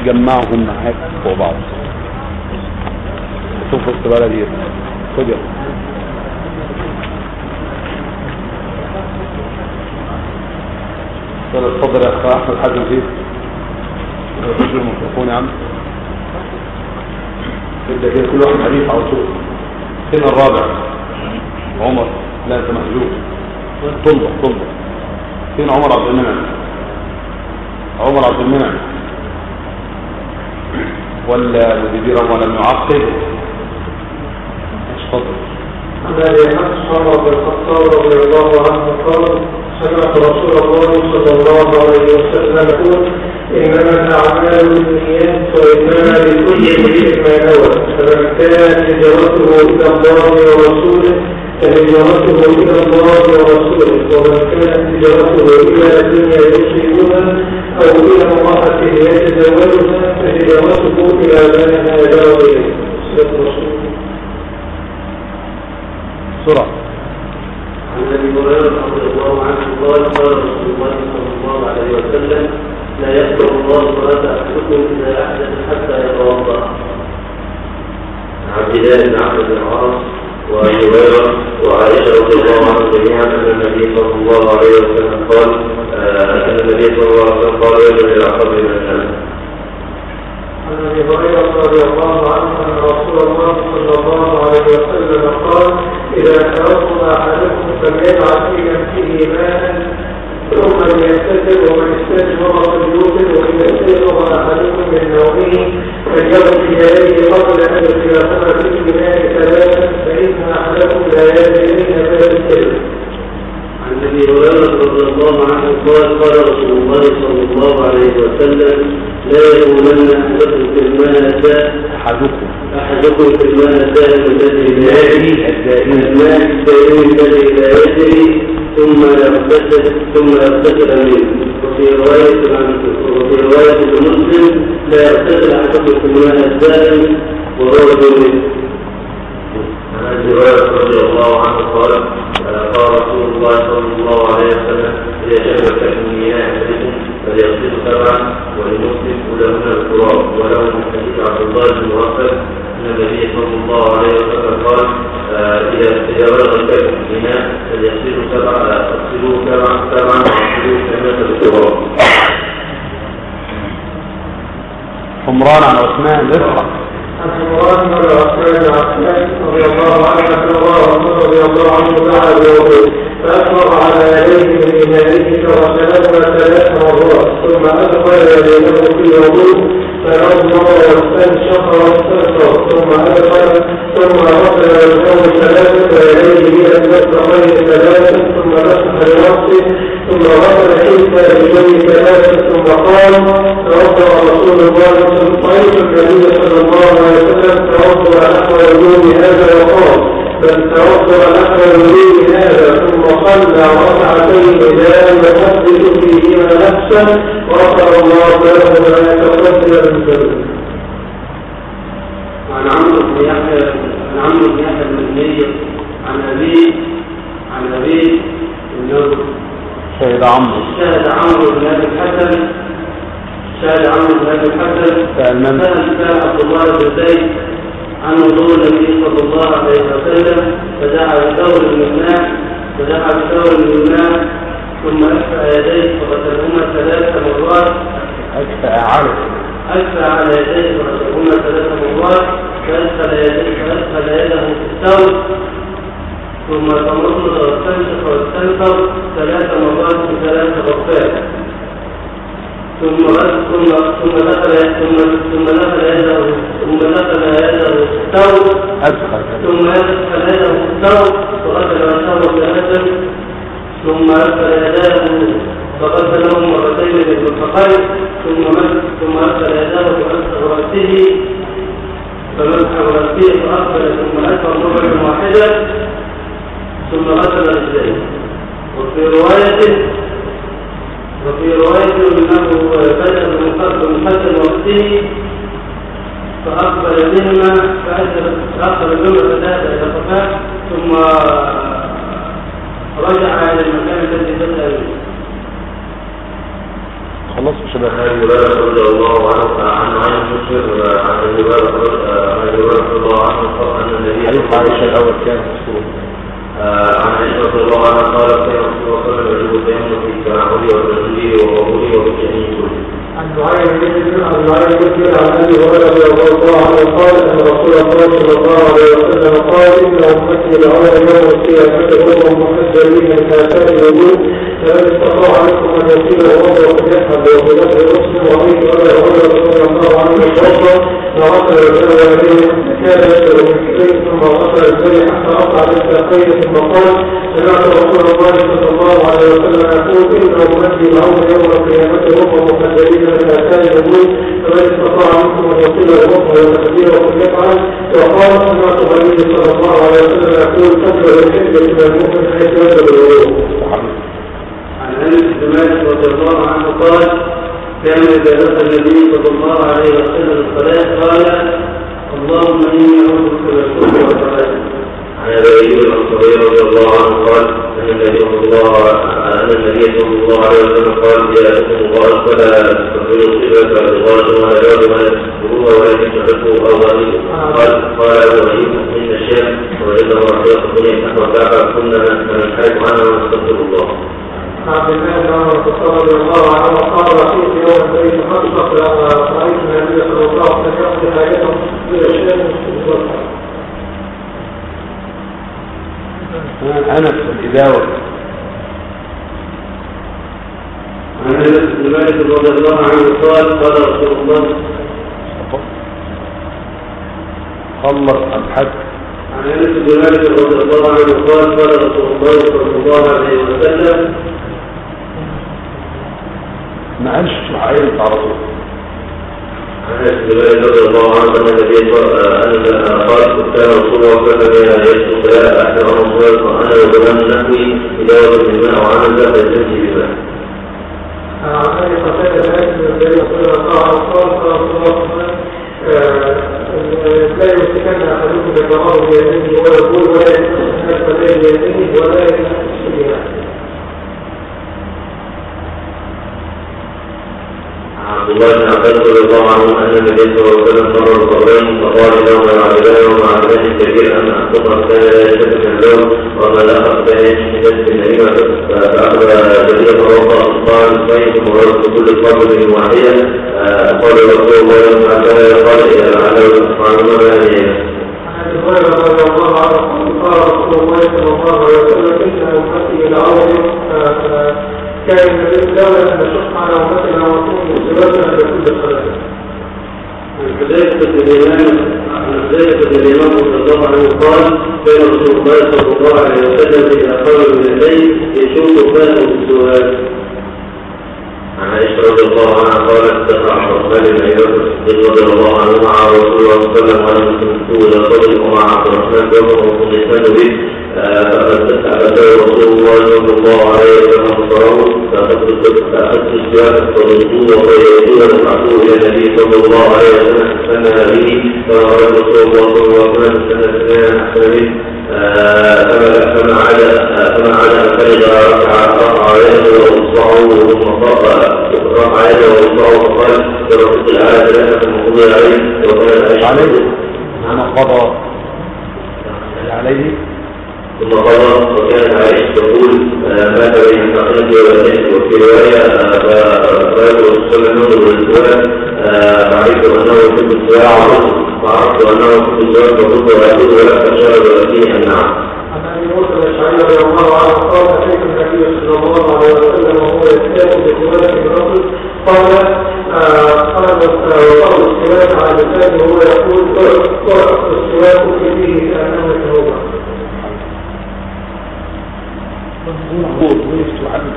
جمعهم معاك فوق بعض شوف وسط بلدي خد يلا يلا اتفضل يا اخ احمد حازم فيه الرجل الميكروفون يا عم تبدا كده كل واحد حديث على طول فين الرابع عمر لا انت محجوب طلبه طلبه فين عمر عبد المنعم عمر عبد المنعم ولا مدير ولم يعقب اتفضل عن ابي حفص عمر بن الخطاب رضي الله عنه قال سمعت رسول الله صلى الله عليه وسلم يقول انما الاعمال بالنيات وانما لكل امرئ ما نوى فمن كانت هجرته الى الله ورسوله فهجرته الى الله ورسوله ومن كانت هجرته الى الدنيا يصيبها او الى امراه يتزوجها فهجرته الى ما هاجر اليه صدق رسول الله بسرعه عن ابي هريره رضي الله عنه قال قال رسول الله صلى الله عليه وسلم لا يقبل الله صلاه احدكم اذا احدث حتى يتوضا عن عبد الله بن عمرو بن العاص وابي هريره وعائشه رضي الله عنهم جميعا ان النبي صلى الله عليه وسلم قال آه، ان النبي صلى الله عليه وسلم قال يجب الى قبر من الناس عن ابي هريره رضي الله عنه ان رسول الله صلى الله عليه وسلم قال اذا توضا احدكم فليجعل في نفسه ماء ثم ليغتسل ومن استجمر فليوتر واذا استيقظ احدكم من نومه فليغسل يديه قبل ان يغسل في الماء ثلاثا فان احدكم لا يدري من فيغتسل عن ابي هريره رضي الله عنه قال قال رسول الله صلى الله عليه وسلم لا يكونن احدكم في الماء احدكم احدكم في الماء الدائم الذي لا يجري الدائم. الماء الدائم الذي لا يجري ثم يغتسل ثم يغتسل منه وفي روايه عن وفي روايه لمسلم لا يغتسل احدكم في الماء الدائم وهو منه عن ابي هريره رضي الله عنه قال آه، قال رسول الله صلى الله عليه وسلم اذا شرب من مياه احدكم فليغسل سبعا ولمسلم كلهن التراب وله من حديث عبد الله بن مغفل ان النبي صلى الله عليه وسلم قال آه، اذا اذا بلغ الكلب في الاناء فليغسلوا سبعا اغسلوه سبعا سبعا واغسلوه كما بالتراب حمران عن عثمان اصحى عن عمران بن عثمان بن عفان رضي الله عنه ان الله رضي الله عنه دعا بوضوء فاكبر على يديه من انائه فغسلهما ثلاث مرات ثم ادخل يديه في الوضوء فنظر واستنشق واستنشق ثم ادخل ثم غسل وجهه ثلاثه ويديه الى المرفقين ثلاثه ثم مسح براسه ثم غسل حلفه رجليه ثلاثه ثم قال توضا رسول الله صلى الله عليه وسلم النبي صلى الله عليه وسلم توضا نحو وجود هذا وقال بل توضا نحو وجود هذا ثم صلى ركعتين لا يحدث فيهما نفسا غفر الله له ما يتقدم من ذنبه وعن عمرو بن يحيى عن عمرو بن يحيى بن المنير عن ابيه عن ابيه انه شهد عمرو شاهد عمرو بن ابي الحسن شاهد عمرو بن ابي الحسن سأل من؟ سأل سأل عبد الله بن زيد عن وضوء النبي صلى الله عليه وسلم فدعا بثور من ماء فدعا بثور من ماء ثم أشفى يديه فغسلهما ثلاث مرات اكفأ عرف أشفى على يديه فغسلهما ثلاث مرات فأدخل يديه فأدخل يده في الثوب ثم تمضمض واستنشق واستنثر ثلاث مرات بثلاث غرفات ثم ثم ثم دخل ثم ثم دخل يده ثم دخل يده في الثوب ادخل ثم يدخل يده في الثوب وغسل وجهه ثلاثا ثم أدخل يداه فغسلهم مرتين بالمرفقين ثم مسح ثم أدخل يداه فمسح رأسه فمسح رأسه فأقبل ثم أدخل مرة واحدة ثم غسل رجليه وفي رواية وفي رواية أنه بدأ من قبل من حسن وقته فأقبل بهما فأخذ بهما فذهب إلى الصفاء ثم رجع إلى المكان الذي بدأ منه خلاص يا شباب عن ابي هريره رضي الله عنه عن عن مسلم عن ابي هريره عن ابي هريره رضي الله عنه قال ان النبي حديث عائشة الأول كان مذكور عن عائشه رضي الله عنها قالت كان رسول الله صلى الله عليه وسلم يجب التيمم في التنعل والتسجيل وقبوله وبالشهيد كله عن نعيم بن عن نعيم بن عن ابي هريره رضي الله عنه قال ان رسول الله صلى الله عليه وسلم قال ان امتي لعمر يوم القيامه كلهم محجلين من ثلاثات الوجود فمن استطاع منكم ان يصيب وضوء فليفعل وفي لفظ مسلم وفي ابي هريره رضي الله عنه توضا فغسل الرجل يديه كان يشرب من كبير ثم غسل الرجل حتى اقع بالساقين ثم قال سمعت رسول الله صلى الله عليه وسلم يقول ان امتي لعمر يوم القيامه كلهم محجلين من ثلاثات الوجود فمن استطاع منكم ان يصيب الوضوء وتكبيره فليفعل وقال سمعت النبي صلى الله عليه وسلم يقول تبلغ الحجه من المؤمن حيث يبلغ الوضوء عن انس بن مالك رضي الله عنه قال كان اذا دخل النبي صلى الله عليه وسلم الصلاه قال اللهم اني اعوذ بك من الشرك والفساد عن ابي ايوب الانصاري رضي الله عنه قال ان النبي صلى الله ان النبي صلى الله عليه وسلم قال جاءكم الله فلا تستقبلوا القبله بغايه ولا يرد ولا تستقبلوها ولكن تحبوا او غريب قال قال ابو ايوب ان الشيخ وجده رحمه الدنيا نحو الكعبه كنا ننحرف عنها ونستغفر الله عبد الله بن عمر الخطاب رضي الله عنه قال رأيت يوم البيت خطبة رأيت النبي صلى الله عليه وسلم يقضي حاجته في الأشياء أنس الإداوة عن انس بن مالك رضي الله عنه قال قال رسول الله خلص الحج عن انس بن مالك رضي الله عنه قال قال رسول الله صلى الله عليه وسلم ما قالش شعير على طول عن انس بن مالك رضي الله عنه ان النبي صلى ان قال كان رسول الله صلى الله عليه وسلم يشكو لا احد امر الله وانا وغلام نحوي اداره بالماء وعمل ذات يستمشي بالماء عن أبي قتادة بن النبي صلى الله عليه وسلم قال قال رسول الله صلى الله عليه وسلم لا يمسكن أحدكم بالبقاء بيمينه ويقول ولا يمسكن بيمينه ولا يمسكن بها عبد الله بن عباس رضي الله عنه ان النبي صلى الله عليه وسلم مر بقبرين فقال لهما العبدان ومع عبدان الكبير ان احدهما كان لا يشتكي من اللون وما الاخر كان يشتكي من النعيمه فاخذ جديد فوضع قال طيب مررت كل قبر واحده قال رسول الله صلى الله عليه وسلم قال على سبحانه يعني عن ابي هريره رضي الله عنه قال رسول الله صلى الله عليه وسلم ان امتي العون كان النبي لولا ان نشق على امتنا ونكون مسلمين لكل صلاه حذيفة بن الإمام حذيفة بن الإمام صلى الله عليه قال كان رسول الله صلى الله عليه وسلم إذا خرج من الليل يشوف فاته بالسؤال عن عائشة رضي الله عنها قالت دفع عثمان بن أبي بكر الصديق رضي الله عنه مع رسول الله صلى الله عليه وسلم وأنا مسلم إلى صدري ومع عبد الرحمن بن عمر وصديقان به فأتاه رسول الله صلى الله عليه وسلم بصره فأخذت السياق فضلتوه وغيرتوه ودفعتوه إلى النبي صلى الله عليه وسلم فسنى به فأراد رسول الله صلى الله عليه وسلم سنة سنين أحسن منه فما فما عدا فما عدا فإذا رفع رفع يده وإصبعه ثم رفع يده وإصبعه فقال برفق الآية ثلاثة مقضي عليه وكان عليه أنا قضى عليه ثم قضى وكانت عائشة تقول مات بين حقيقة وبنته وفي رواية فرأيت الرسول ينظر للسؤال فعرفت أنه يحب السؤال وعرفت أنه يحب السؤال فقلت ويقول ولا فشار فيه النعم عن ابي موسى الاشعري رضي الله عنه قال اتيت النبي صلى الله عليه وسلم وهو يستاق بقباله الرجل قال قال وقال السواك على لسانه وهو يقول طرق السواك في فيه كانه يتوضا مظبوط وقفت وحدث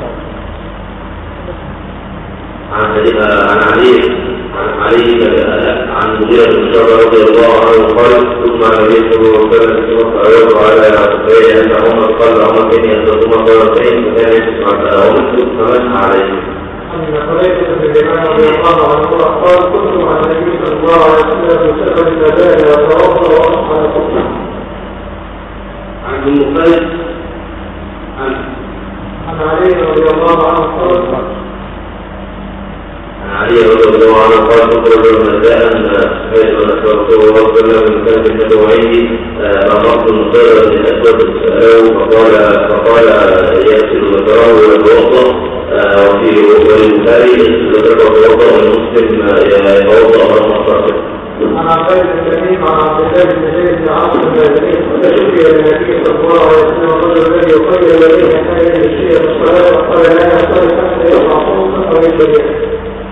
عن عن علي عن علي عن مغيرة بن شعبة رضي الله عنه قال كنت مع النبي صلى الله عليه وسلم في مكة أيضا على عتبين أن عمر قال عمر إني أتركهما مرتين فكان يسمع عمر فمسح عليه أن خليفة بن الإمام رضي الله عنه قال كنت مع النبي صلى الله عليه وسلم في سفر فبال يتوضا وأصبح يقول عن ابن قيس عن عن علي رضي الله عنه قال عن علي رضي الله عنه قال تخرج مساء حيث ذكر رسول الله صلى الله عليه وسلم كان في تبوعيه فأمرت المصير من أسود فسأله فقال فقال يغسل ذكره ويتوضأ وفي والبخاري يغسل ذكره ويتوضأ والمسلم يتوضأ مرة عن عباد الكريم عن عبد الله بن زيد بن عاصم المازني وتشكي النبي صلى الله عليه وسلم الرجل الذي يقيل اليه حتى يمشي في الصلاه فقال لا يصلي حتى يرفع صوتا او يبين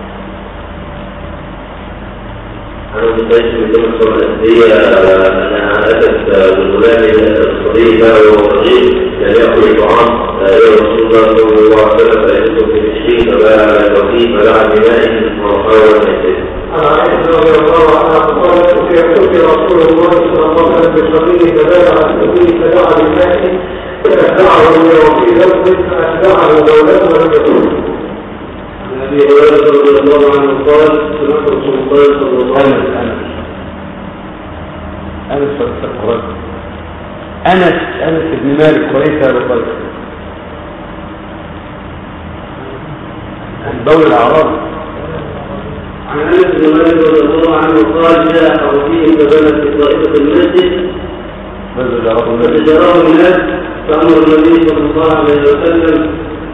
أنا مستعد من تمسك الأساسية أنها أتت بالغلام الصغير وهو صغير كان يأكل الطعام إلى رسول الله صلى الله عليه وسلم فيجده في الشيء فباع الوكيل فدعا بماء وقال وسيد عن عائشة رضي الله عنها قالت أتي رسول الله صلى الله عليه وسلم بصغير فباع السبيل فدعا بالماء فأتبعه وفي لفظ فأتبعه دولته ولم يكن عن أبي هريرة رضي الله عنه قال سمعت رسول الله صلى الله عليه أنس وسلم أنس أنس فتح القرآن أنس أنس بن مالك وليس أبو بكر دولة الأعراب عن انس بن مالك رضي الله عنه قال جاء حوثي فبنت في طائفه المسجد بذل الأعراب النبي فتجراه الناس فامر النبي صلى الله عليه وسلم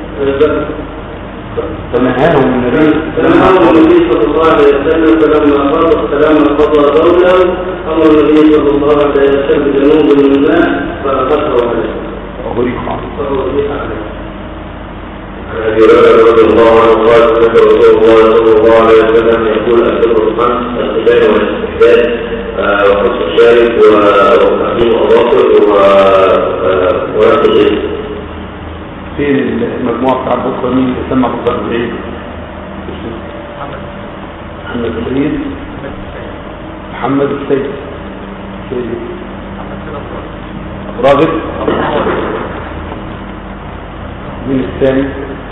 فنهاهم النبي فنهاه النبي صلى الله عليه وسلم فلما فرض السلام قضى قوله امر النبي صلى الله عليه وسلم بجنوب من الماء فاخذه عليه وغريق عنه فهو ريح عليه عن ابي هريره رضي الله عنه قال سمعت رسول الله صلى الله عليه وسلم يقول البر الخمس الختان والاستحداد وحسن الشارب وتقديم الاظافر ورد الغيث فين المجموعة بتاع بكرة مين اللي سمى بكرة بعيد محمد السيد محمد السيد سيد راغب مين الثاني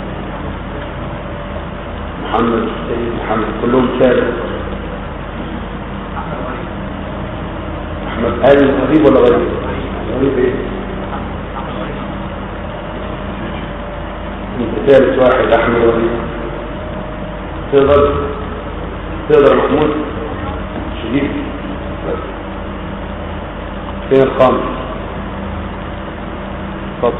محمد السيد محمد كلهم سالم احمد آل غريب ولا غريب غريب ايه انت ثالث واحد احمد غريب تقدر تقدر محمود شديد بس فين الخامس اتفضل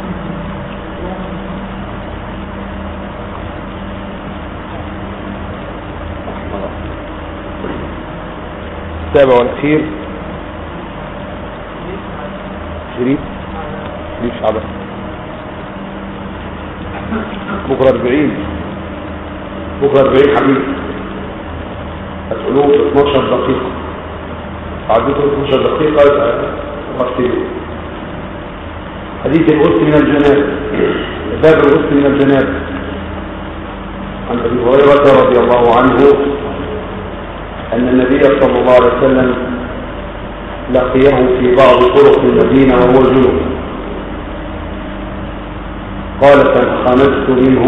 السابع والأخير شريف شريف شعبان بكرة 40 بكرة 40 حبيبي هتقولوه في 12 دقيقة عديتوا 12 دقيقة يبقى وقتين حديث الغسل من الجناب باب الغسل من الجناب عن ابي هريرة رضي الله عنه أن النبي صلى الله عليه وسلم لقيه في بعض طرق المدينة وهو جنوب قال فانخنست منه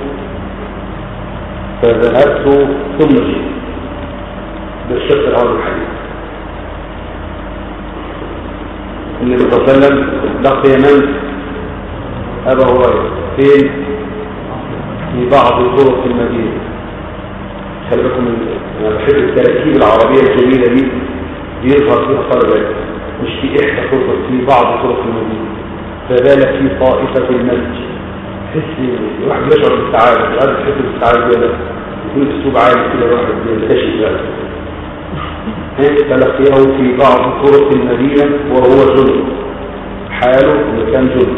فذهبت ثم جئت بالشق هذا الحديث النبي صلى الله عليه وسلم لقي من أبا هريرة فين في بعض طرق المدينة خلي بالكم من انا بحب التركيب العربية الجميلة دي بيظهر فيها طلبات مش في احدى طرق في بعض طرق المدينة فبالك في طائفة المسجد تحس الواحد يشعر بالسعادة الواحد تحس بالسعادة كده يكون الاسلوب عالي كده الواحد ينتشر بقى فلقيه في بعض طرق المدينة وهو جند حاله انه كان جند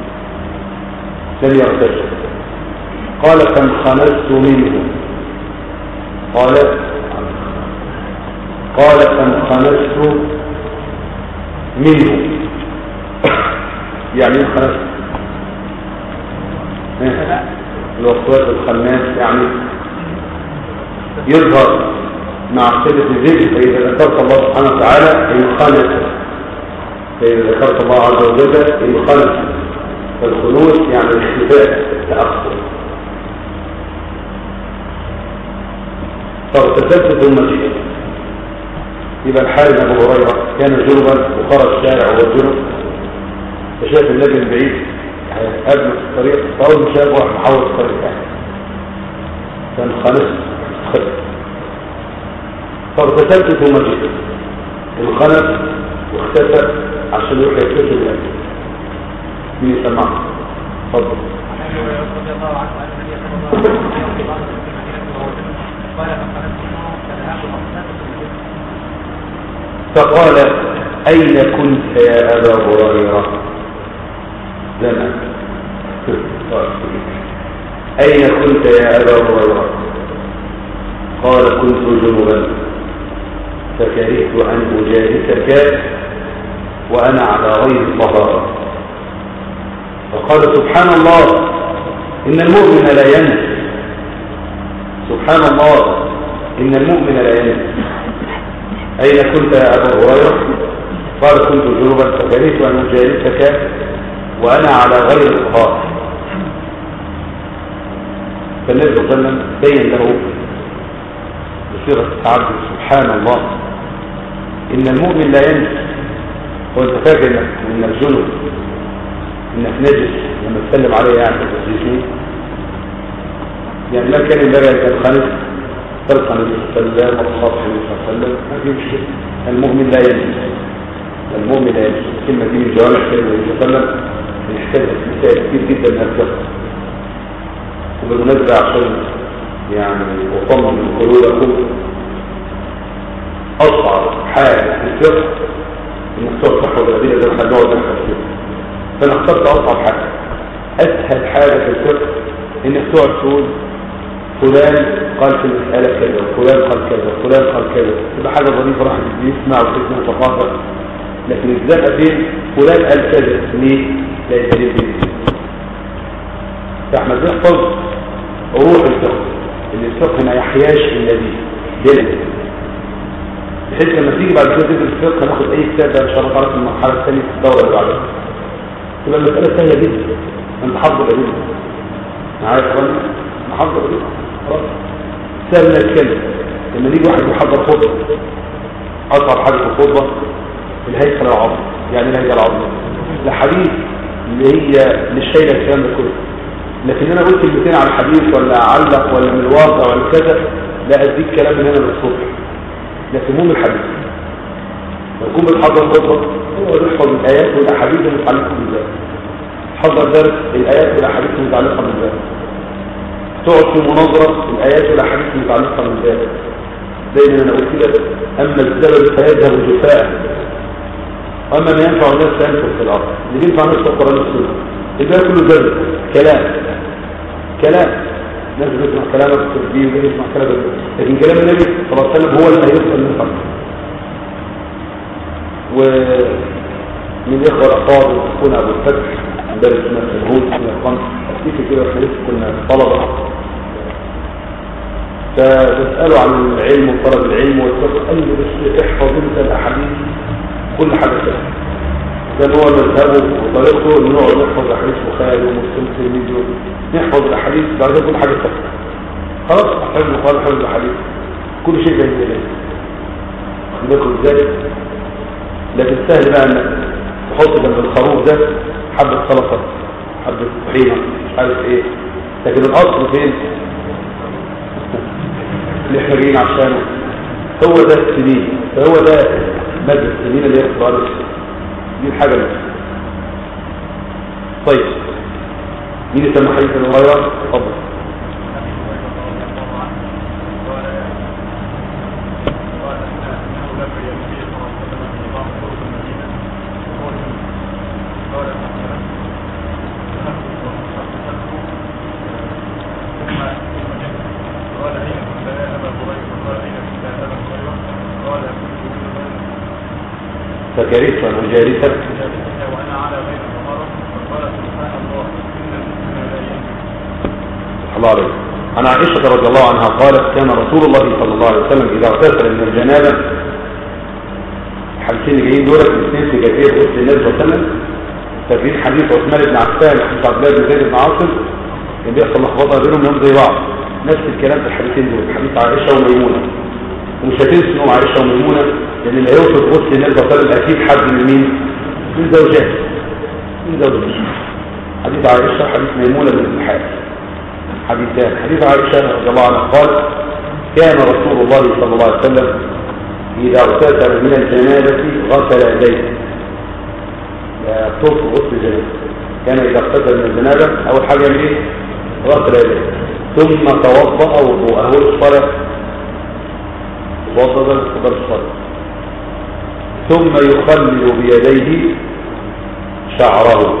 لم يرتجل قال فانخنست منه قال قال فانخنست منه يعني ايه انخنست الوسواس الخناس يعني يظهر مع قلة الذكر فإذا ذكرت الله سبحانه وتعالى ينخنس فإذا ذكرت الله عز وجل ينخنس فالخنوس يعني الاختفاء التأخر فاغتسلت ثم جئت يبقى الحارث ابو هريره كان جنبا وخرج شارع وهو جنب فشاف النبي من بعيد قبله في الطريق فاول ما شافه راح محاول الطريق يعني فانخنست فاغتسلت ثم جئت انخنق واختفى عشان يروح يغتسل الاكل مين يسمعنا اتفضل رضي الله عنه ان النبي صلى الله عليه وسلم في بعض المدينه وهو قال فخرجت منه فذهبت فاغتسلت فقال أين كنت يا أبا هريرة زمان أين كنت يا أبا هريرة قال كنت جنوبا فكرهت أن أجالسك وأنا على غير طهارة فقال سبحان الله إن المؤمن لا ينسى سبحان الله إن المؤمن لا ينسى أين كنت يا أبا هريرة قال كنت جنوبا فكرهت أن أجالسك وأنا على غير طهارة فالنبي صلى الله عليه وسلم بين له بصيغة التعبد سبحان الله إن المؤمن لا ينسى وانت فاكر انك انك جنب انك نجس لما تسلم عليه يعني تسلم يعني ما كان ينبغي ان تنخنق تلقى النبي صلى الله عليه وسلم وتصافح النبي صلى الله عليه وسلم ما في مشكله المؤمن لا ينسى المؤمن لا ينسى الكلمه دي من جوامع كلمه النبي صلى الله عليه وسلم بنحتاجها في مسائل كتير جدا من الفقه وبالمناسبه عشان يعني اطمن قلوبكم اصعب حاجه في الفقه انك تقعد تحفظ الادله زي ما احنا بنقعد نحفظ كده فانا اخترت اصعب حاجه اسهل حاجه في الفقه انك تقعد تقول فلان قال في المسألة كذا فلان قال كذا فلان قال كذا تبقى حاجة ظريفة راح يسمع وتسمع وتفاصل لكن الزقة فين فلان قال كذا ليه لا يدليل فيه فاحنا بنحفظ روح الفقه ان الفقه ما يحياش الا بيه دليل بحيث لما تيجي بعد كده تدرس الفقه ناخد اي كتاب بقى ان شاء الله تعالى في المرحله الثانيه في الدوره اللي بعدها تبقى المساله سهله جدا انت حافظ الادله معايا يا اخوانا محضر الادله خلاص سهل نتكلم لما يجي واحد يحضر خطبه اصعب حاجه في الخطبه الهيكل العظمي يعني ايه الهيكل العظمي الحديث اللي هي مش شايله الكلام ده كله لكن انا قلت كلمتين على الحديث ولا اعلق ولا من الواقع ولا كذا لا اديك كلام من هنا للصبح لكن مو من الحديث يكون بتحضر خطبه هو بيحفظ الايات والاحاديث المتعلقه بالله تحضر درس الايات والاحاديث المتعلقه بالله تقعد في مناظره الايات والاحاديث المتعلقه بالله زي ما انا قلت لك اما الزبد فيذهب جفاء واما ما ينفع الناس فينفع في الارض اللي بينفع الناس في القران والسنه الباقي كله زبد كلام كلام الناس بتسمع كلامك في التسبيح وده يسمع كلامك لكن كلام النبي صلى الله عليه وسلم هو اللي هيوصل للفرق ومن الاخوه الافاضل اخونا ابو الفتح مدرس مثل الهود من القمح افتكر كده احنا لسه كنا طلبه فبساله عن العلم وطلب العلم والفقه قال لي بس احفظ انت الاحاديث كل حاجه سهله كان هو مذهبه وطريقته انه نقعد نحفظ احاديث بخاري ومسلم ترمذي نحفظ الاحاديث بعد كده كل حاجه سهله خلاص حفظ البخاري حفظ الاحاديث كل شيء بين يديه بالكم ازاي لكن سهل بقى انك تحط جنب الخروف ده حبه سلطه حبه طحينه مش عارف ايه لكن الاصل فين اللي احنا جايين عشانه هو ده السنين فهو ده مادة السنين اللي هي القرآن دي الحاجة بس طيب مين يسمى حديث ابن هريرة؟ اتفضل فكرهت أن أجالسك وانا على غير طهارة فقال سبحان الله ان المؤمن لا ينسى الله عليه عن عائشة رضي الله عنها قالت كان رسول الله صلى الله عليه وسلم إذا اغتسل من الجنابة الحديثين اللي جايين دول الاثنين في كثير غسل النبي صلى الله عليه وسلم فاكرين حديث عثمان بن عفان وحديث عبد الله بن زيد بن عاصم كان بيحصل لخبطه بينهم يوم زي بعض نفس الكلام في الحديثين دول حديث عائشة وميمونة ومش هتنسوا انهم عائشة وميمونة لأن اللي هيوصف غسل النبي صلى الله عليه وسلم أكيد حد من مين؟ من زوجات من زوجات حديث عائشة وحديث ميمونة بن الحارث حديثان حديث عائشة رضي الله عنها قال كان رسول الله صلى الله عليه وسلم إذا اغتسل من الجنابة غسل يديه لا طرق غسل الجنابة كان إذا اغتسل من الجنابة أول حاجة يعمل إيه؟ غسل يديه ثم توضأ وضوءه الصلاة توضأ قبل الصلاة ثم يخلل بيديه شعره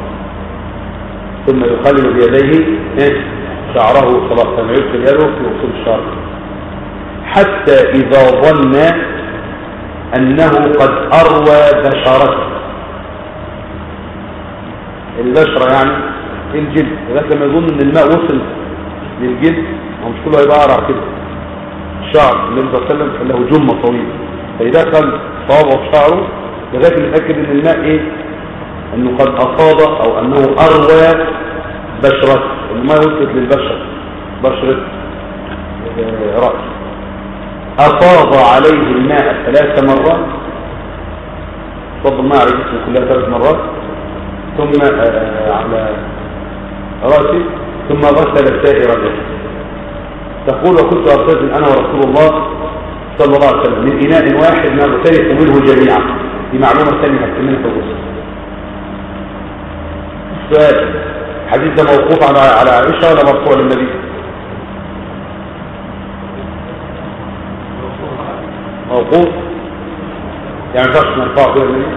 ثم يخلل بيديه إيه؟ شعره صلاة ثم يغسل يده في وصول الشعر حتى إذا ظن أنه قد أروى بشرته البشرة يعني الجلد لغاية لما يظن ان الماء وصل للجلد هو مش كله هيبقى قرع كده الشعر النبي صلى الله عليه وسلم كان له جمة طويلة فيدخل صوابعه في شعره لغاية ما يتأكد ان الماء ايه انه قد افاض او انه اروى بشرته الماء وصلت للبشرة بشرة آه، رأس افاض عليه الماء ثلاث مرات فضل الماء على جسمه كلها ثلاث مرات ثم آه، على رأسي ثم غسل سائر الجسد تقول وكنت أغتسل أنا ورسول الله صلى الله عليه وسلم من إناء واحد نغترف منه جميعا دي معلومة ثانية هتكمل في الغسل سؤال الحديث ده موقوف على على عائشة ولا مرفوع للنبي؟ موقوف يعني ما ينفعش نرفعه كده للنبي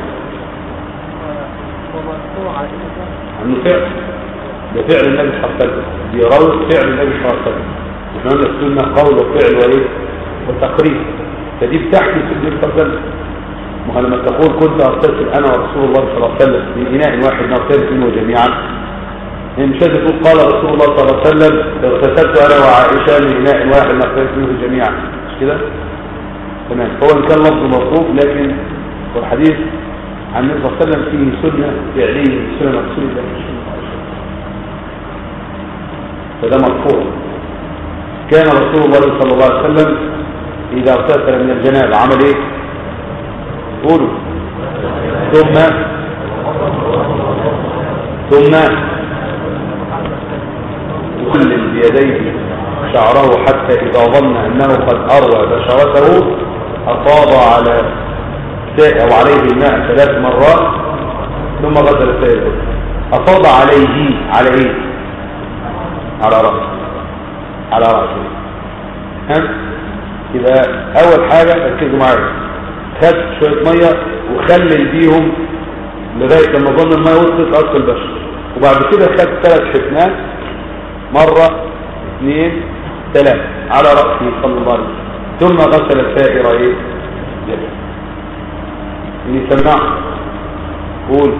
عنه فعل ده فعل النبي صلى الله عليه وسلم بيروي فعل النبي صلى الله عليه وسلم احنا قلنا السنه قول وفعل وايه وتقرير فدي بتحكي في النبي صلى الله عليه وسلم ما هو لما تقول كنت اغتسل انا ورسول الله صلى الله عليه وسلم من اناء واحد نغتسل منه جميعا يعني مش لازم تقول قال رسول الله صلى الله عليه وسلم اغتسلت انا وعائشه من اناء واحد نغتسل منه جميعا مش كده تمام هو ان كان لفظ موقوف لكن والحديث عن النبي صلى الله عليه وسلم فيه سنة فعلية سنة مقصودة فده مرفوع كان رسول الله صلى الله عليه وسلم إذا اغتسل من الجنابة عمل إيه؟ قولوا ثم ثم يكلل بيديه شعره حتى إذا ظن أنه قد أروى بشرته أفاض على سائل وعليه الماء ثلاث مرات ثم غسل السائل أفاض عليه على ايه على رأسه على رأسه ها يبقى اول حاجة ركزوا معايا خد شوية مية وخلل بيهم لغاية لما ظن المية وصلت أرض البشر وبعد كده خد ثلاث حفنات مرة اثنين ثلاثة على رأسه صلى الله عليه وسلم ثم غسل السائر ايه يده اللي سمع قول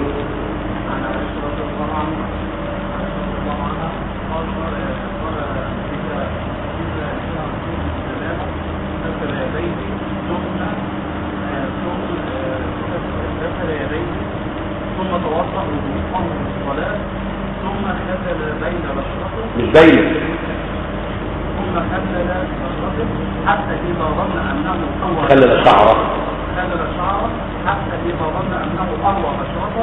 ثم توضأ وضوءه الصلاة ثم خلل بين بشرته مش باين ثم خلل بشرته حتى إذا ظن أنه أول خلل شعره خلل شعره حتى إذا ظن أنه أروى بشرته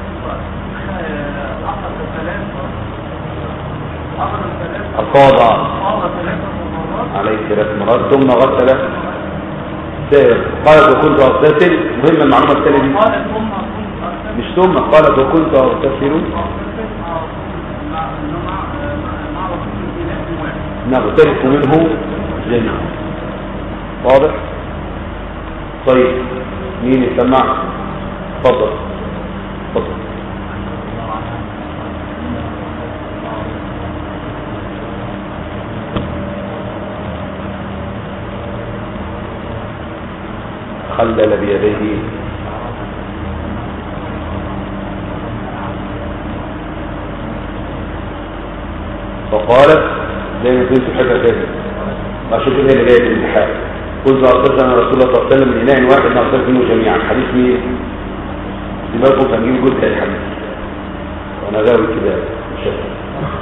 أخذ ثلاث أخذ ثلاث أفاض أخذ ثلاثة مرات عليه ثلاث مرات ثم غسل سائر قالت وكنت أغتسل مهمة المعلومة التالية دي قال ثم كنت أغتسل مش ثم قالت وكنت أغتسل مع مع مع رسول الإله واحد نغترف منه جميعا واضح طيب مين يسمع اتفضل اتفضل خلل بيديه فقالت زي ما كنت حاجه تاني عشان كده اللي جايه في الامتحان قلت اغتسل انا رسول الله صلى الله عليه وسلم من اناء واحد نغتسل منه جميعا حديث مين؟ دماغكم هنجيب جزء الحديث وانا غاوي كده مش هفهم.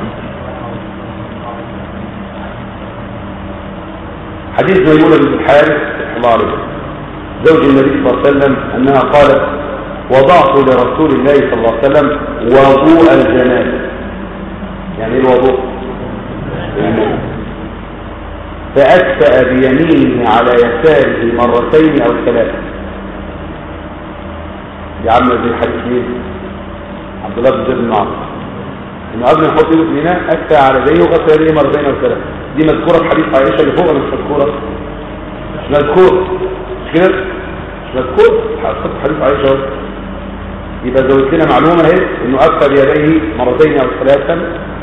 حديث ميمونة بن الحارث رحمه الله عليه زوج النبي صلى الله عليه وسلم انها قالت وضعت لرسول الله صلى الله عليه وسلم وضوء الجنابه يعني ايه الوضوء الماء فأكفأ بيمينه على يساره مرتين أو ثلاثة دي عامله زي حديث مين عبد الله بن زيد بن عمرو انه قبل ما يحط ايده في الاناء اكفى على يديه وغسل يديه مرتين او ثلاثه دي مذكوره في حديث عائشه اللي فوق ولا مش مذكوره مش مذكور مش كده مش مذكور حطيت حديث عائشه اهو يبقى زودت لنا معلومه اهي انه اكفى بيديه مرتين او ثلاثا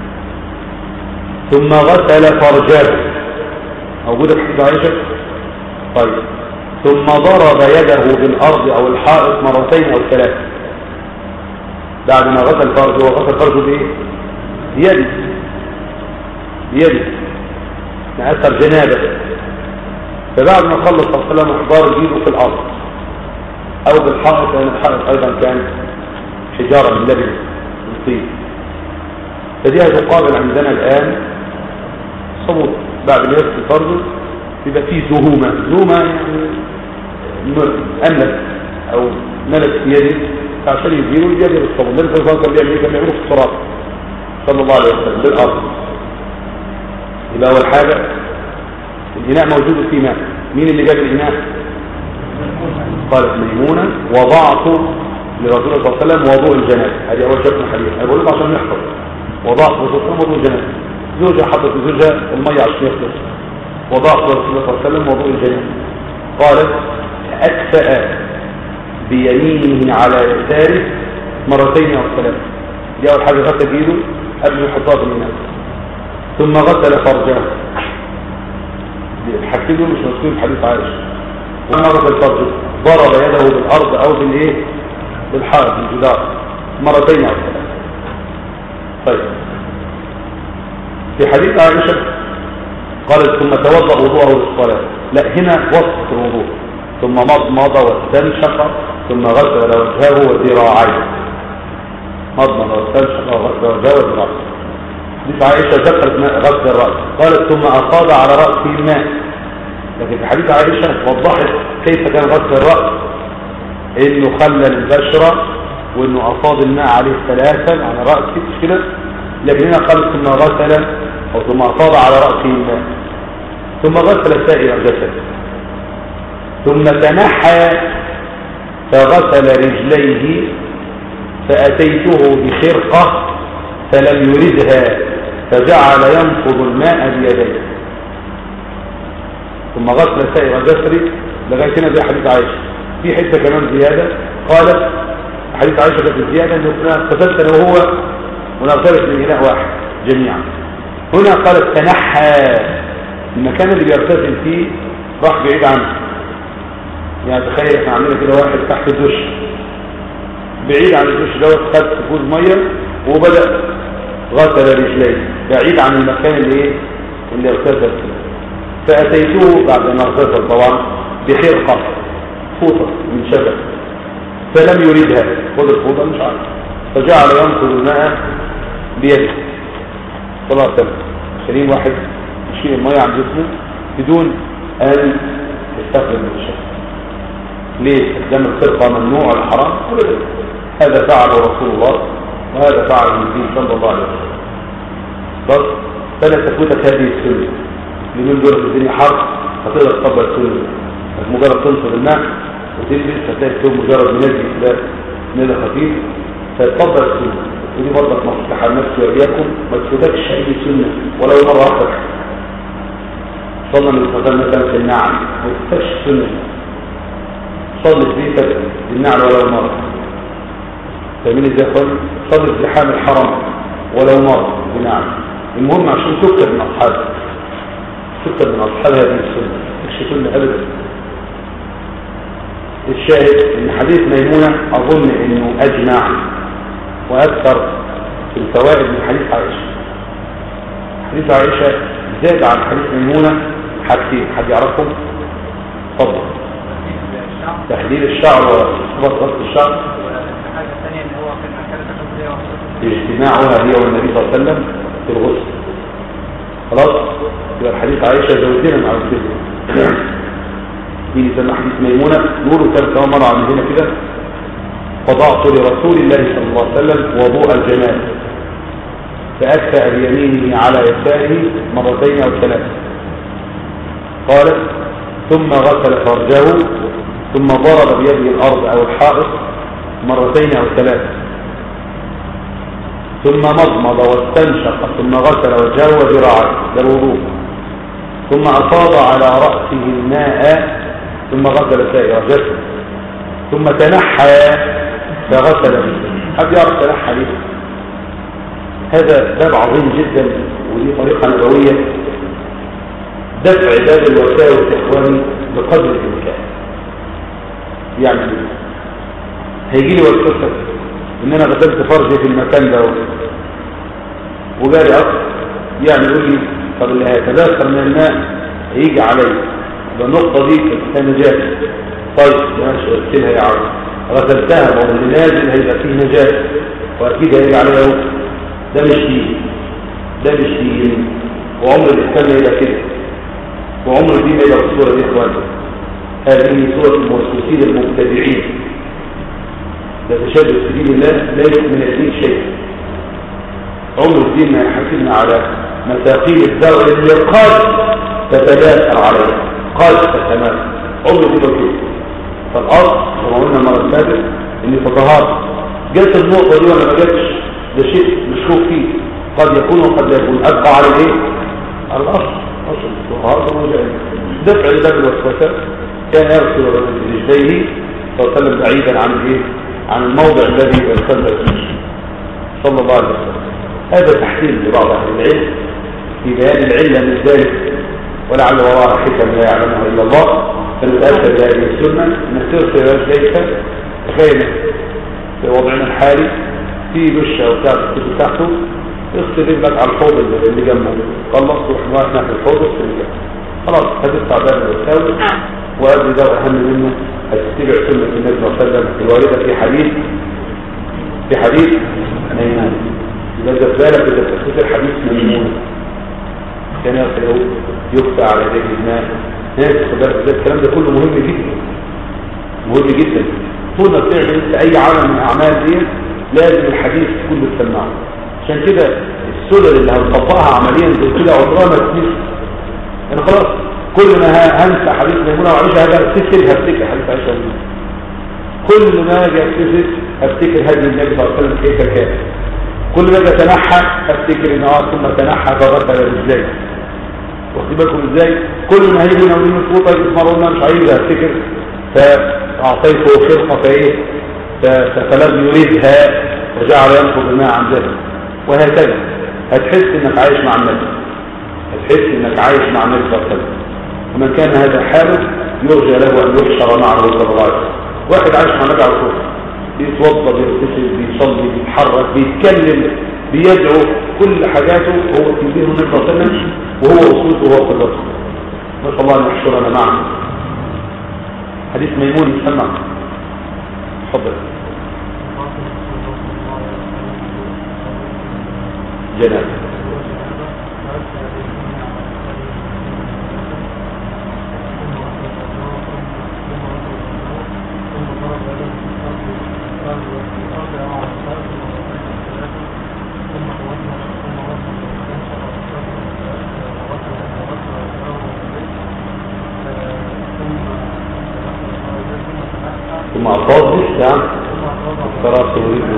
ثم غسل فرجه موجوده في حديث عائشه طيب ثم ضرب يده بالارض او الحائط مرتين او ثلاثه بعد ما غسل فرجه وغسل فرجه بايه بيده بيده لأثر جنابه فبعد ما خلص صلى الله عليه وسلم احضار ايده في الارض او بالحائط لان الحائط ايضا كان حجاره من لبن من طين فدي هتقابل عندنا الان صمود بعد ما يغسل فرجه يبقى فيه زهومه زهومه يعني انف او نلت في يده عشان يزيلوا يجري بالصبر النبي صلى الله عليه وسلم كان بيعمل ايه كان بيعمله في التراب صلى الله عليه وسلم بالارض يبقى اول حاجه الاناء موجود فيه ماء مين اللي جاب الاناء قالت ميمونه وضعت لرسول الله صلى الله عليه وسلم وضوء الجنابه هذه اول شرط الحديث انا بقول لكم عشان نحفظ وضعت لرسول الله وضوء الجنابه زوجها حطت لزوجها الميه عشان يغسل وضعت لرسول الله صلى الله عليه وسلم وضوء الجنابه قالت اكفأ بيمينه على يساره مرتين او ثلاثه دي اول حاجه غسل ايده قبل ما يحطها في الماء ثم غسل فرجه الحاجتين دول مش مذكورين في حديث عائشه ثم غسل فرجه ضرب يده بالارض او بالايه بالحائط بالجدار مرتين او ثلاثه طيب في حديث عائشه قالت ثم توضا وضوءه للصلاه لا هنا وصف الوضوء ثم مضمض واستنشق ثم غسل وجهه وذراعيه مضمض واستنشق وغسل وجهه وذراعيه حديث عائشة ذكرت ماء غسل الرأس قالت ثم أصاب على رأسه الماء لكن في حديث عائشة وضحت كيف كان غسل الرأس انه خلى البشرة وانه أصاب الماء عليه ثلاثا على رأسه مش كده لكن هنا قالت ثم غسل أو ثم أصاب على رأسه الماء ثم غسل سائر الجسد ثم تنحى فغسل رجليه فأتيته بخرقة فلم يردها فجعل ينفض الماء بيديه ثم غسل سائر جسره لغايه هنا زي حديث عائشه في حته كمان زياده قالت حديث عائشه كانت الزياده انه اغتسلت انا وهو ونغترف من اناء واحد جميعا هنا قالت تنحى المكان اللي بيغتسل فيه راح بعيد عنه يعني تخيل احنا عندنا كده واحد تحت الدش بعيد عن الدش دوت خد كوز ميه وبدا غسل رجليه بعيد عن المكان اللي ايه اللي اغتسل فيه فاتيته بعد ما اغتسل طبعا بخرقه فوطه من شجر فلم يريدها خذ الفوطه مش عارف فجعل ينقض الماء بيده صلى الله عليه وسلم كريم واحد يشيل الميه عن جسمه بدون ان يستخدم الشجر ليه استخدام الخرقه ممنوع ولا حرام ابدا هذا فعله رسول الله وهذا فعل النبي صلى الله عليه وسلم بس فلا تفوتك هذه السنه اليومين دول في الدنيا حر هتقدر تطبق السنه بس مجرد تنصب الماء وتلبس فتلاقي الثوب مجرد منزل كده نزل خفيف فتطبق السنه ودي برضك نصيحه لنفسي واياكم ما تفوتكش اي سنه ولو مره واحده صلى النبي صلى الله عليه وسلم مثلا في النعم ما تفوتكش السنه صلي في بيتك بالنعم ولو مره فاهمين ازاي يا اخوان صلي في زحام الحرم ولو مره بنعم المهم عشان تكتب من اصحابك تكتب من اصحاب هذه السنه مش سنه ابدا الشاهد ان حديث ميمونه اظن انه اجمع واكثر في الفوائد من حديث عائشه حديث عائشه زاد عن حديث ميمونه حاجتين حد يعرفهم اتفضل تحليل الشعر وصفات غسل الشعر الحاجة الثانية ان هو كان كانت تقول لي اجتماعها هي والنبي صلى الله عليه وسلم في الغسل خلاص يبقى الحديث عائشة زودنا مع الغسل مين يسمى حديث ميمونة نقوله كم كمان مرة عندنا كده وضعت لرسول الله صلى الله عليه وسلم وضوء الجمال فأكفأ بيمينه على يساره مرتين أو ثلاثة قال ثم غسل فرجه ثم ضرب بيده الأرض أو الحائط مرتين أو ثلاثة ثم مضمض واستنشق ثم غسل وجهه وذراعه ده الوضوء ثم أفاض على رأسه الماء ثم غسل سائر جسده ثم تنحى فغسل حد يعرف تنحى ليه هذا باب عظيم جدا ودي طريقة نبوية دفع باب الوساوس إخواني بقدر الإمكان يعني هيجي لي وسوسة إن أنا غسلت فرجي في المكان ده وجاري أصل يعني يقول لي طب اللي هيتداخل من الماء هيجي علي يبقى النقطة دي كانت نجاسة طيب ماشي اغسلها يا عم غسلتها ما هو اللي نازل هيبقى فيه نجاسة وأكيد هيجي عليها وقت ده مش دين ده مش دين وعمر الإسلام ما يبقى كده وعمر الدين ما يبقى بالصورة دي إخواني هذه صورة الموسوسين المبتدعين ده تشابه في دين الله ليس من الدين شيء عمر الدين ما يحاسبنا على مثاقيل الدرء اللي قد تتداخل عليه قد تتمام عمر الدين كده فالأصل كما قلنا المرة اللي فاتت إن تطهرت جت النقطة دي ولا ما جاتش ده شيء مشكوك فيه قد يكون وقد لا يكون أبقى على الايه على الأصل أصل الطهارة موجودة دفع الباب الوسوسة كان يغسل رجليه صلى الله عليه وسلم بعيدا عن الايه عن الموضع الذي ارتد فيه صلى الله عليه وسلم هذا تحليل لبعض اهل العلم في بيان العله من ذلك ولعل وراء حكم لا يعلمها الا الله فنتاكد بهذه السنه ان تغسل رجليك تخيل في وضعنا الحالي في دش او بتاع تكتب تحته اغسل رجلك على الحوض اللي اللي جنبه خلص تروح رايح ناحيه الحوض اغسل رجلك خلاص هتدفع باب الوساوس وقبل ده اهم منه هتتبع سنه النبي صلى الله عليه وسلم الوارده في حديث في حديث ميمون يبقى ده بالك اذا تفتكر حديث ميمون كان يغسل يخفى على يديه الماء ناس ده الكلام ده كله مهم جدا مهم جدا طول ما بتعمل انت اي عمل من الاعمال دي لازم الحديث يكون بتسمعه عشان كده السلل اللي هنطبقها عمليا زي كده عمرها ما تنسى انا خلاص كل ما هنسى حديث ميمونه وعيشها هذا افتكر هفتكر حديث عائشه ميمونه كل ما اجي افتكر هفتكر هدي النبي صلى الله عليه وسلم كيف كان كل ما اجي اتنحى افتكر ان اه ثم تنحى فغسل رجليه واخد بالكم ازاي كل ما هيجي ناويين الفوطه يسمعونا مش عايز افتكر فاعطيته خرقه فايه فلم يريدها وجعل ينفض الماء عن ذلك وهكذا هتحس انك عايش مع النبي هتحس انك عايش مع النبي صلى الله عليه وسلم ومن كان هذا حاله يرجى له ان يحشر معه صلى الله عليه وسلم واحد عايش مع النبي على طول بيتوضا بيغتسل بيصلي بيتحرك بيتكلم بيدعو كل حاجاته هو تنبيه النبي صلى الله عليه وسلم وهو وصولته وهو قدرته نسال الله ان يحشرنا معه حديث ميمون يسمع تفضل جناب ثم أفاض نعم فراسه ورجله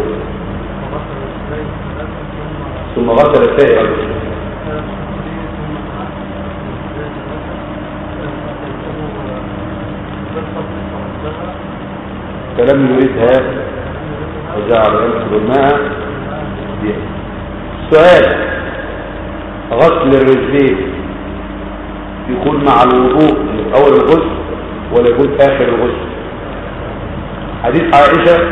ثم غسل سائر الجسم فلم يريدها وجعل ينصب الماء بيده سؤال غسل الرجلين يكون مع الوضوء في اول الغسل ولا يكون في اخر الغسل حديث عائشه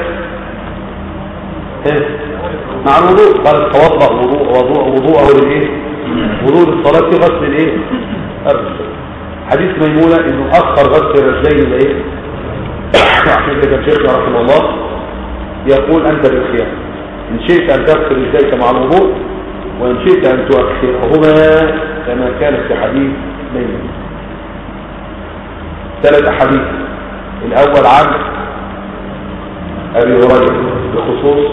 مع الوضوء قال توضا وضوء وضوء وضوءه للايه وضوء للصلاه في غسل الايه الرجل حديث ميمونه انه اخر غسل الرجلين لايه عشان كده شيخنا رحمه الله يقول انت بالخيار ان شئت ان تغسل رجليك مع الوضوء وان شئت ان تؤخرهما كما كانت في حديث ميمونه ثلاث احاديث الاول عن ابي هريره بخصوص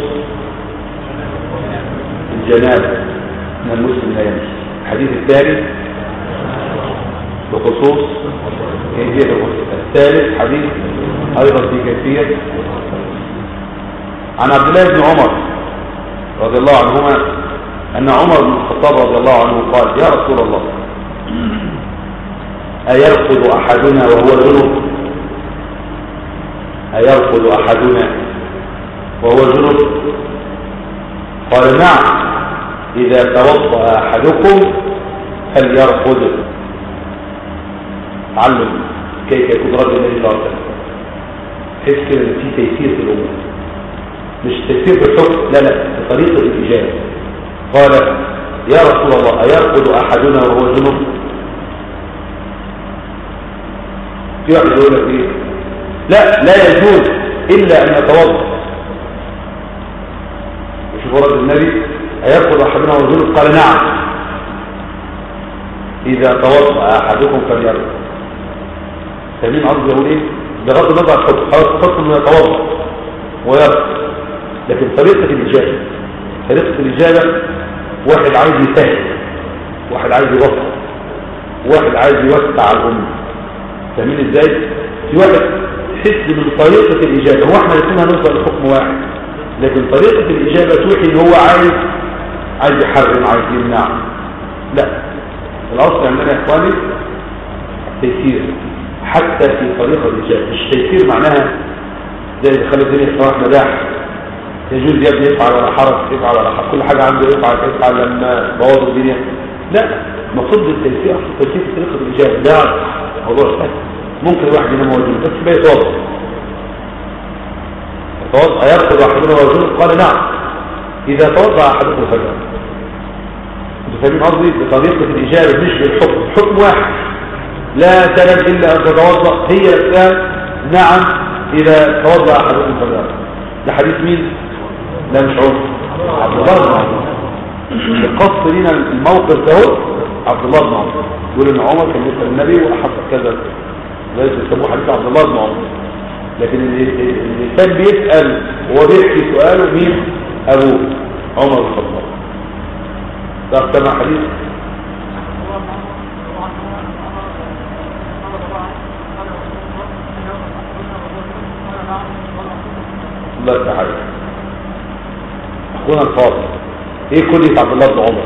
الجنابه ان المسلم لا يمشي الحديث الثاني بخصوص كيفية الغسل الثالث حديث أيضا في كيفية عن عبد الله بن عمر رضي الله عنهما أن عمر بن الخطاب رضي الله عنه قال يا رسول الله أيرقد أحدنا وهو جنب أيرقد أحدنا وهو جنب قال نعم إذا توضأ أحدكم فليرقد تعلم كيف يكون رجل النبي صلى الله عليه وسلم حس كده ان في تيسير في الامور مش تيسير في الحكم لا لا في طريقه الاجابه قال يا رسول الله ايرقد احدنا وهو جنب في واحد يقول لك ايه لا لا يجوز الا ان يتوضا وشوف رد النبي ايرقد احدنا وهو جنب قال نعم اذا توضا احدكم فليرقد فاهمين قصدي اقول ايه بغض النظر عن الحكم خلاص الحكم انه يتوضا ويرقد لكن طريقه الاجابه طريقه الاجابه واحد عايز يسهل واحد عايز يوسع واحد عايز يوسع الامه فاهمين ازاي في واحد حس من طريقه الاجابه هو احنا الاثنين هنوصل لحكم واحد لكن طريقه الاجابه توحي ان هو عايز عايز يحرم عايز يمنع لا الاصل عندنا يا اخواني تيسير حتى في طريقة الإجابة مش تيسير معناها زي اللي خلي الدنيا صلاح مداح يجوز يا ابني يفعل ولا حرج يفعل ولا حرج كل حاجة عنده يفعل يفعل لما بوظ الدنيا لا مقصود التيسير أصل التيسير في طريقة الإجابة ده موضوع سهل ممكن الواحد ينام موجود بس ما يتوضا يتوضا يرقد أحدنا موجود قال نعم إذا توضا أحدكم فجأة انتوا فاهمين قصدي بطريقة الإجابة مش بالحكم حكم واحد لا سبب إلا أن تتوضأ هي الإسلام نعم إذا توضأ أحدكم فجأة ده حديث مين؟ لا مش عمر عبد الله بن عمر القص لنا الموقف ده عبد الله بن عمر يقول ان عمر كان يسأل النبي وأحط كذا ليس يسموه حديث عبد الله بن عمر لكن اللي اللي كان بيسأل وهو بيحكي سؤاله مين؟ أبوه عمر بن الخطاب ده سمع حديث الله تعالى اخونا الفاضل ايه كلية عبد الله بن عمر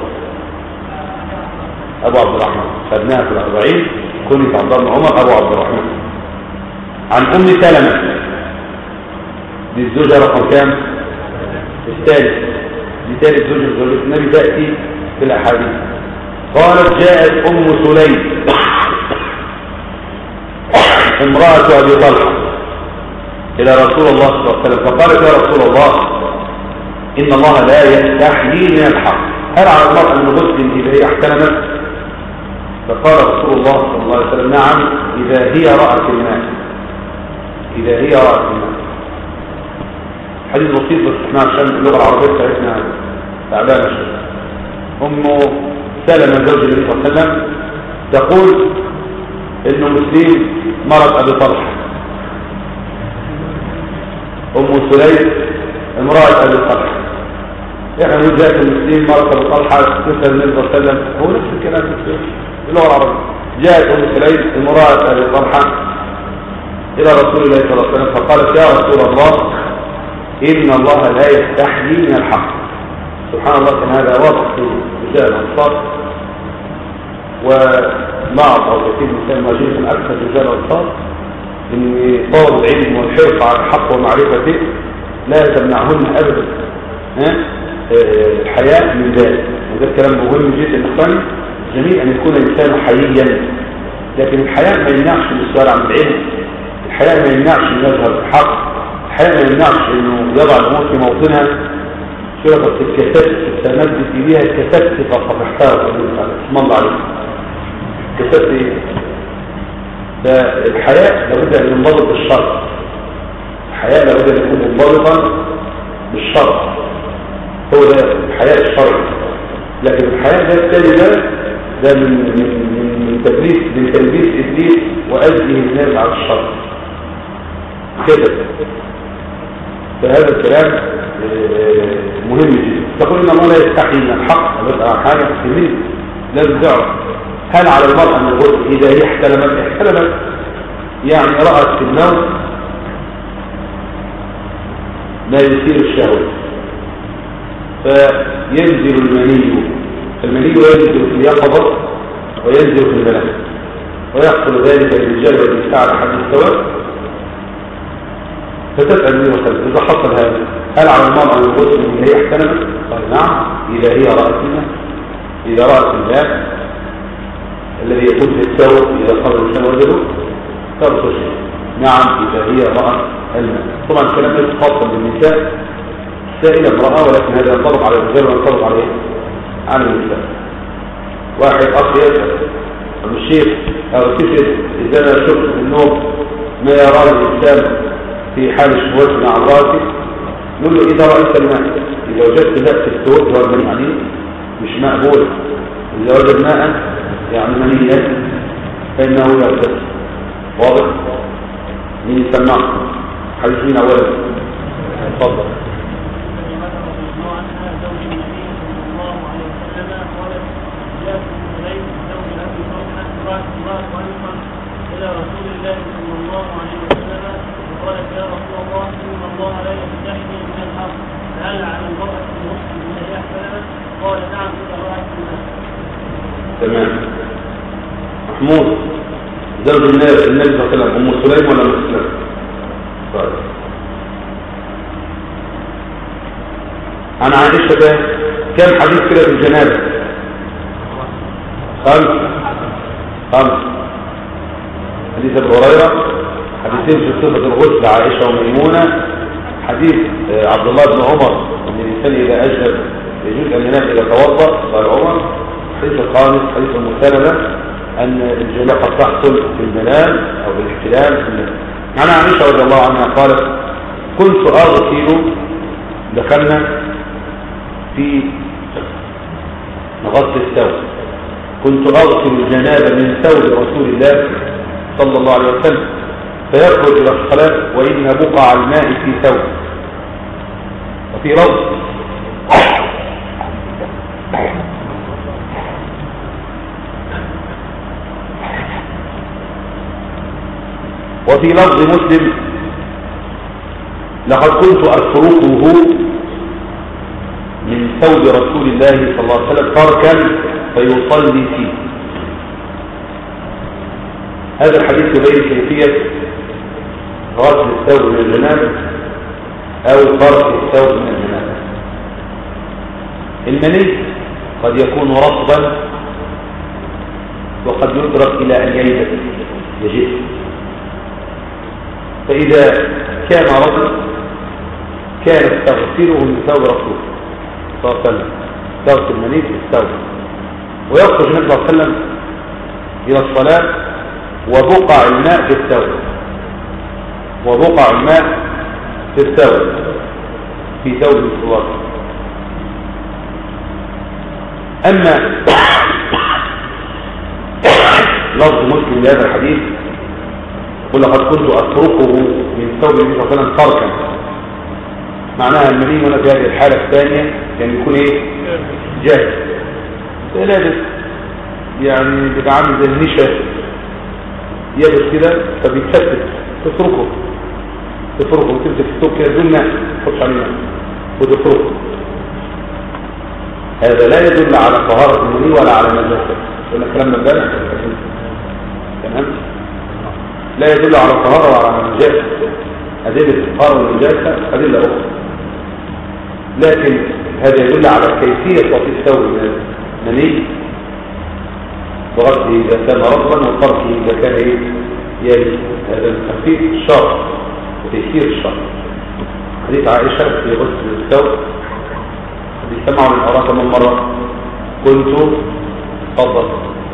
ابو عبد الرحمن خدناها في الاربعين كلية عبد الله بن عمر ابو عبد الرحمن عن ام سلمة دي الزوجة رقم كام الثالث دي ثالث زوجة زوجة النبي تأتي في الاحاديث قالت جاءت ام سليم امرأة ابي طلحه إلى رسول الله صلى الله عليه وسلم فقالت يا رسول الله إن الله لا يستحيي من الحق هل على المرأة المسلم إذا هي احتلمت فقال رسول الله صلى الله عليه وسلم نعم إذا هي رأت الماء إذا هي رأت الماء حديث بسيط بس احنا عشان اللغة العربية بتاعتنا تعبانة شوية أم سلمة زوج النبي صلى الله عليه وسلم تقول إنه مسلم مرض أبي طلحة أم سليم امرأة أبي طلحة يعني نقول جاءت المسلمين مرة أبي طلحة تسأل النبي صلى الله عليه وسلم هو نفس الكلام في اللغة العربية جاءت أم سليم امرأة أبي طلحة إلى رسول الله صلى الله عليه وسلم فقالت يا رسول الله إن الله لا يستحيي من الحق سبحان الله كان هذا واضح في رجال الأنصار وبعض أو كثير من المهاجرين من أكثر رجال الأنصار ان طالب العلم والحرص على الحق ومعرفته لا تمنعهن ابدا ها الحياء من ذلك وده كلام مهم جدا اخواني جميل ان يكون الانسان حييا لكن الحياء ما يمنعش من السؤال عن العلم الحياء ما يمنعش من يظهر الحق الحياء ما يمنعش انه يضع الامور في موطنها سورة الكتاب تمد فيها الكتاب فقط احتاج اسم الله عليك كتبت ايه فالحياء لابد ان ينضبط بالشرط الحياء لابد ان يكون منضبطا بالشرط هو ده الحياء الشرعي لكن الحياء ده التالي ده ده من من من, من تدليس من تلبيس ابليس واجله الناس على الشرط كده فهذا الكلام مهم جدا تقول ان الله لا يستحي من الحق بس على حاجه تسليم لازم تعرف هل على المرأة من الغسل إذا هي احتلمت احتلمت يعني رأت في النوم ما يثير الشهوة فينزل المني المني ينزل في اليقظة وينزل في المنام ويحصل ذلك للرجال والنساء على حد السواء فتسأل النبي صلى إذا حصل هذا هل على المرأة الغسل إن هي احتلمت؟ قال نعم إذا هي رأت الماء إذا رأت الماء الذي يكون في الثوب إذا خرج الشمس وجهه تغسل نعم إذا هي رأت الماء طبعا الكلام ليس خاصا بالنساء سائلة امرأة ولكن هذا ينطبق على الرجال وينطبق على على النساء واحد أخ يسأل أبو الشيخ أغتسل إذا أنا شفت في النوم ما يراه الإنسان في حال الشهوات مع امرأته نقول له إذا رأيت الماء إذا وجدت ماء في الثوب هو المني عليه مش مقبول إذا وجد ماء يعني منيا فإنه يغتسل واضح مين يسمعكم حديث مين أولا اتفضل إلى رسول الله صلى الله عليه وسلم وقالت يا رسول الله إن الله لا يفتحني من الحق هل على المرأة المسلم من هي احتلمت؟ قال نعم إذا رأت الماء تمام محمود زوج النبي النبي صلى الله عليه وسلم ام سليم ولا ام سليم طيب عن عائشة ده كم حديث كده في الجنازة خمس خمس حديث ابو هريرة حديثين في صفة الغسل عائشة وميمونة حديث آه، عبد الله بن عمر ان الانسان اذا اجنب يجوز ان ينام اذا توضا قال عمر الحديث الخامس حديث المسلمة أن الجنة قد تحصل في المنام أو بالاحتلام في المنام عن عائشة رضي الله عنها قالت كنت أغسل دخلنا في غسل الثوب كنت أغسل الجنابة من ثوب رسول الله صلى الله عليه وسلم فيخرج إلى الصلاة وإن بقع الماء في ثوب وفي لفظ وفي لفظ مسلم لقد كنت أفرقه من ثوب رسول الله صلى الله عليه وسلم تركا فيصلي فيه هذا الحديث يبين كيفية غسل الثوب من الجنابة أو فرق الثوب من الجنابة المني قد يكون رطبا وقد يدرك إلى أن ييبس يجف فإذا كان رجل كانت تغسله من ثوب رسول صلى الله عليه وسلم تغسل المني في الثوب ويخرج النبي صلى الله عليه وسلم إلى الصلاة وبقع الماء في الثوب وبقع الماء في الثوب في ثوب الصلاة أما لفظ مسلم لهذا الحديث يقول لقد كنت أتركه من ثوب النبي صلى الله عليه وسلم تركا معناها المني هنا في هذه الحالة الثانية كان يكون ايه جاهز لابس يعني بيبقى عامل زي النشا يابس كده فبيتفتت تتركه تتركه وتمسك الثوب كده بدون ماء تحط عليه ماء وتتركه هذا لا يدل على طهارة المني ولا على نجاسة قلنا الكلام ده امبارح تمام لا يدل على الطهارة ولا على النجاسة أدلة الطهارة والنجاسة أدلة أخرى لكن هذا يدل على كيفية وقت الثوب من المني وغسله إذا كان رطبا وتركه إذا كان إيه يابس هذا تخفيف الشرط وتيسير الشرط حديث عائشة في غسل الثوب حديث سمعوا من أراك من مرة كنت تفضل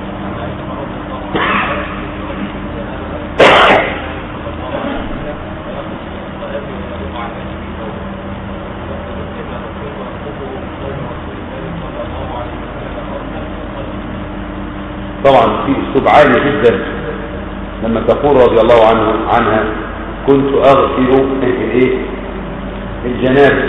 طبعا في اسلوب عالي جدا لما تقول رضي الله عنه عنها كنت اغسل الايه الجنابه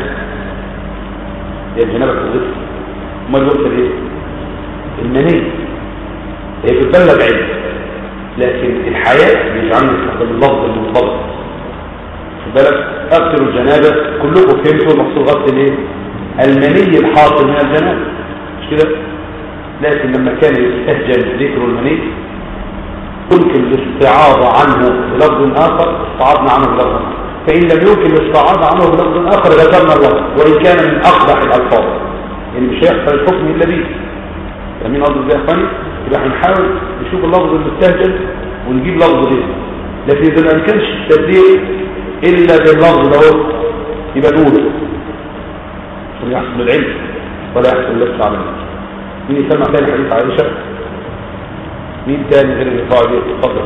هي الجنابه في الغسل امال الغسل ايه المني هي بتبلغ علم لكن الحياة بيجعلنا نستخدم اللفظ المنضبط خد بالك اغسلوا الجنابه كلكم فهمتوا المقصود غسل ايه المني الحاصل من الجنابه مش كده لكن لما كان يستهجن ذكر المني يمكن الاستعاضة عنه بلفظ آخر استعاضنا عنه بلفظ آخر فإن لم يمكن الاستعاضة عنه بلفظ آخر ذكرنا اللفظ وإن كان من أقبح الألفاظ يعني مش هيحصل الحكم إلا به فاهمين قصدي ازاي يا اخواني يبقى هنحاول نشوف اللفظ المستهجن ونجيب لفظ غيره لكن إذا ما كانش التبديل إلا باللفظ ده هو يبقى نقول عشان يحصل العلم ولا يحصل اللبس على الناس مين يسمع تاني حديث عائشة مين تاني غير اللي قاعد يتفضل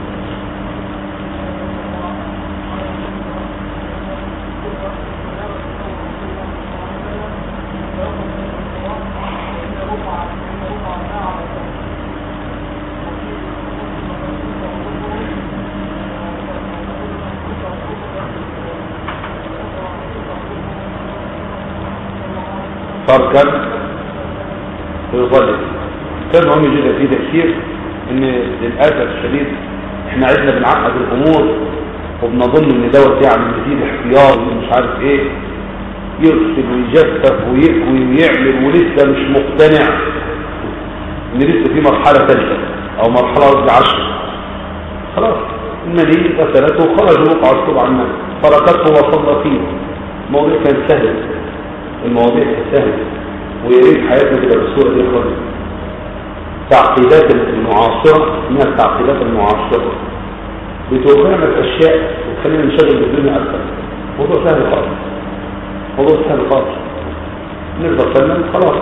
تركا ويصلي كان مهم جدا في تفسير ان للاسف الشديد احنا عدنا بنعقد الامور وبنظن ان دوت يعني مفيد احتياط ومش عارف ايه يغسل ويجفف ويكوي ويعمل ولسه مش مقتنع ان لسه في مرحله ثالثه او مرحله قصدي عشر خلاص المني غسلته وخرج وقع الصبح عن فركته وصلى فيه الموضوع كان سهل المواضيع كانت سهله ويا ريت حياتنا تبقى بالصوره دي خالص التعقيدات المعاصره اسمها التعقيدات المعاصره بتوقعنا الاشياء وتخلينا نشغل بالدنيا اكثر موضوع سهل خالص موضوع سهل خالص نقدر فنان خلاص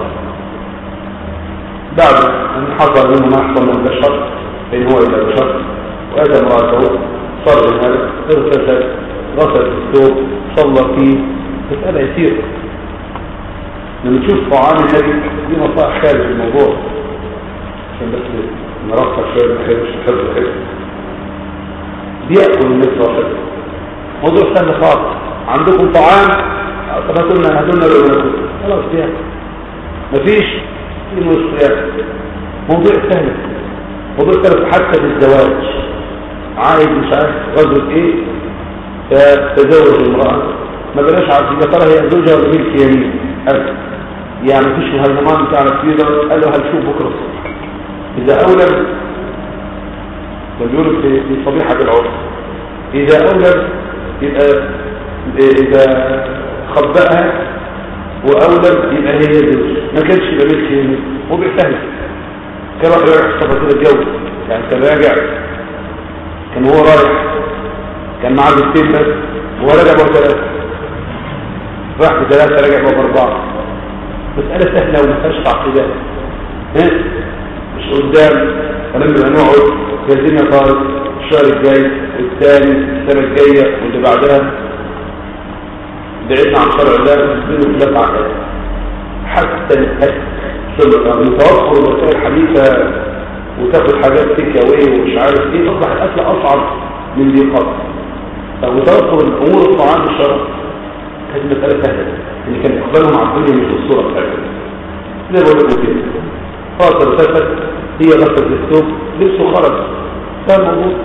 بعد ان حصل منه ما حصل من البشر فان هو الى بشر واتى امراته صار هذا اغتسل غسل الثوب صلى فيه مساله يسير لما تشوف طعام النبي دي نصائح خارج الموضوع عشان بس نرفع شويه بحيث الحفظ الحفظ بياكل النبي صلى الله عليه وسلم موضوع سهل خالص عندكم طعام طب هاتوا لنا هاتوا لنا لقمه خلاص بياكل مفيش في مشكله موضوع سهل موضوع سهل حتى في الزواج عايز مش عارف غزوه ايه فتزوج امراه ما بلاش عارف يا ترى هي زوجها ولا ملك يمين أبدا يعني مفيش مهرجمان بتاع الكبيرة قال له هنشوف بكرة الصبح إذا أولد بيقولوا في في صبيحة العرس إذا أولد يبقى إذا خبأها وأولد يبقى هي زوج ما كانش يبقى ملك يمين هو بيسهل كان راح رايح السفر كده الجو يعني كان راجع كان هو رايح كان معاه بنتين بس هو رجع بقى ثلاثة راح بثلاثة رجع بقى بأربعة مسألة سهلة وما فيهاش تعقيدات ها مش قدام فلما نقعد جاهزين يا طارق الشهر الجاي والثاني السنة الجاية واللي بعدها بعدنا عن شرع الله نزلوا ثلاث عقائد حتى الأكل متوفر الوسائل الحديثة وتاخد حاجات تيك اواي ومش عارف ايه تصبح الاكل اصعب من دي قبل فمتوفر الامور الطعام الشرع كانت مسألة سهلة اللي كان إقبالهم على الدنيا مش بالصورة بتاعتها زي ما بقول لكم كده خلاص ارتفت هي غسلت الثوب لبسه خرج ده الموضوع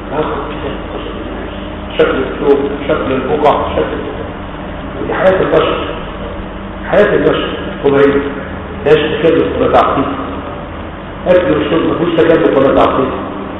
شكل الثوب شكل البقع شكل دي حياة البشر حياة البشر طبيعية لاش تكلف ولا تعقيد أكل والشرب مفيش تكلف ولا تعقيد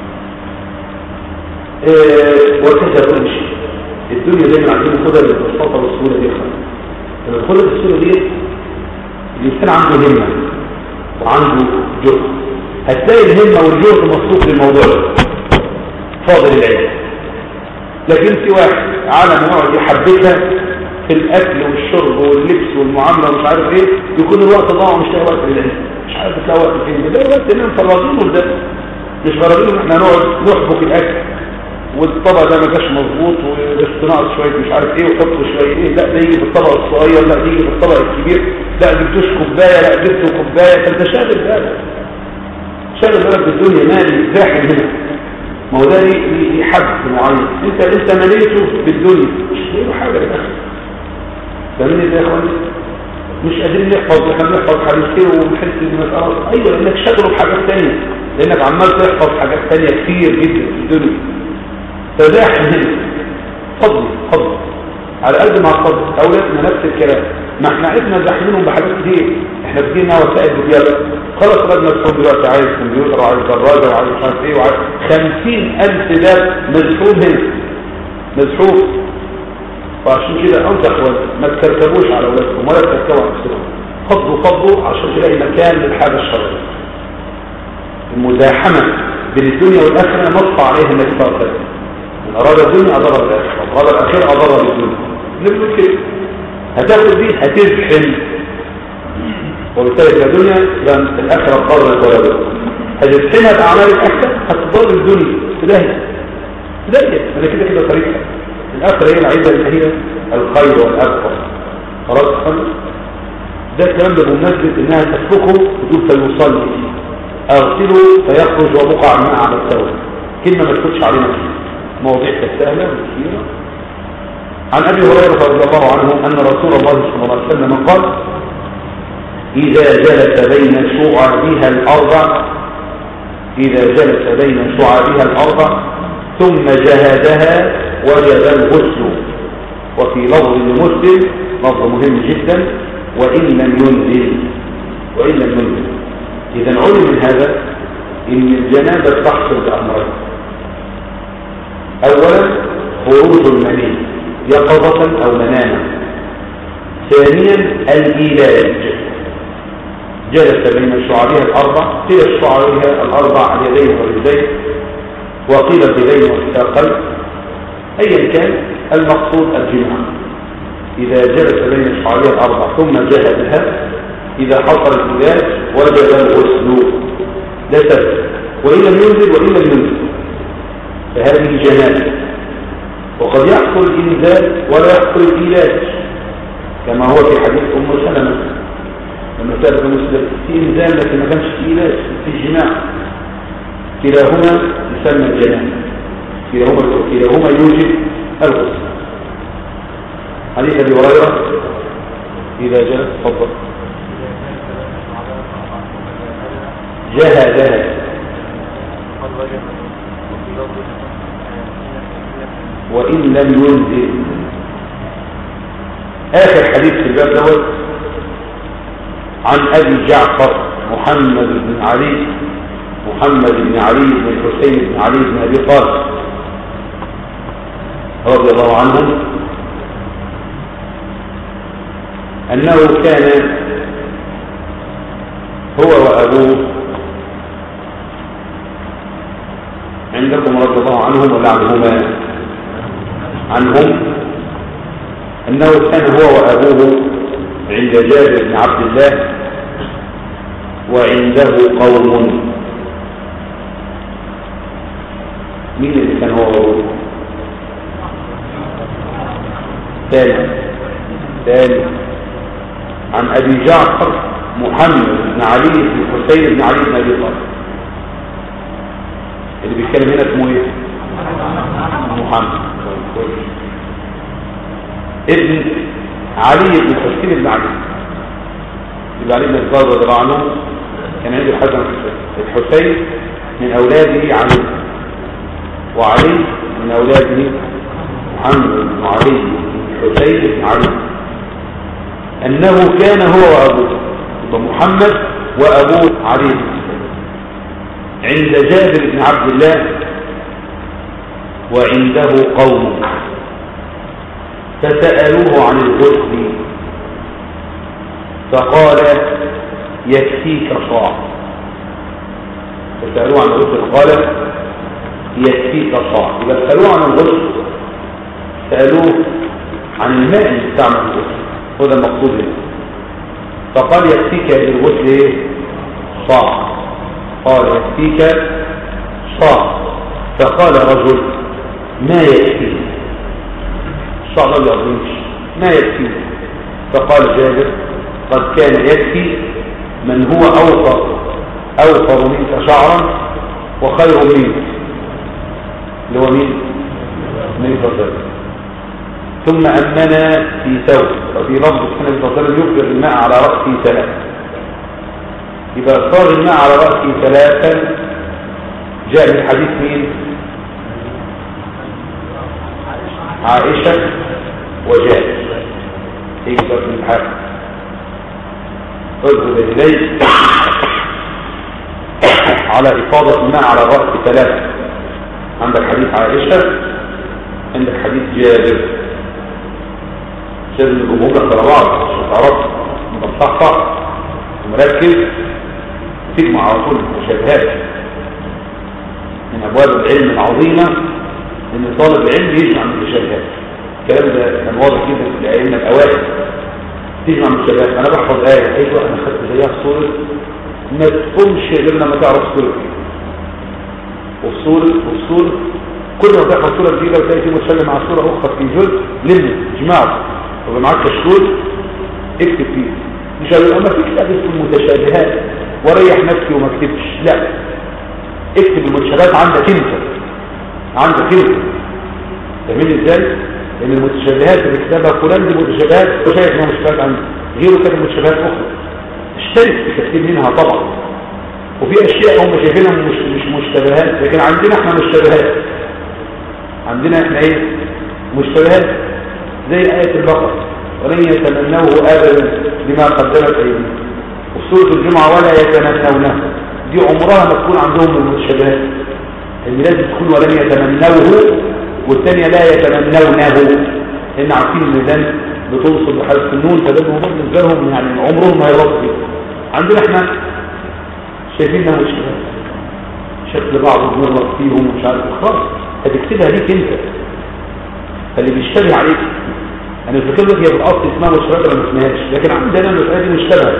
إيه وكذا كل شيء الدنيا دايما عايزين ناخدها بالبساطه والسهوله دي خالص لما ناخدها بالسهوله دي الانسان عنده همه وعنده جهد هتلاقي الهمه والجهد مصروف للموضوع ده فاضل العلم لكن في واحد عالم يقعد يحبكها في الاكل والشرب واللبس والمعامله ومش عارف ايه يكون الوقت ضاع ومش لاقي وقت للعلم مش عارف تلاقي وقت فين ده وقت اننا مفرطين ده مش غرضين ان احنا نقعد نحبك الاكل والطبق ده ما جاش مظبوط وبس ناقص شويه مش عارف ايه وحطه شويه ايه لا ده يجي بالطبق الصغير لا ده يجي بالطبق الكبير لا جبتوش كوبايه لا جبتوا كوبايه فانت شاغل بالك شاغل بالك بالدنيا مالي زاحم هنا ما هو ده ليه ليه حد معين انت انت مليته بالدنيا مش له حاجه للاخر فاهمني ازاي يا اخواني مش قادرين نحفظ احنا بنحفظ حديثين ونحس ان خلاص ايوه لانك شغله بحاجات ثانيه لانك عمال تحفظ حاجات تانية كتير جدا في الدنيا فزاحم هنا فضل فضل على قد ما الفضل اولادنا نفس الكلام ما احنا عرفنا زاحمينهم بحاجات كتير احنا بتجينا وسائل فيديوهات خلاص ولادنا الصوت دلوقتي عايز كمبيوتر وعايز دراجه وعايز مش عارف ايه وعايز 50000 باب مزحوم هنا مزحوم فعشان كده انصح والدك ما تكركبوش على اولادكم ولا تكركبوا على نفسكم فضوا فضوا عشان تلاقي مكان للحاجه الشرعيه المزاحمه بين الدنيا والاخره نص عليها النبي صلى الله عليه وسلم من اراد الدنيا اضر بالاخره واراد الاخره اضر بالدنيا نقول كده هتاخد دي هتزحم وبالتالي الدنيا يبقى الاخره قررت ولا بد هتزحمها باعمال الاخره هتضر الدنيا تلاهي تلاهي انا كده كده طريقها الاخره هي العيده اللي هي الخير والابقى خلاص خلاص ده الكلام ده بمناسبه انها تسلكه بدون فيصلي اغسله فيخرج وبقع الماء على الثوب كلمه ما تكونش علينا فيها مواضيع كانت سهله وكثيره عن ابي هريره رضي الله عنه ان رسول الله صلى الله عليه وسلم قال اذا جلس بين شعابها الاربع اذا جلس بين شعابها الاربع ثم جهدها وجب الغسل وفي لفظ لمسلم لفظ مهم جدا وان لم ينزل وان لم ينزل اذا علم من هذا ان الجنابه تحصل بامرين اولا خروج المني يقظة أو مناما ثانيا الإيلاج جلس بين شعرها الأربع قيل شعرها الأربع اليدين والرجلين وقيل الرجلين والساقين أيا كان المقصود الجماع إذا جلس بين شعرها الأربع ثم جهدها إذا حصل الإيلاج وجب الغسل ده سبب وإن لم ينزل وإن لم ينزل فهذه جنازة وقد يحصل الإنزال ولا يحصل الإيلاج كما هو في حديث أم سلمة لما سألت مسلم في إنزال لكن ما كانش في إيلاج في الجماع كلاهما يسمى الجنان كلاهما كلاهما يوجب الغسل حديث أبي هريرة إذا جاء تفضل جهدها وإن لم ينزل آخر حديث في الباب دوت عن أبي جعفر محمد بن علي محمد بن علي بن الحسين بن علي بن أبي طالب رضي الله عنهم أنه كان هو وأبوه عندكم رضي الله عنهم ولا عنهما عنهم أنه كان هو وأبوه عند جابر بن عبد الله وعنده قوم مين اللي كان هو وأبوه ثاني ثاني عن أبي جعفر محمد بن علي بن حسين بن علي بن أبي طالب اللي بيتكلم هنا اسمه ايه محمد ابن علي بن حسين بن علي ابن علي بن ابي طالب رضي الله عنه كان عنده الحسن الحسين من اولاده علي وعلي من اولاده محمد بن علي بن حسين بن علي انه كان هو وابوه يبقى محمد وابوه علي بن حسين عند جابر بن عبد الله وعنده قوم فسألوه عن الغسل فقال يكفيك صاع فسألوه عن الغسل قال يكفيك صاع يبقى سألوه عن الغسل سألوه عن الماء اللي بتعمل الغسل هذا المقصود هنا فقال يكفيك للغسل ايه صاع قال يكفيك صاع فقال رجل ما يكفي الصاع ما بيعظمش ما يكفي فقال جابر قد كان يكفي من هو أوفر أوفر منك شعرا وخير منك اللي هو مين النبي صلى الله عليه وسلم ثم أمنا في ثوب وفي لفظ النبي صلى الله عليه وسلم يفرغ الماء على رأسه ثلاثة إذا صار الماء على رأسه ثلاثا جاء من حديث مين عائشة وجاء يقدر من الحاكم اذهب إليه على إفاضة الماء على الرأس ثلاثة عندك حديث عائشة عندك حديث جابر لازم الجمهور على بعض عشان تعرف مصحصح ومركز تجمع على طول المتشابهات من ابواب العلم العظيمه ان طالب العلم يجمع المتشابهات الكلام ده كان واضح جدا في الائمه الاوائل تجمع المتشابهات انا بحفظ ايه ايوه انا خدت زيها في سوره ما تقومش غير لما تعرف سوره ايه وفي سوره وفي سوره كل ما تحفظ سوره جديده وتلاقي في متشابه مع سوره اخرى في جزء لم اجمعه ويبقى معاك كشكول اكتب فيه مش هيبقى ما فيش تأليف المتشابهات وريح نفسي وما اكتبش لا اكتب المتشابهات عندك انت عندك انت فاهمين ازاي؟ لان المتشابهات اللي كتبها فلان دي متشابهات وشايف انها متشابهات عندي غيره كتب متشابهات اخرى اشترك في تكتيب منها طبعا وفي اشياء هم شايفينها مش مش مشتبهات لكن عندنا احنا مشتبهات عندنا احنا ايه مشتبهات زي آية البقرة ولن يتمنوه أبدا بما قدمت أيديهم وفي سورة الجمعة ولا يتمنونه دي عمرها ما تكون عندهم من المتشابهات اللي لازم تكون ولن يتمنوه والثانية لا يتمنونه لأن عارفين إن ده بتنصب بحذف النون فده الموضوع بالنسبة لهم يعني عمرهم ما هيرد فيه عندنا احنا شايفين انها مشكلات شكل بعض بنغلط فيهم ومش عارف خلاص هتكتبها ليك انت فاللي بيشتبه عليك انا الفكره دي هي بالاصل اسمها مشتبهه ولا ما اسمهاش لكن عندنا المساله دي مشتبهه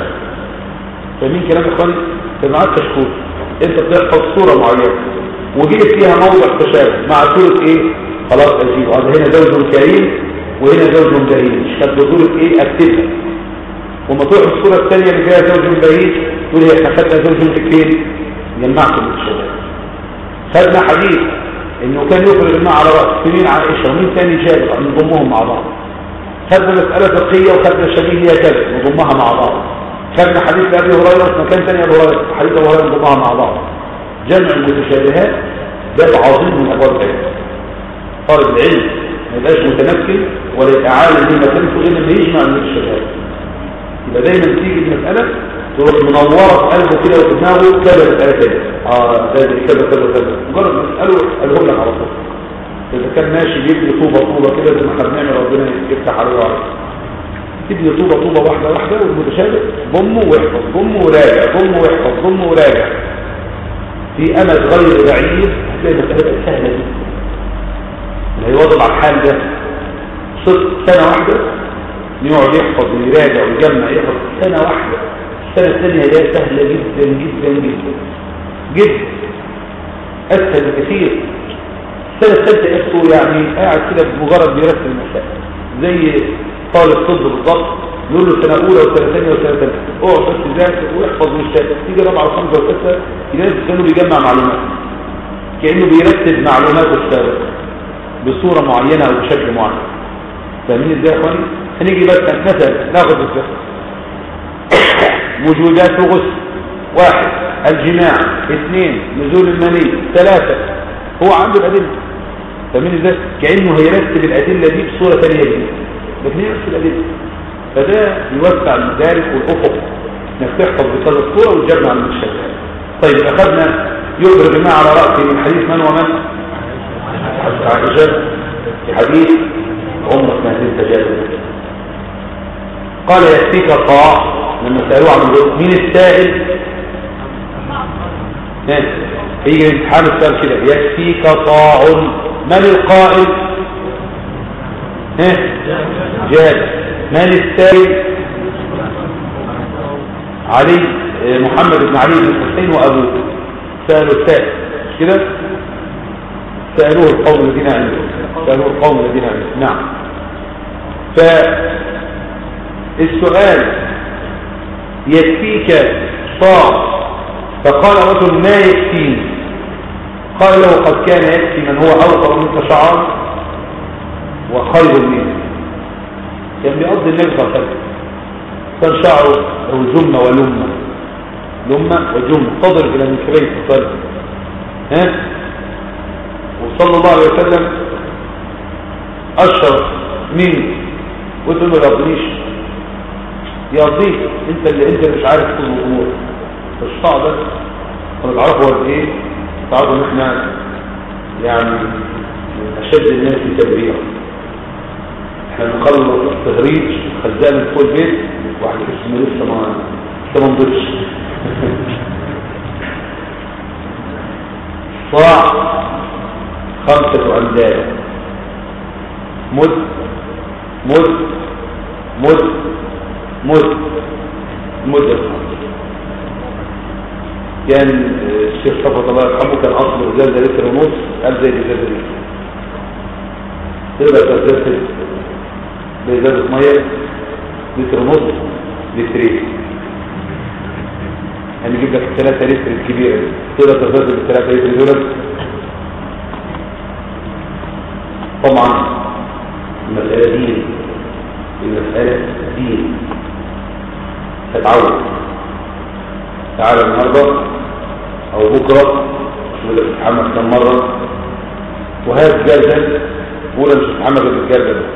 فاهمين كلام يا اخواني معاك كشكول انت بتحفظ صوره معينه وجيت فيها موضع تشابه مع صوره ايه خلاص اجيب هذا هنا زوج كريم وهنا زوج بهيج كانت بصوره ايه اكتبها وما تروح الصوره الثانيه اللي فيها زوج بهيج تقول هي احنا خدنا زوج فين جمعت المتشابهات خدنا حديث انه كان يخرج الماء على راس سنين عائشه ومين ثاني جابر نضمهم مع بعض خدنا مساله فقهيه وخدنا شبيه هي كذا نضمها مع بعض خدنا حديث ابي هريره في مكان ثاني ابي هريره حديث ابي هريره نضمها مع بعض جمع المتشابهات باب عظيم من ابواب العلم طالب العلم ما يبقاش متمكن ولا يتعالم بما تنفذ الا لما يجمع المتشابهات يبقى دايما تيجي المساله تروح منوره في قلبه كده وفي دماغه كذا مساله كده اه ده كذا كذا كذا مجرد ما تساله قالهم لك على طول اذا كان ماشي بيبني طوبه طوبه كده زي ما احنا بنعمل ربنا يفتح عليه وعليه تبني طوبه طوبه واحده واحده والمتشابه ضمه واحفظ ضمه وراجع ضمه واحفظ ضمه وراجع في امد غير بعيد هتلاقي مسألة سهلة جدا اللي هيواظب على الحال ده صدق سنة واحدة يقعد يحفظ ويراجع ويجمع يحفظ سنة واحدة السنة الثانية هي سهلة جدا جدا جدا جدا أسهل بكثير السنة الثالثة يحفظ يعني قاعد كده بمجرد بيرسل المسائل زي طالب طب بالضبط نقول له سنة أولى وسنة ثانية وسنة ثالثة اقعد بس ذاكر واحفظ واشتغل تيجي رابعة وخمسة وستة يلاقي كأنه بيجمع معلومات كأنه بيرتب معلوماته السابقة بصورة معينة أو بشكل معين فاهمين ازاي يا اخواني؟ هنيجي بس مثلا ناخد الفقه وجودات غسل واحد الجماع اثنين نزول المني ثلاثة هو عنده الأدلة فاهمين ازاي؟ كأنه هيرتب الأدلة دي بصورة ثانية جديدة لكن هي نفس الأدلة فده يوسع المدارك والأفق انك تحفظ بكذا الصورة وتجمع من الشباب طيب أخذنا يخرج الماء على رأسه من حديث من ومن؟ عائشة في حديث عمر ما تنتجاب قال يكفيك طاع لما سألوه عن الوقت مين السائل؟ يجي الامتحان السؤال كده يكفيك طاع من القائل؟ جاد من السائل علي محمد بن علي بن الحسين وابوه سألوا السائل مش كده سألوه القوم الذين عندهم سألوه القوم الذين عندهم نعم فالسؤال يكفيك صاع فقال رجل ما يكفيني قال له قد كان يكفي من هو أوفر منك شعر وخير منه كان بيقضي النبي صلى الله عليه وسلم كان شعره له جمة ولمة لمة وجمة تضرب إلى منكبين الصلاة ها وصلى الله عليه وسلم اشرف مين وتقول له ما يرضيش يرضيك انت اللي انت مش عارف كل الامور الشطاع ده انا تعرفوا قد ايه تعرفوا ان احنا يعني من اشد الناس تبريرا احنا نخلص التهريج خزان من فوق البيت واحد اسمه لسه ما لسه ما نضيفش صاع خمسة أمداد مد مد مد مد مد كان الشيخ صفوت الله يرحمه كان أصله إزازة لتر ونص قال زي الإزازة دي تقدر تغتسل بإزازة مية لتر ونص لترين هنجيب لك الثلاثة لتر الكبيرة دي تقدر تغتسل بالثلاثة لتر دول طبعا المسألة دين المسألة دين تتعود تعالى النهاردة او بكرة شو بدك تتحمل كم مرة وهذا الجردل ولا مش تتحمل بالجردل ده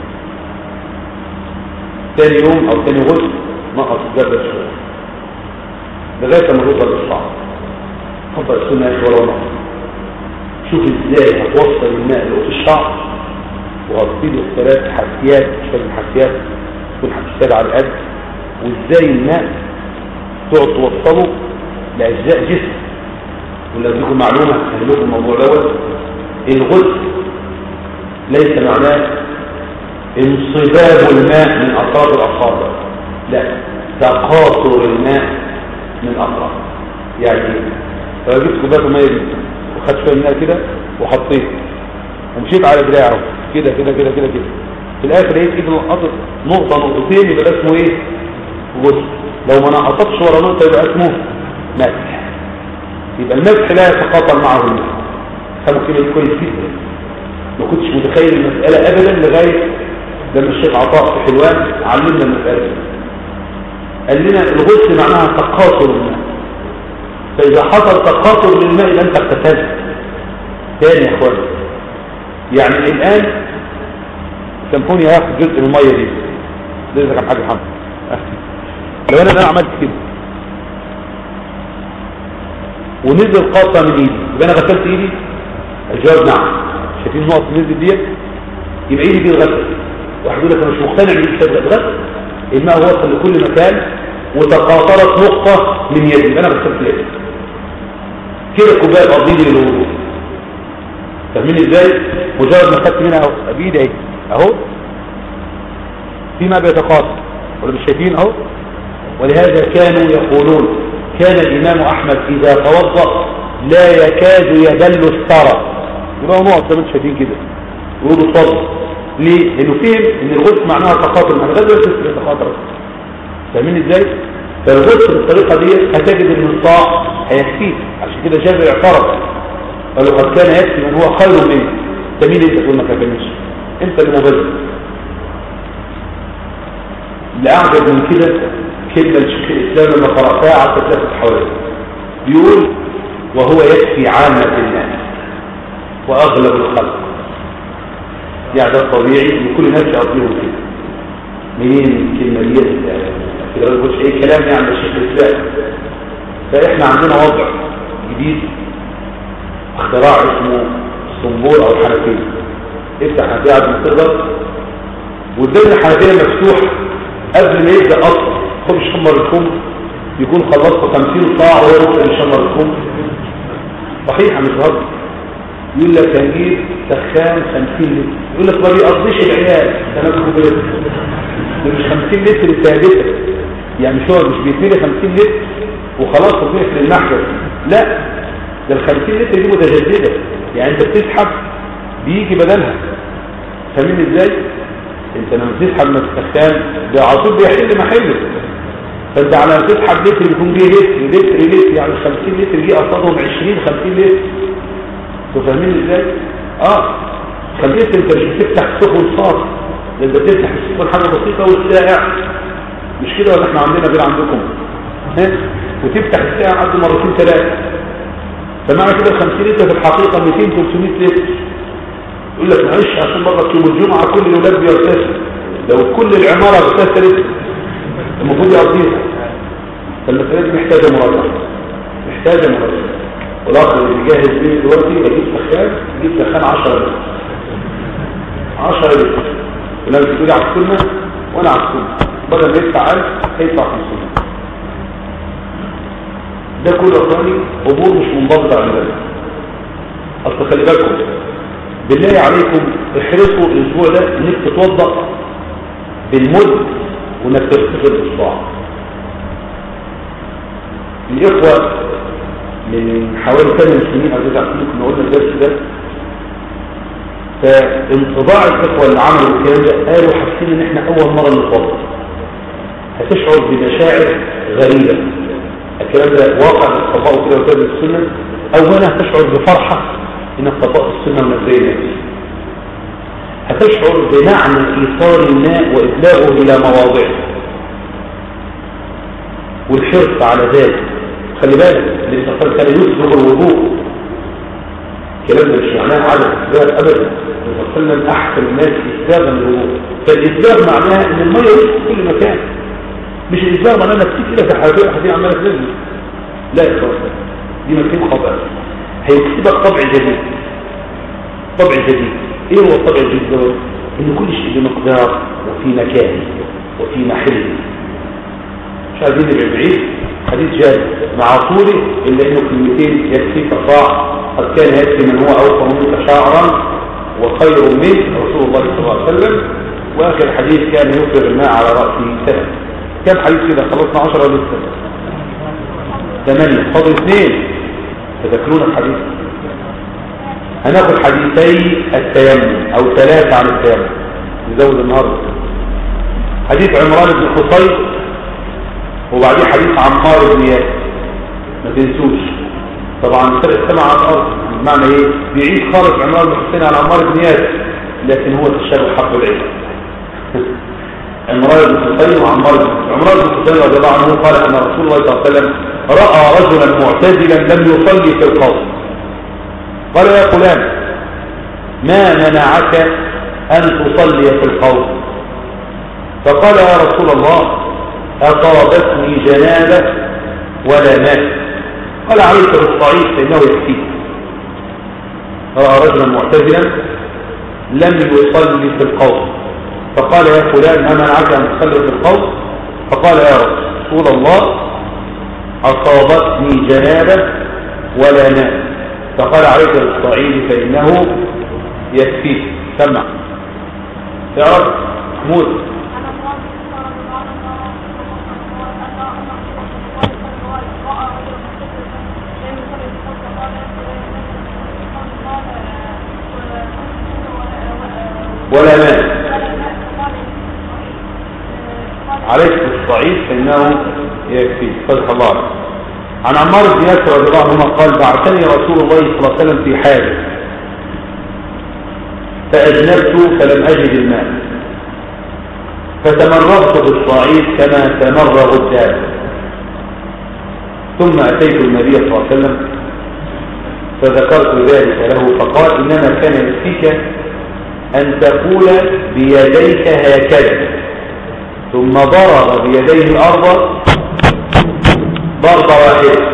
تاني يوم او تاني غسل نقص الجردل شوية لغاية ما توصل للصعب حط السنة يا اخي ولا نقص شوف ازاي هتوصل الماء اللي في الشعر وهتفيد الثلاث حسيات مش لازم حسيات تكون حسيات على القد وازاي الماء تقعد توصله لاجزاء جسم ولا اديكم معلومه اقول لكم الموضوع دوت الغسل ليس معناه انصباب الماء من اطراف الاصابع لا تقاطر الماء من اطراف يعني ايه لو جبت كوبايه ميه دي وخدت شويه منها كده وحطيت ومشيت على دراعه كده كده كده كده كده في الاخر لقيت ايده نقطت نقطه نقطتين يبقى ده اسمه ايه غسل لو ما نقطتش ولا نقطه يبقى اسمه مسح يبقى المسح لا يتقاطر معه الماء فاهموا كده كويس جدا ما كنتش متخيل المساله ابدا لغايه لما الشيخ عطاء في حلوان علمنا المساله دي قال لنا الغسل معناها تقاطر الماء فاذا حصل تقاطر للماء يبقى انت اغتسلت تاني يا اخوان يعني الان سامحوني هاخد جزء من الميه دي لسه كان حاجه محمد لو انا انا عملت كده ونزل قاطع من ايدي يبقى انا غسلت ايدي الجواب نعم شايفين النقط نزل ديت يبقى ايدي دي الغسل واحد يقول لك انا مش مقتنع ان دي تبدا بغسل الماء وصل لكل مكان وتقاطرت نقطه من يدي يبقى انا غسلت يدي كده كوبايه قضيدي للوضوء فاهمين ازاي مجرد ما خدت منها اهو بايدي اهي اهو في ما بيتقاطر ولا مش شايفين اهو ولهذا كانوا يقولون كان الامام احمد اذا توضا لا يكاد يبل الثرى يبقى نقط زي ما انتم شايفين كده يقولوا اتفضل ليه؟ لانه فهم ان الغسل معناها تقاطر معناها غير بس يتقاطر فاهمين ازاي؟ فالغسل بالطريقه دي هتجد ان الصاع هيكفيك عشان كده جابر اعترض قال له قد كان يكفي من هو خير منه انت مين انت تقول ما كفانيش انت اللي مبذل اللي اعجب من كده كلمه لشيخ الاسلام لما قراتها على ثلاثه حوالي بيقول وهو يكفي عامه الناس واغلب الخلق يعني ده الطبيعي ان كل الناس يقضيهم كده منين الكلمه دي كده ما بقولش اي كلام يعني الشيخ الاسلام فاحنا عندنا وضع جديد اختراع اسمه الصنبور او الحنفيه افتح حنفيه عبد الصغر والدنيا الحنفيه مفتوح قبل ما يبدا اصلا خد شمر الكم يكون خلصت 50 صاع وهو لسه بيشمر الكم صحيح مش غلط يقول لك هنجيب سخان 50 لتر يقول لك ما بيقضيش العيال تمام كده ده مش 50 لتر ثابته يعني مش هو مش بيتملي 50 لتر وخلاص وتقفل المحجر لا ده ال 50 لتر دي متجدده يعني انت بتسحب بيجي بدلها فاهمين ازاي انت لما تسحب من السخان ده على طول بيحل محله فانت على ما تسحب لتر بيكون جه لتر لتر لتر يعني 50 لتر جه قصادهم 20 50 لتر انتوا فاهمين ازاي اه 50 لتر انت مش بتفتح سخن صار ده انت بتفتح السخن حاجه بسيطه والساقع مش كده ولا احنا عندنا غير عندكم ها وتفتح الساعه قد مرتين ثلاثه فمعنى كده 50 لتر في الحقيقة 200 300 لتر يقول لك معلش عشان مرة يوم الجمعة كل الولاد بيغتسلوا لو كل العمارة اغتسلت المفروض يقضيها فالمسألة دي محتاجة مراجعة محتاجة مراجعة والأخر اللي بيجهز بيه دلوقتي بجيب سخان بجيب سخان 10 لتر 10 لتر ولما تقولي على السنة وأنا على السنة بدل ما يدفع 1000 هيدفع 500 ده كله اخواني امور مش منضبطه عندنا اصل خلي بالكم بالله عليكم احرصوا الاسبوع ده انك تتوضا بالمد وانك تغتسل باصبعك الاخوه من حوالي 8 سنين او 9 سنين كنا قلنا الدرس ده فانطباع الاخوه اللي عملوا الكلام ده قالوا حاسين ان احنا اول مره نتوضا هتشعر بمشاعر غريبه الكلام ده واقع تطبقه كده وكده السنة اولا هتشعر بفرحة انك طبقت السنة من زي الناس هتشعر بمعنى ايصال الماء وابلاغه الى مواضعه والحرص على ذلك خلي بالك الانتصار كان يسبق الوضوء الكلام ده مش معناه عدم اسباب ابدا وصلنا من احسن الناس اسبابا للوضوء فالاسباب معناها ان الميه يسبق في كل مكان مش الإسلام معناه انك تيجي كده في حاجات حاجات عمالة تنزل لا يا اخوان دي مكتوب خطأ هيكتبك طبع جديد طبع جديد ايه هو الطبع الجديد دوت ان كل شيء بمقدار وفي مكان وفي محل مش عايزين نبقى بعيد حديث جاد مع طوله الا انه كلمتين يكفيك صاع قد كان يكفي من هو اوفر منك شعرا وخير منه رسول الله صلى الله عليه وسلم واخر حديث كان يفرغ الماء على راسه سنه كم حديث كده خلصنا 10 ولا لسه 8 فاضل اثنين تذكرون الحديث هناخد حديثي التيمم او ثلاثة عن التيمم نزود النهارده حديث عمران بن حصين وبعديه حديث عمار بن ياسر ما تنسوش طبعا فرق السمع على الارض بمعنى ايه بيعيد خالص عمران بن حصين على عمار بن ياسر لكن هو تشابه حق العلم عمران بن حصين وعمار بن عمران بن حصين رضي الله عنه قال ان رسول الله صلى الله عليه وسلم راى رجلا معتزلا لم يصلي في القوم قال يا فلان ما منعك ان تصلي في القوم فقال يا رسول الله اصابتني جنابه ولا ماء قال عليك بالصعيد فانه يكفيك راى رجلا معتزلا لم يصلي في القوم فقال يا فلان ما منعك أن تصلي في القوم فقال يا رسول الله أصابتني جنابة ولا ماء فقال عليك بالصعيد فإنه يكفيك سمع تعرف محمود ولا ماء عليك بالصعيد فإنه يكفي فتح الله عليك. عن عمار بن ياسر رضي الله عنهما قال بعثني رسول الله صلى الله عليه وسلم في حاجة فأجنبت فلم أجد الماء فتمرغت بالصعيد كما تمرغ الداب ثم أتيت النبي صلى الله عليه وسلم فذكرت ذلك له فقال إنما كان يكفيك أن تقول بيديك هكذا ثم ضرب بيديه الأرض ضربة واحدة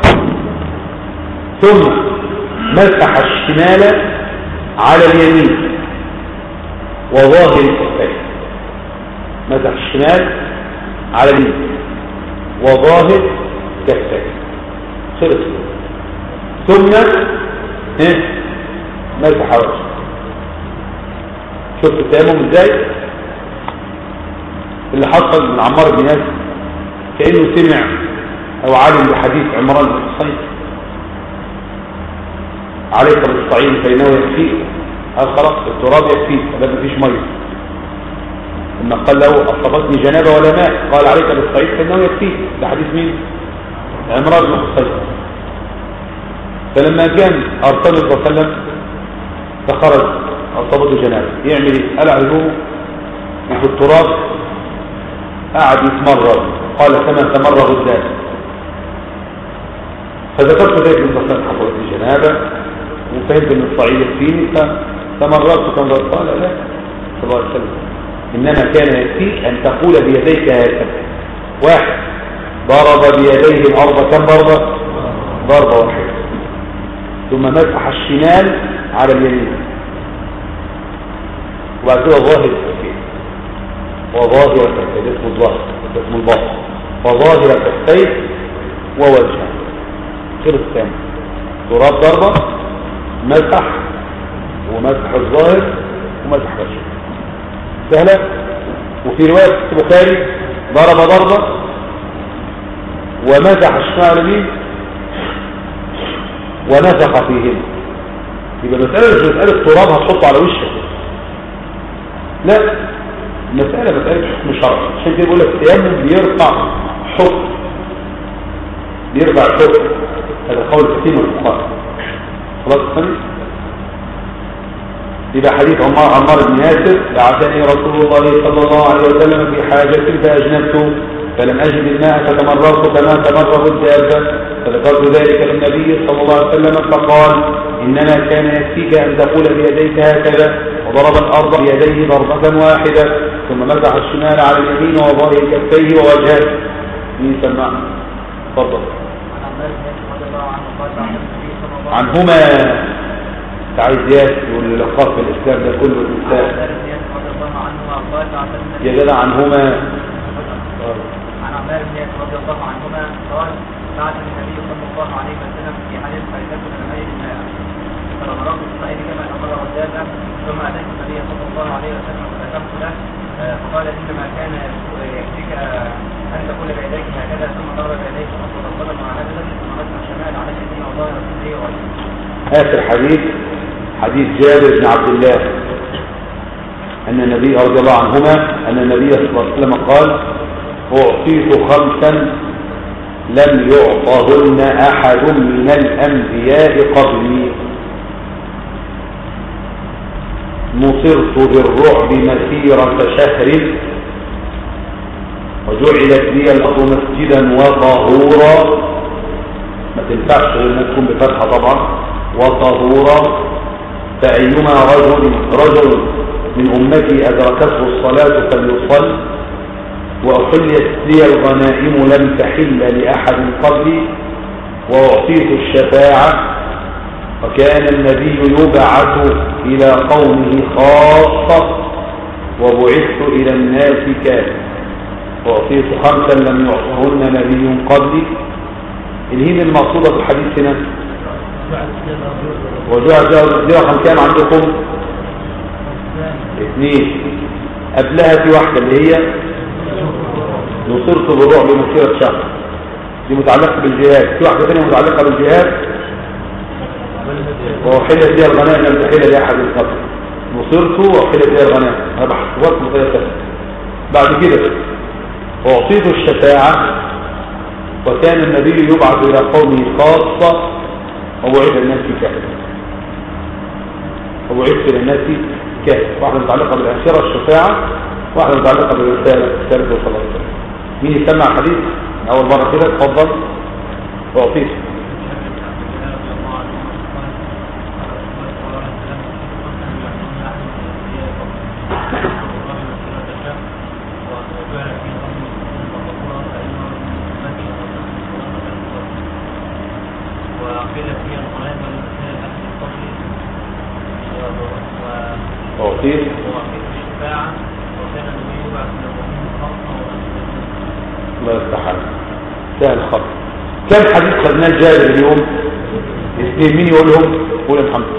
ثم مسح الشمال على اليمين وظاهر الكفين مسح الشمال على اليمين وظاهر كفين خلص ثم إيه؟ مسح وجهه شفت التيمم ازاي اللي حصل من عمار بن ياسر كانه سمع او علم بحديث عمران بن حصين عليك بالصعيد فانه يكفيك قال خلاص التراب يكفيك ما مفيش ميه ثم قال له اصابتني جنابه ولا ماء قال عليك بالصعيد فانه يكفيك ده حديث مين عمران بن حصين فلما كان ارسل صلى الله عليه وسلم فخرج اصابته جنابه يعمل ايه قلع هدومه وفي التراب قعد يتمرغ قال كما تمرغ الدم فذكرت ذلك من تصنيف حفظ الجنابة وفهمت ان الصعيد يكفيني ف- فمررت كم قال لا صلى الله عليه وسلم انما كان يكفي ان تقول بيديك هكذا واحد ضرب بيديه الارض كم ضربه ضربه واحده ثم مسح الشمال على اليمين وبعد كده ظاهر الكفين وظاهر الكفين ده اسمه الظاهر ده اسمه البطن وظاهر الكفين ووجهه خلص تاني تراب ضربة مسح ومسح الظاهر ومسح وجهه سهلة وفي رواية البخاري ضرب ضربة ومسح الشمال اليمين ونفخ فيهن يبقى مسألة مش مسألة تراب هتحطه على وشك لا مسألة مسألة حكم شرعي عشان كده بيقول لك التيمم بيرفع حكم بيرفع حكم هذا قول كثير من الفقهاء خلاص فهمت يبقى حديث عمار عمار بن ياسر دعتني رسول الله صلى الله عليه وسلم في حاجة فأجنبت فلم أجد الماء فتمررت كما تمرر الدابة فذكرت ذلك للنبي صلى الله عليه وسلم فقال إنما كان يكفيك أن تقول بيديك هكذا وضرب الأرض بيديه ضربة واحدة ثم مسح الشمال على اليمين وظهر كفيه ووجهه مين سمعنا تفضل عن عمار بن ياسر رضي الله عنه قال عن النبي صلى الله عليه عنهما تعالى زياد واللقاء في الإسلام ده كله وسلم الإنسان عن عمار بن ياسر رضي الله عنهما قال عن النبي يا جدع عنهما عن عمار بن ياسر رضي الله عنهما قال بعث النبي صلى الله عليه وسلم في حديث خليفته من غير الماء فنظرت في الصعيد كما امر الرجال ثم اتيت النبي صلى الله عليه وسلم فذكرت له آه، فقال انما كان يكفيك ان تقول بيديك هكذا ثم ضرب بيديك فاصبر الظلم على نزل ثم مسح الشمال على اليمين وظاهر الكفيه وجهه آخر حديث حديث جابر بن عبد الله أن النبي رضي الله عنهما أن النبي صلى الله عليه وسلم قال أعطيت خمسا لم يعطهن أحد من الأنبياء قبلي نصرت بالرعب مسيرة شهر وجعلت لي الأرض مسجدا وطهورا ما تنفعش غير انها تكون بفتحة طبعا وطهورا فأيما رجل رجل من أمتي أدركته الصلاة فليصل وأحلت لي الغنائم لم تحل لأحد قبلي وأعطيت الشفاعة وكان النبي يبعث إلى قومه خاصة وبعثت إلى الناس كافة وأعطيت خمسا لم يعطهن نبي قبلي الهين المقصودة في الحديث هنا وجاء دي رقم كام عندكم اثنين قبلها في واحدة اللي هي نصرت بالرعب مسيرة شهر دي متعلقة بالجهاد في واحدة ثانية متعلقة بالجهاد وحلت لي الغنائم لم تحل لأحد قبل نصرت وحلت لي الغنائم أنا بحثت مختلفة بعد كده أعطيت الشفاعة وكان النبي يبعث إلى قومه خاصة وبعث الناس كافة وبعث إلى الناس كافة واحدة متعلقة بالآخرة الشفاعة واحدة متعلقة بالرسالة الثالثة صلى الله عليه وسلم مين يسمع حديث من أول مرة كده اتفضل وأعطيت أعطيت الله يفتح عليك سهل خط كم حديث خدناه الجاهل اليوم اثنين مين يقولهم قول يا محمد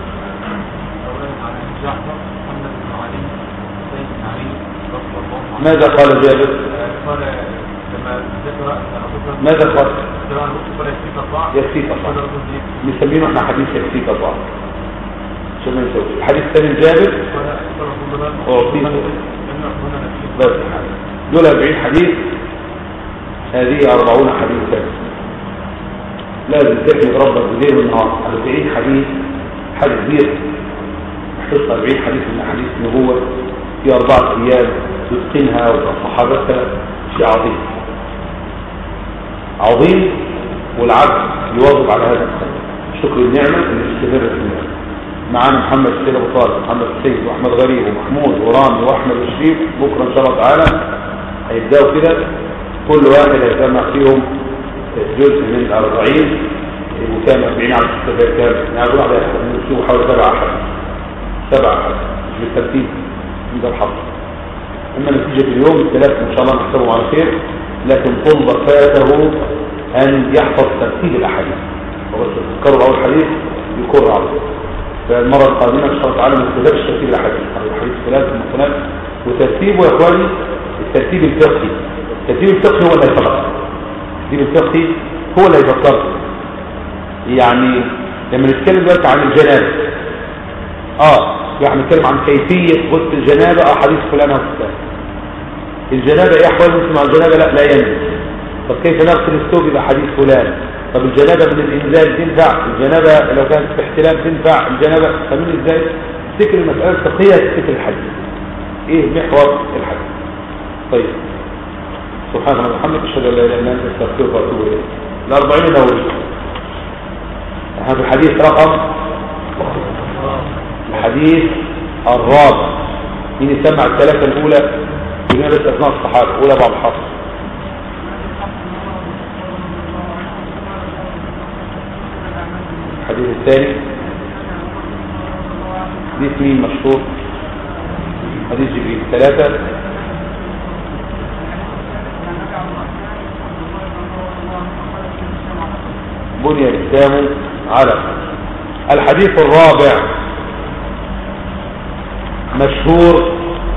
ماذا قال جابر قال لما ذكر ماذا قال ذكر يكفيك الضعف يكفيك الضعف. قدر الجزء نسميه احنا حديث يكفيك الضعف عشان ما نسوي الحديث الثاني جابر قال رسول الله أعطيت لم يكن هنا نكفيك بس دول 40 حديث هذه 40 حديثا لازم تحمد ربك بالليل والنهار 40 حديث حاجه كبيره حفظ 40 حديث من احاديث النبوه في اربعه ايام تتقنها وتصحابتها شيء عظيم عظيم والعبد يواظب على هذا الخير شكر النعمة اللي يستمر في النعمة معانا محمد سيد ابو طالب محمد سيد واحمد غريب ومحمود ورامي واحمد الشريف بكره ان شاء الله تعالى هيبداوا كده كل واحد هيجمع فيهم جزء من الأربعين وكان 40 على 6 كام يعني كل واحد هياخد حوالي سبع أحد سبع أحد مش بالترتيب من ده الحظ أما نتيجة اليوم الثلاث إن شاء الله نحسبهم على خير لكن طلب فاته أن يحفظ ترتيب الأحاديث وبس تذكروا أول حديث يكر على طول فالمرة القادمة إن شاء الله تعالى ما نستدرش ترتيب الأحاديث الحديث ثلاث المثنات وترتيبه يا إخواني الترتيب الفقهي الترتيب الفقهي هو اللي هيفكر الترتيب الفقهي هو اللي هيفكر يعني لما نتكلم دلوقتي عن الجنابه اه يعني نتكلم عن كيفيه غسل الجنابه اه حديث فلان وفلان الجنابه ايه احوال المسلم مع الجنابه لا لا ينزل طب كيف نغسل الثوب يبقى حديث فلان طب الجنابه من الانزال تنفع الجنابه لو كانت في احتلام تنفع الجنابه فمن ازاي تفتكر المساله الفقهيه تفتكر الحديث ايه محور الحديث طيب سبحان الله محمد اشهد ان لا اله الا انت استغفرك واتوب اليك الأربعين نووي هذا الحديث رقم الحديث الرابع مين يسمع الثلاثة الأولى بما بس أثناء الصحابة أولى بعض الحصر الحديث الثاني حديث مين مشهور حديث جبريل ثلاثة بني الإسلام على الحديث الرابع مشهور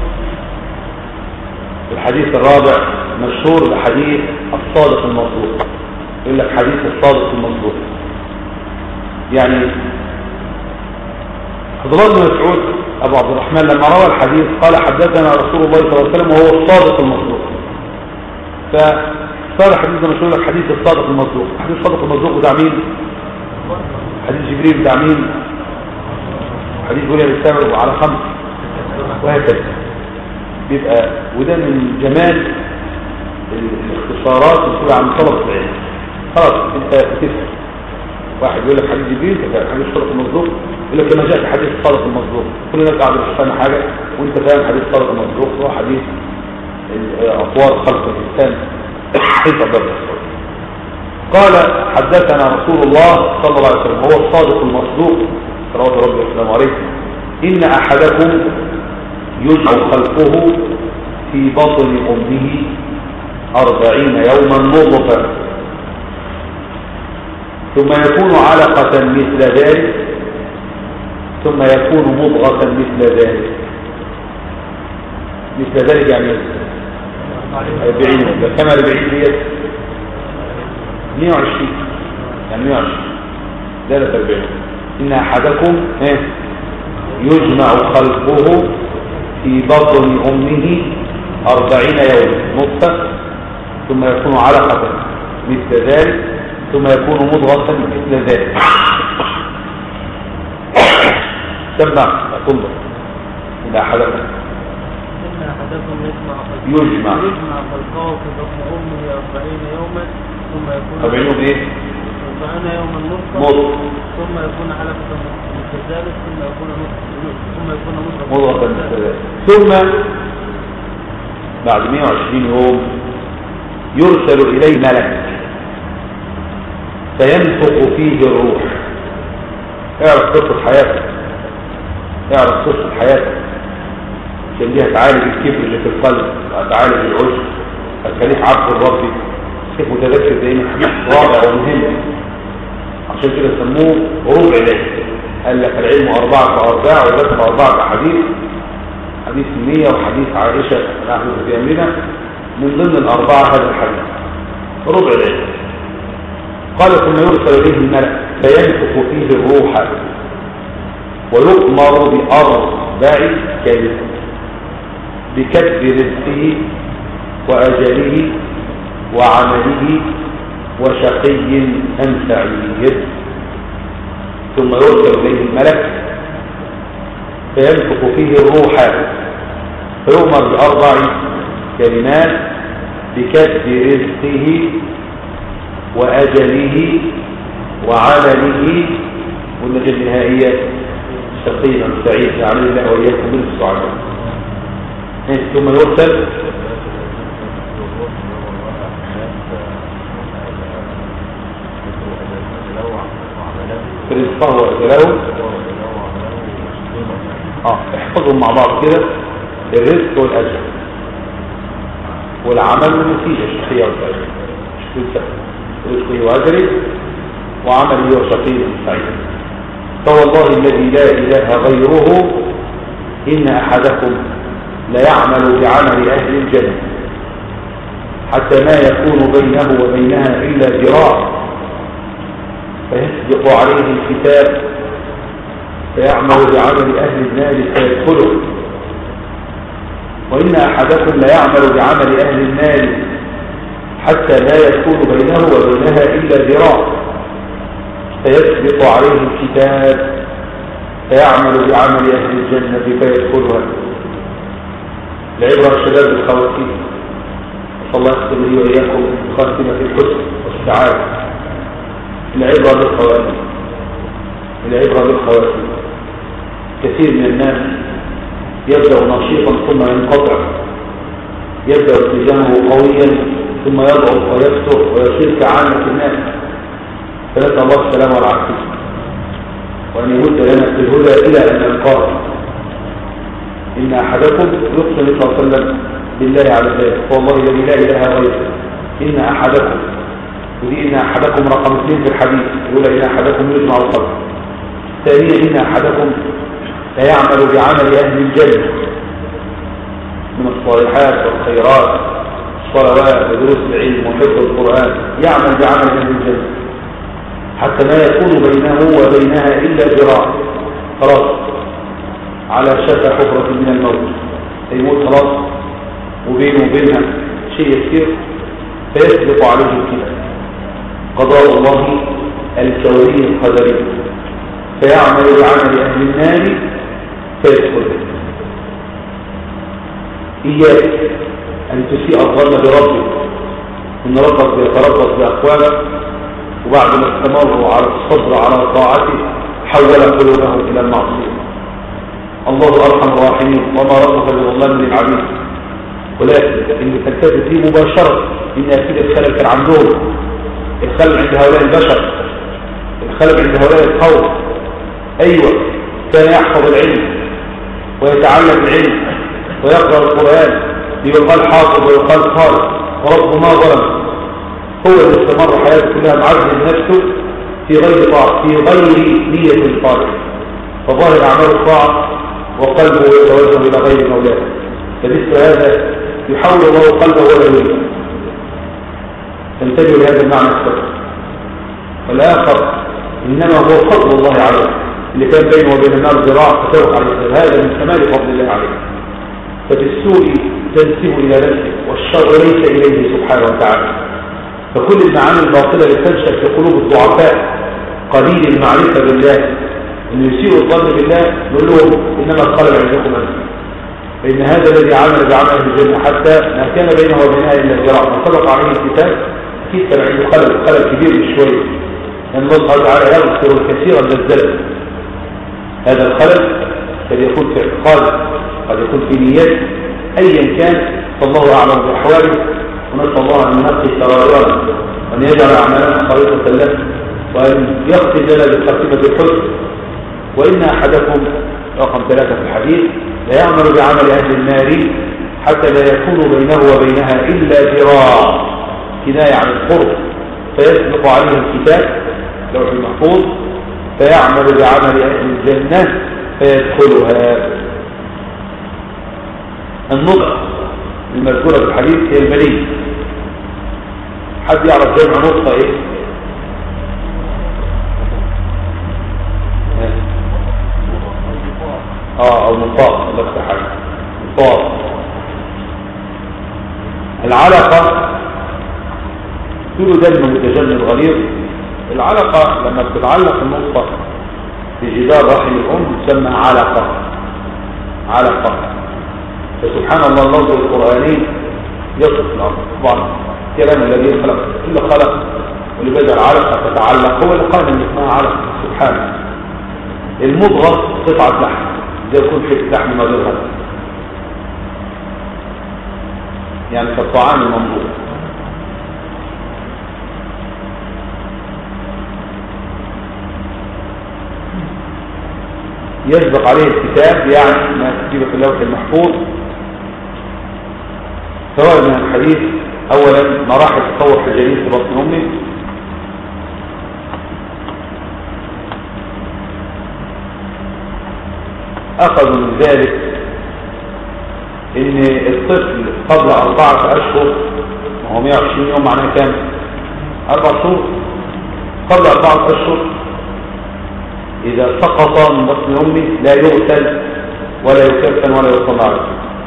الحديث الرابع مشهور بحديث الصادق المصدوق يقول لك حديث الصادق المصدوق يعني عبد الله بن مسعود ابو عبد الرحمن لما روى الحديث قال حدثنا رسول الله صلى الله عليه وسلم وهو الصادق المصدوق فصار الحديث ده مشهور لك حديث الصادق المصدوق حديث الصادق المصدوق بتاع مين حديث جبريل بتاع مين حديث بني الاسلام على خمس وهكذا بيبقى وده من جمال الاختصارات اللي بتبقى عن طلب العلم خلاص انت تفهم واحد يقول لك حديث جبريل انت حديث الصادق المصدوق يقول لك كما جاء في حديث الصادق المصدوق كل الناس قاعده مش فاهمه حاجه وانت فاهم حديث الصادق المصدوق هو حديث اطوار خلق الانسان تفضل قال حدثنا رسول الله صلى الله عليه وسلم هو الصادق المصدوق صلوات ربي وسلامه عليه ان احدكم يجعل خلقه في بطن امه أربعين يوما نطفا ثم يكون علقة مثل ذلك ثم يكون مضغة مثل ذلك مثل ذلك يعني أربعين يوم كما أربعين ديت 120 يعني 120 ذلك أربعين إن أحدكم يجمع خلقه في بطن أمه أربعين يوم نطفة ثم يكون علقة مثل ذلك ثم يكون مضغة مثل ذلك سمع تنظر إن أحدكم إن أحدكم يجمع خلقه يجمع. يجمع خلقه في بطن أمه أربعين يوما ثم يكون أربعين يوم إيه؟ أربعين يوما نطفة مضغة ثم يكون علقة مثل ذلك ثم يكون نطفة ثم يكون مضغة مثل ذلك ثم بعد 120 يوم يرسل إليه ملك فينفق فيه الروح اعرف قصة حياتك اعرف قصة حياتك عشان دي هتعالج الكبر اللي في القلب هتعالج العجب هتخليك عبد الرب كيف متذكر دايما حديث رائع ومهم عشان كده سموه ربع ليل قال لك العلم أربعة فأربعة وذكر أربعة أحاديث حديث المية وحديث عائشة نحن في أمرنا من ضمن الأربعة هذا الحديث ربع ليل قال ثم يرسل إليه الملك فينفخ فيه الروح ويؤمر بأربع كلمات بكتب رزقه وأجله وعمله وشقي أم سعيد ثم يرسل إليه الملك فينفخ فيه الروح فيؤمر بأربع كلمات بكتب رزقه وأجله وعمله والنتيجة النهائية شقينا سعيد عليه الله وإياكم من السعداء ثم يرسل في رزقه وأجله اه احفظهم مع بعض كده الرزق والأجل والعمل والنتيجة الشقية والسعيد رزقه وأجله وعمله وشقي سعيد فوالله الذي لا إله غيره إن أحدكم ليعمل بعمل أهل الجنة حتى ما يكون بينه وبينها إلا ذراع فيسبق عليه الكتاب فيعمل بعمل أهل النار فيدخله وإن أحدكم ليعمل بعمل أهل النار حتى لا يكون بينه وبينها إلا ذراع فيسبق عليه الكتاب فيعمل بعمل أهل الجنة فيدخلها العبرة الشباب الخواتيم صلى الله يختم لي وإياكم خاتمة الحسن والسعادة العبرة بالخواتيم العبرة بالخواتيم كثير من الناس يبدأ نشيطا ثم ينقطع يبدأ اتجاهه قويا ثم يضعف ويكثر ويصير كعامة الناس فنسأل الله السلامة والعافية وأن يمد لنا في الهدى إلى أن نلقاه إن أحدكم يقسم صلى الله عليه وسلم بالله على ذلك والله الذي لا إله غيره إن أحدكم ودي إن أحدكم رقم اثنين في الحديث يقول إن أحدكم يجمع القلب ثانيا إن أحدكم لا يعمل بعمل أهل الجنة من الصالحات والخيرات الصلوات ودروس العلم وحفظ القرآن يعمل بعمل أهل الجنة حتى لا يكون بينه وبينها إلا ذراع خلاص على شفا حفرة من الموت يموت خلاص وبينه وبينها شيء يسير فيسبق عليه الكتاب قضاء الله الكوني القدري فيعمل بعمل أهل النار فيدخل إياك أن تسيء الظن بربك إن ربك يتربص بأقوالك وبعد ما استمروا على الصبر على طاعته حول قلوبهم إلى المعصية الله أرحم الراحمين وما ربك بظلام للعبيد ولكن إن تلتفت فيه مباشرة إن أكيد الخلل كان عندهم الخلل عند هؤلاء البشر الخلل عند هؤلاء القوم أيوة كان يحفظ العلم ويتعلم العلم ويقرأ القرآن يقال حافظ ويقال قال ورب ما ظلم هو اللي استمر حياته كلها معذب نفسه في غير طاعة في غير نية طاعة فظاهر أعمال الطاعة وقلبه يتوجه إلى غير مولاه فمثل هذا يحول الله قلبه ولا يريد تنتبه لهذا المعنى السبب والآخر إنما هو فضل الله عليه اللي كان بينه وبين النار ذراع فتوح عليه هذا من كمال فضل الله عليه ففي السوء تنسب إلى نفسه والشر ليس إليه سبحانه وتعالى فكل المعاني الباطلة اللي تنشأ في قلوب الضعفاء قليل المعرفة بالله أن يسيء الظن بالله يقول لهم إنما الخلل عندكم أنت فإن هذا الذي عمل بعمل الجنة حتى ما كان بينه وبينها إلا الذراع فصدق عليه الكتاب أكيد كان عنده خلل خلل كبير شوية لأن الله سبحانه وتعالى يغفر الكثير من الزلل هذا الخلل قد يكون في اعتقاد قد يكون في نيات أيا كان فالله أعلم بأحواله ونسأل الله أن ينقي سرائرنا وأن يجعل أعمالنا خريطة له وأن يختم لنا بالخاتمة الحسن وإن أحدكم رقم ثلاثة في الحديث لا يعمل بعمل أهل النار حتى لا يكون بينه وبينها إلا ذراع كناية عن القرب فيسبق عليه الكتاب لوح المحفوظ فيعمل بعمل أهل الجنة فيدخلها النطق المذكورة في الحديث هي المني حد يعرف جمع نطقة ايه اه او نطاق الله يفتح عليك نطاق العلقة تقول دم متجمد غليظ العلقة لما بتتعلق النطقة في جدار رحم الأم تسمى علقة علقة فسبحان الله اللفظ القرآني يصف الأرض طبعا كلام الذي خلق إلا خلق واللي بدأ العلقة تتعلق هو اللي قال ان اسمها علقة سبحانه المضغة قطعة لحم زي يكون حته لحم مضغة يعني كالطعام المنظور يسبق عليه الكتاب يعني ما كتب في اللوح المحفوظ سواء من الحديث اولا مراحل تطور حجرين في بطن امه اخذوا من ذلك ان الطفل قبل اربعة اشهر وهو 120 يوم معناه كام اربع شهور قبل اربعة اشهر اذا سقط من بطن امه لا يغسل ولا يكفن ولا يصلى عليه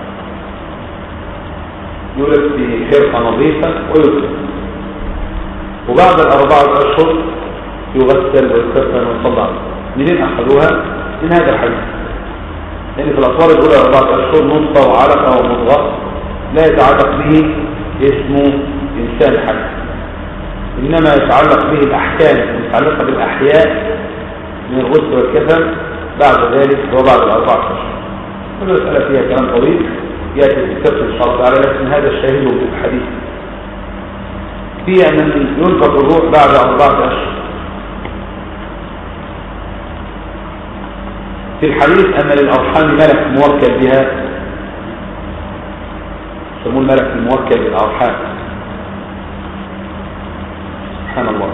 يولد في خرقة نظيفة ويغسل وبعد الأربعة أشهر يغسل ويكفن ويصلى عليه منين أخذوها؟ من هذا الحديث لأن في الأطوار الأولى أربعة أشهر نطفة وعلقة ومضغة لا يتعلق به اسم إنسان حي إنما يتعلق به الأحكام المتعلقة بالأحياء من الغسل والكفن بعد ذلك وبعد الأربعة أشهر المسألة فيها كلام طويل يأتي في الكتاب إن شاء الله تعالى لكن هذا الشاهد في الحديث في أن ينفق الروح بعد أربعة أشهر في الحديث أن للأرحام ملك موكل بها يسموه الملك الموكل بالأرحام سبحان الله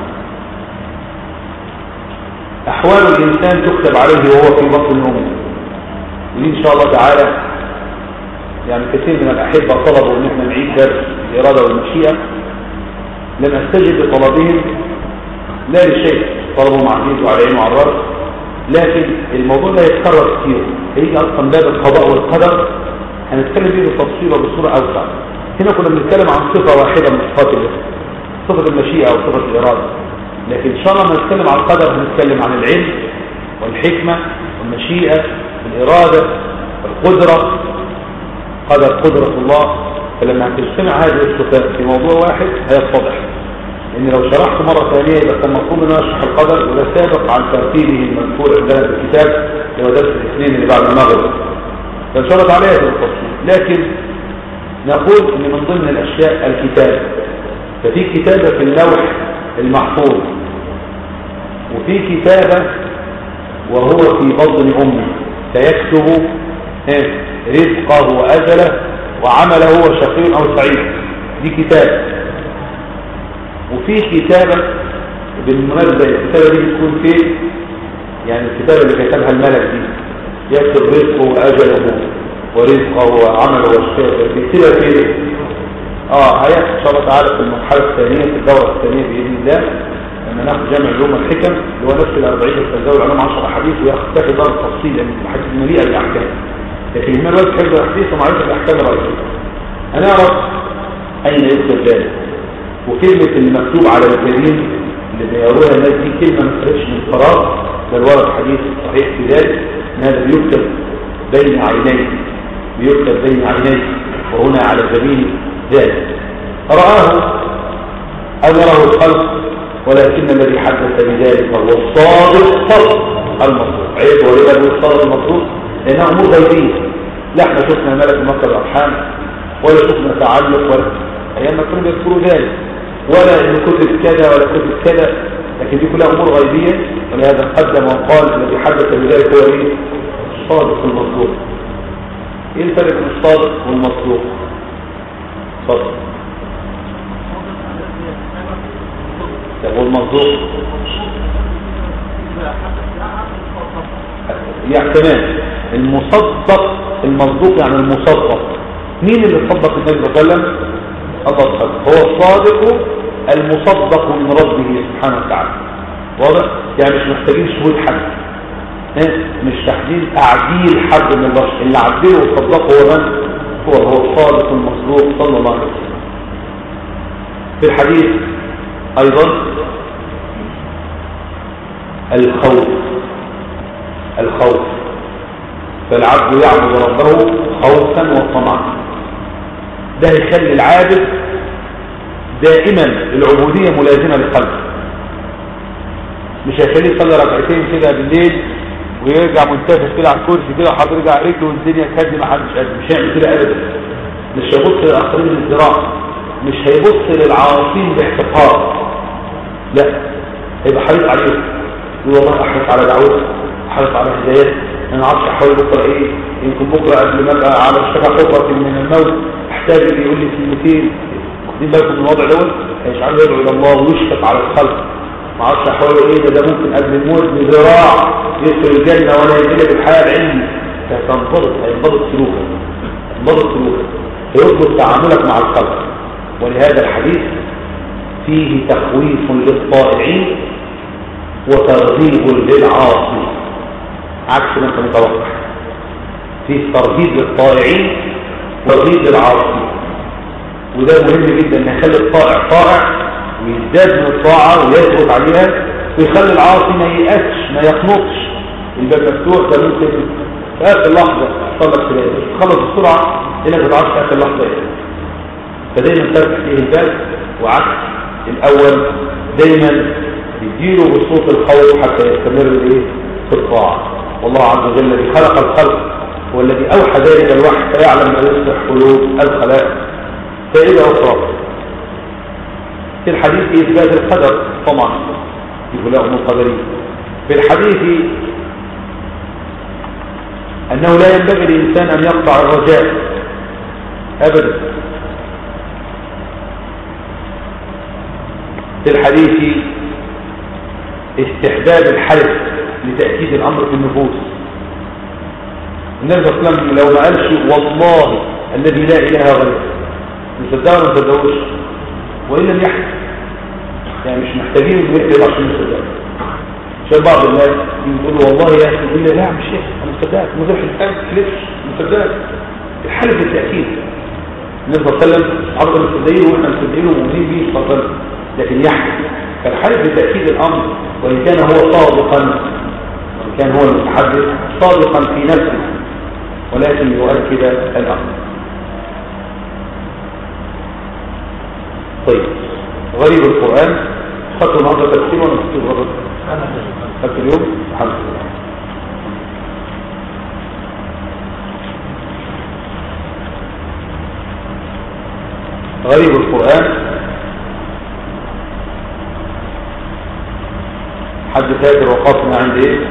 أحوال الإنسان تكتب عليه وهو في بطن أمه ودي إن شاء الله تعالى يعني كثير من الأحبة طلبوا أن احنا نعيد درس الإرادة والمشيئة لم أستجب لطلبهم لا لشيء طلبوا مع عزيز وعلى عين وعلى الرأس لكن الموضوع ده يتكرر كتير هيجي أصلا باب القضاء والقدر هنتكلم فيه بالتفصيل وبصورة أوسع هنا كنا بنتكلم عن صفة واحدة من صفات الله صفة المشيئة أو صفة الإرادة لكن إن شاء الله لما نتكلم عن القدر هنتكلم عن العلم والحكمة والمشيئة والإرادة والقدرة قدر قدرة الله فلما هتجتمع هذه الصفات في موضوع واحد هيتضح ان لو شرحت مرة ثانية يبقى كان المفروض ان اشرح القدر وده سابق عن ترتيبه المذكور عندنا في الكتاب اللي هو درس الاثنين اللي بعد المغرب فان شاء الله تعالى هذا التفصيل لكن نقول ان من ضمن الاشياء الكتاب ففي كتابة في اللوح المحفوظ وفي كتابة وهو في بطن امه سيكتب رزقه وأجله وعمله هو شقي أو سعيد دي كتابة وفي كتابة بالمناسبة الكتابة دي بتكون فين يعني الكتابة اللي كتبها الملك دي يكتب رزقه وأجله ورزقه وعمله وشقيه بيكتبها فين اه هيأتي ان شاء الله تعالى في المرحلة الثانية في الدورة الثانية بإذن الله لما ناخد جامع علوم الحكم اللي هو نفس الأربعين في الدورة علوم 10 حديث ويختفي دار التفصيل لأن يعني الحديث مليئة بالأحكام لكن المرة حفظ الحديث ومعرفة الأحكام الرئيسية هنعرف أين يكتب ذلك وكلمة المكتوب على الكريم اللي بيقولوها الناس دي كلمة ما خرجش من فراغ بل ورد حديث صحيح في ذلك ان هذا بيكتب بين عينيه بيكتب بين عينيه وهنا على جبين ذلك رآه أمره الخلق ولكن الذي حدث بذلك هو الصادق صدق المصروف عيب ولذا الصادق المصروف لأنها أمور غيبية لا احنا شفنا ملك مكة الأرحام ولا شفنا تعلق ولا أيام ما كانوا يذكروا ذلك ولا إن كتب كذا ولا كتب كذا لكن دي كلها أمور غيبية ولهذا قدم وقال الذي حدث بذلك هو إيه؟ الصادق المصدوق إيه الفرق بين الصادق والمصدوق؟ صدق طب والمصدوق يعني تمام المصدق المصدوق يعني المصدق مين اللي صدق النبي صلى الله عليه وسلم الله صدق هو الصادق المصدق من ربه سبحانه وتعالى واضح يعني مش محتاجين شهود حد مش تحديد تعديل حد من البشر اللي عدله وصدقه هو من هو هو الصادق المصدوق صلى الله عليه وسلم في الحديث ايضا الخوف الخوف فالعبد يعبد ربه خوفا وطمعا ده يخلي العابد دائما العبودية ملازمة للقلب مش هيخليه يصلي ركعتين كده بالليل ويرجع منتفخ كده على الكرسي كده وحاطط رجع رجله والدنيا كذب ما حدش قادر مش هيعمل كده ابدا مش هيبص للاخرين الازدراء مش هيبص للعاصين باحتقار لا هيبقى حريص عليهم يقول والله احرص على دعوته احرص على هدايته انا ما اعرفش احاول بكره ايه يمكن بكره قبل ما ابقى على شفا حفره من الموت احتاج اللي يقول لي كلمتين واخدين بالكم من الوضع دوت هيجعله يدعو الى الله ويشفق على الخلق ما اعرفش احاول ايه ده, ده ممكن قبل الموت بذراع يدخل الجنه وانا يجي بالحياه العلمي فهتنضبط هينضبط سلوكك هينضبط سلوكك هيضبط تعاملك مع الخلق ولهذا الحديث فيه تخويف للطائعين وترغيب للعاصي عكس ما انت متوقع فيه ترغيب للطائعين وترغيب للعاصي وده مهم جدا ان يخلي الطائع طائع ويزداد من الطاعة ويثبت عليها ويخلي العاصي ما ييأسش ما يقنطش الباب مفتوح ده ممكن في اخر لحظة يحصل لك تلاقي تخلص بسرعة هنا ما تعرفش في اخر لحظة ايه فدايما تفتح فيه الباب وعكس الاول دايما يديله بصوت الخوف حتى يستمر الايه في الطاعة والله عز وجل الذي خلق الخلق هو الذي اوحى ذلك الوحي فيعلم ما يصلح قلوب الخلائق فإذا أخرى في الحديث إثبات القدر طبعا يقول لهم القدرين في الحديث أنه لا ينبغي للإنسان أن يقطع الرجاء أبدا في الحديث استحباب الحلف لتأكيد الأمر في النفوس النبي صلى الله عليه وسلم لو ما قالش والله الذي لا إله غيره نصدقه ولا نصدقوش وإن لم يحدث يعني مش محتاجين انه يكتب عشان نصدقه عشان بعض الناس يقولوا والله يا اخي يقول لي لا مش شيخ انا مصدقك من غير حلفان تلفش مصدقك الحلف بالتاكيد النبي صلى الله عليه وسلم عرض المصدقين واحنا مصدقين ومؤمنين به صلى الله عليه وسلم لكن يحدث فالحلف بتاكيد الامر وان كان هو صادقا وان كان هو المتحدث صادقا في نفسه ولكن يؤكد الامر طيب غريب القرآن خدت النهارده تفسير ولا تفسير غلط؟ خدت اليوم الحمد لله غريب القرآن حد فاكر وقفنا عند ايه؟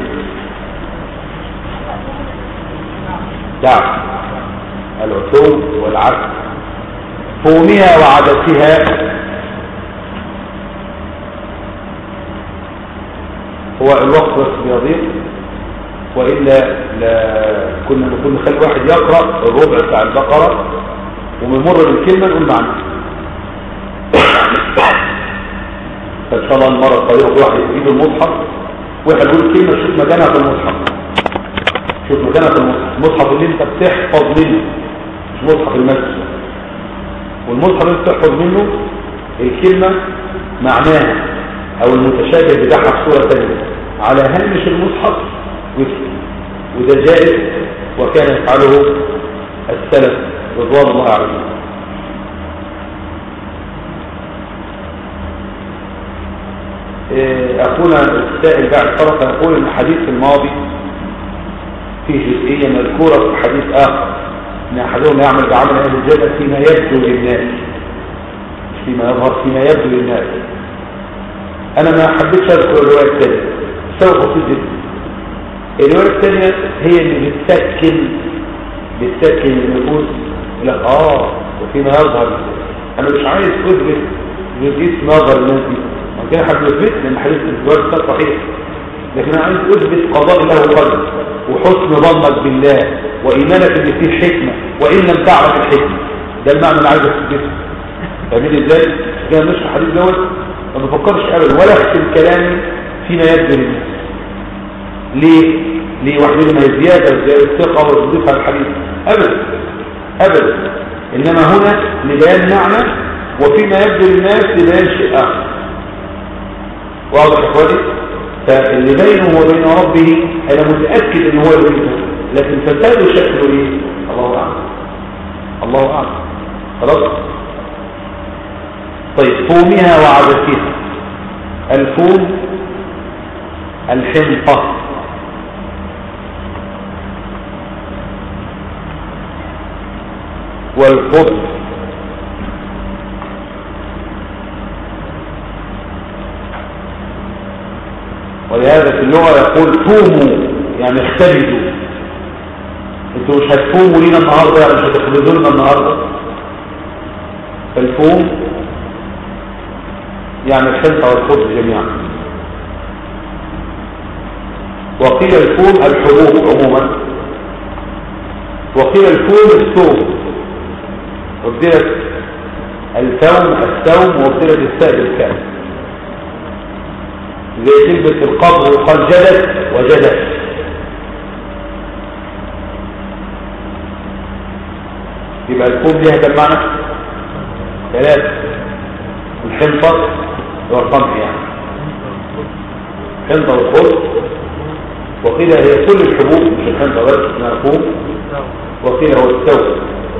دعم العتوم والعكس فومها وعدسها هو الوقت بس بيضيق وإلا لا كنا نقول نخلي واحد يقرأ الربع بتاع البقرة وممر بالكلمة نقول معنى فإن شاء الله المرة القادمة كل واحد يجيب المصحف واحد يقول كلمة شوف مكانها في المصحف شوف مكانها في المصحف المصحف اللي انت بتحفظ منه مش مصحف المسجد والمصحف اللي بتحفظ منه الكلمة معناها او المتشابه بتاعها في صورة ثانية على هامش المصحف وكتب وده جائز وكان يفعله السلف رضوان الله عليهم أخونا السائل بعد طرف يقول أن الحديث الماضي فيه جزئية مذكورة في حديث آخر أن أحدهم يعمل بعمل أهل الجنة فيما يبدو للناس مش فيما يظهر فيما يبدو للناس أنا ما حبيتش أذكر الرواية الثانية سبب بسيط جدا الرواية الثانية هي اللي بتسكن بتسكن النفوس لا آه وفيما يظهر أنا مش عايز أثبت جزئية نظر الناس دي كان حد يثبت لأن حديث الزواج ده صحيح لكن أنا عايز أثبت قضاء الله وقدر وحسن ظنك بالله وإيمانك إن فيه حكمة وإن لم تعرف الحكمة ده المعنى اللي عايز أثبته فاهمين إزاي؟ كان مش الحديث دوت ما بفكرش أبدا ولا أختم كلامي فيما يبدو للناس ليه؟ ليه واحد ما زيادة زيادة الثقة وتضيف على الحديث أبدا أبدا إنما هنا لبيان معنى وفيما يبدو للناس لبيان شيء آخر واضح يا اخواني فاللي بينه وبين ربه انا متاكد ان هو يريده لكن فساده شكله ايه الله اعلم الله اعلم خلاص طيب فومها وعدسها الفوم الحنطة والخبز ولهذا في اللغة يقول توموا يعني اختلدوا انتوا مش هتفوموا لينا النهاردة يعني مش هتخلدوا لنا النهاردة فالفوم يعني الحنطة والخبز جميعا وقيل الفوم الحبوب عموما وقيل الفوم الثوم وابدلت الثوم الثوم وابدلت السائل الكامل زي كلمة القبر يقال جدد وجدد يبقى الفوم ليها كم معنى ثلاثة الحنطة والقمح يعني حنطة والخبز وقيل هي كل الحبوب مش الحنطة بس اسمها فوم وقيل هو الثوم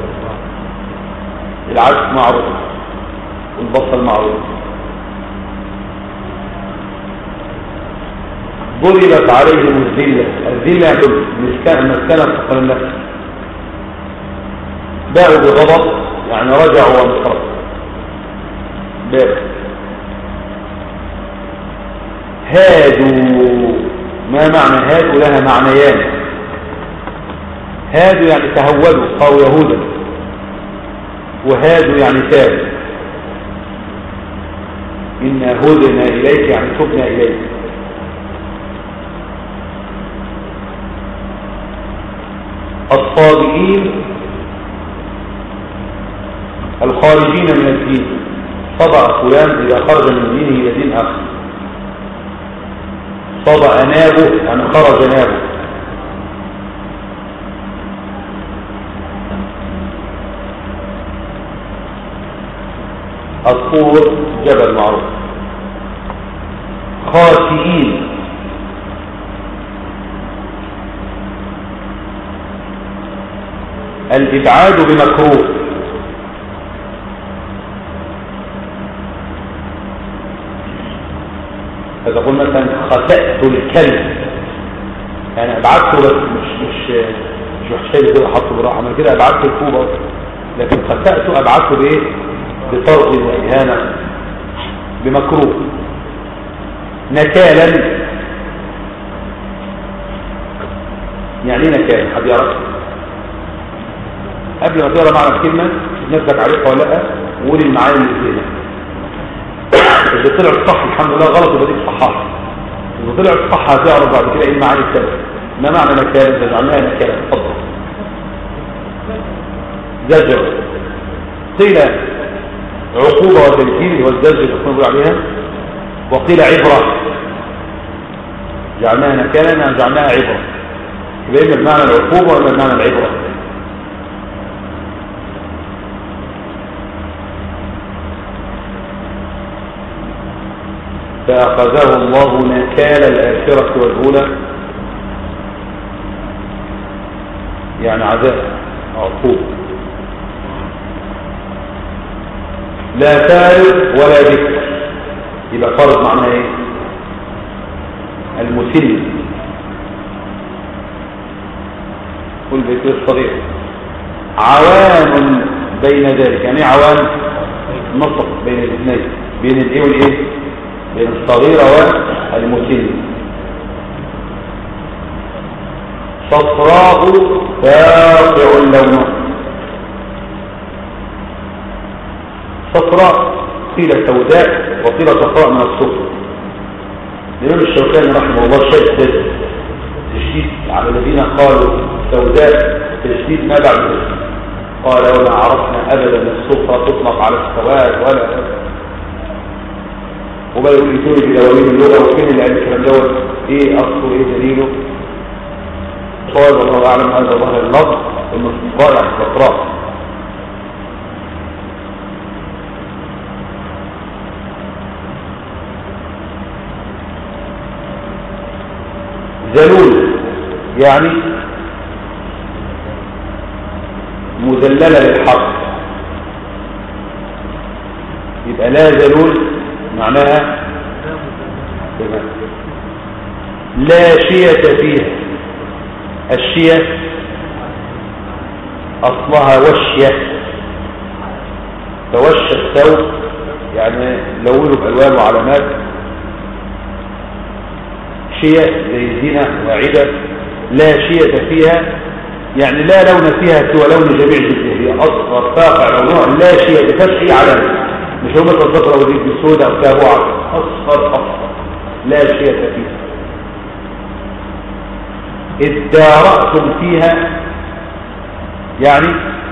العدس معروف والبصل معروف ضربت عليهم الذلة الذلة يعني المسكنة المسكنة تقل النفس باعوا بغضب يعني رجعوا وانصرفوا باعوا هادوا ما معنى هادوا لها معنيان هادوا يعني تهودوا أو يهودا وهادوا يعني تابوا إنا هدنا إليك يعني تبنا إليك الصادقين الخارجين من الدين صدع فلان إذا خرج من دينه إلى دين آخر صدع نابه يعني خرج نابه الطور جبل معروف خاسئين الإبعاد بمكروه إذا قلنا مثلا خسأت الكلب يعني أبعدته بس مش مش مش وحشالي كده حطه براحة أنا كده أبعدته الكوبة لكن خسأته أبعدته بإيه؟ بطرد وإهانة بمكروه نكالا يعني ايه نكال حد يعرف قبل ما تقرا معنى الكلمه نفسك عارفها ولا لا وقول المعاني اللي فيها اللي طلع صح الحمد لله غلط يبقى دي صحاح اللي طلع صح هتعرف بعد كده ايه المعاني الثانيه ما معنى نكال انت جعلناها نكالا اتفضل زجر قيل عقوبة وتنكيل والزجر اللي كنا بنقول عليها وقيل عبرة جعلناها نكالا يعني جعلناها عبرة يبقى إما بمعنى العقوبة وإما بمعنى العبرة فأخذه الله نكال الآخرة والأولى يعني عذاب عقوبة لا ثالث ولا ذكر يبقى فرض معناه ايه المسن كل بيت الصغير عوان بين ذلك يعني عوان نصف بين الاثنين بين الايه والايه بين الصغيرة والمسن صفراء فاقع لونه صفراء قيل سوداء وقيل صفراء من الصفر الإمام الشوكاني رحمه الله شدد تشديد على الذين قالوا سوداء تشديد ما بعد ذلك قال وما عرفنا أبدا الصفرة تطلق على السواد ولا وبقى يقول لي توني بدواوين اللغة وفين اللي قال الكلام دوت ايه أصله ايه دليله صواب الله أعلم هذا ظهر اللفظ انه ضائع صفراء ذلول يعني مذللة للحق يبقى لا ذلول معناها تمام لا شية فيها الشية أصلها وشية توشى الثوب يعني لونه بألوان وعلامات شية زي زينة واعدة لا شية فيها يعني لا لون فيها سوى لون جميع جلده هي أصغر فاقع لونها لا شيء بفش أي علامة مش هو مثل الزفرة وديك بالسوداء أو كابوعة أصغر أصغر لا شيء فيها ادارأتم فيها يعني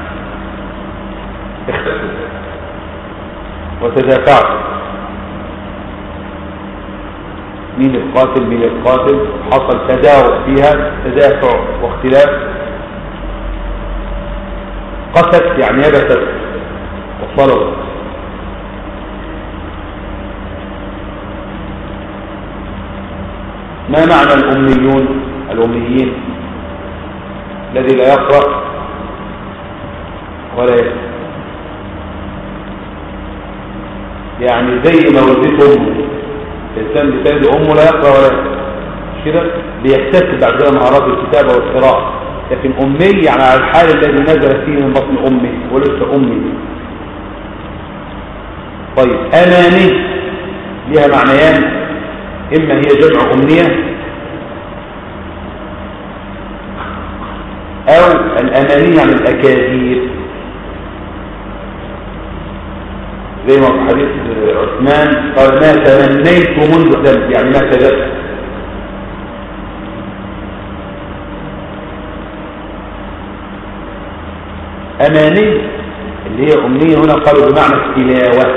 اختلفتم وتدافعتم مين القاتل مين القاتل حصل تدارك فيها تدافع واختلاف قست يعني يبست وصلوا ما معنى الأميون الأميين الذي لا يقرأ ولا يكتب يعني زي ما ولدته أمه الإنسان بتالي أمه لا يقرأ ولا يكتب مش كده بيكتسب بعد كده مهارات الكتابة والقراءة لكن أمي يعني على الحال الذي نزل فيه من بطن أمي ولسه أمي طيب أماني لها معنيان إما هي جمع أمنية أو الأماني عن الأكاذيب زي ما في حديث عثمان قال ما تمنيت منذ دم يعني ما كذبت أماني اللي هي أمنية هنا قالوا بمعنى التلاوة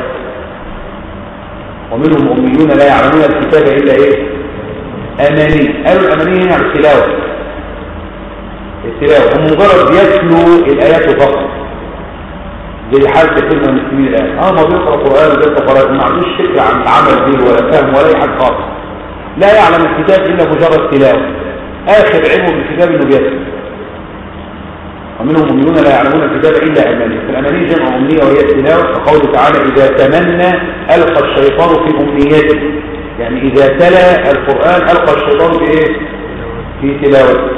ومنهم أميون لا يعلمون الكتاب إلا إيه أماني قالوا الأمانية هنا التلاوة التلاوة هم مجرد يتلو الآيات فقط زي حال كثير من المسلمين الآن اه ما بيقرأ قرآن وبيقرأ قرآن ما عندوش فكرة عن العمل به ولا فهم ولا أي حاجة خالص لا يعلم الكتاب إلا مجرد تلاوة آخر علمه بالكتاب إنه بيتلو ومنهم أمنيون لا يعلمون الكتاب إلا أماني فالأماني جمع أمنية وهي التلاوة فقوله تعالى إذا تمنى ألقى الشيطان في أمنيته يعني إذا تلا القرآن ألقى الشيطان في إيه؟ في تلاوته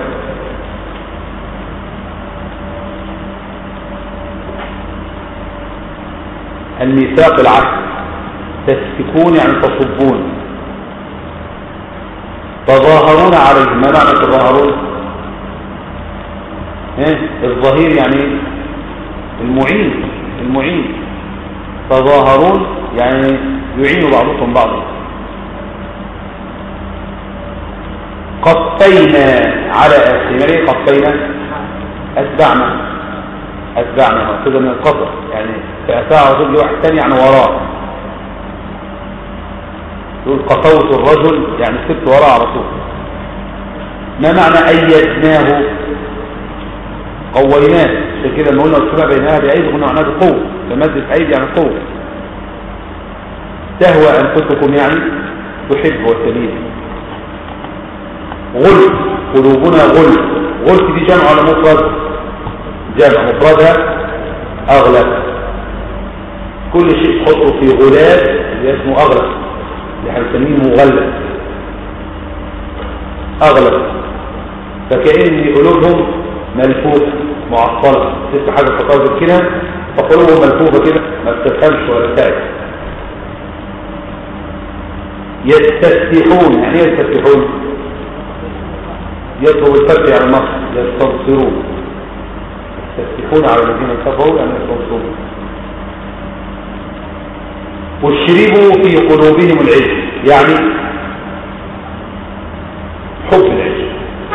الميثاق العهد تسفكون يعني تصبون تظاهرون عليه ما معنى تظاهرون ايه الظهير يعني المعين المعين تظاهرون يعني يعين بعضكم بعضا قطينا على أسلنا ليه قطينا أتبعنا أتبعنا كده من القطر يعني فأتاع رجل واحد تاني يعني وراه يقول قطوت الرجل يعني سبت وراه على طول ما معنى أيدناه قويناه عشان كده لما قلنا السبع بينها بأيدي قلنا معناها بقوة فمادة أيدي يعني قوة تهوى أنفسكم يعني تحب وتلين غل قلوبنا غل غل دي جمع ولا مفرد جمع مفردها أغلب كل شيء تحطه في غلاف اللي اسمه أغلب اللي هنسميه مغلب أغلب فكأن قلوبهم ملفوفة معطلة ست حاجة تقاضي كده فقلوبهم ملفوفة كده ما بتفهمش ولا تعرف يستفتحون يعني ايه يستفتحون يطلب الفتح على النصر يستبصرون يستفتحون على الذين كفروا يعني يستبصرون واشربوا في قلوبهم العلم يعني حب العلم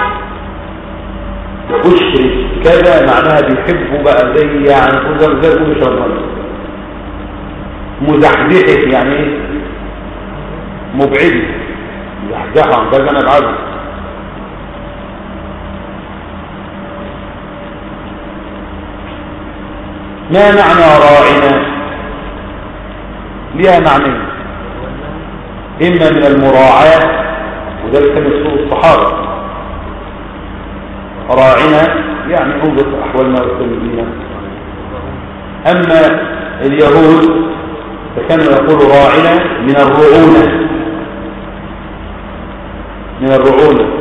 اشرب كذا معناها بيحبوا بقى زي يعني كل زي زي كل شرمان مزحزحه يعني ايه مبعد مزحزحه عن كذا انا ابعد ما معنى راعنا لها معنى اما من المراعاة وده كان اسلوب الصحابة راعنا يعني انظر احوالنا والتنبينا اما اليهود فكانوا يقولوا راعنا من الرعونة من الرعونة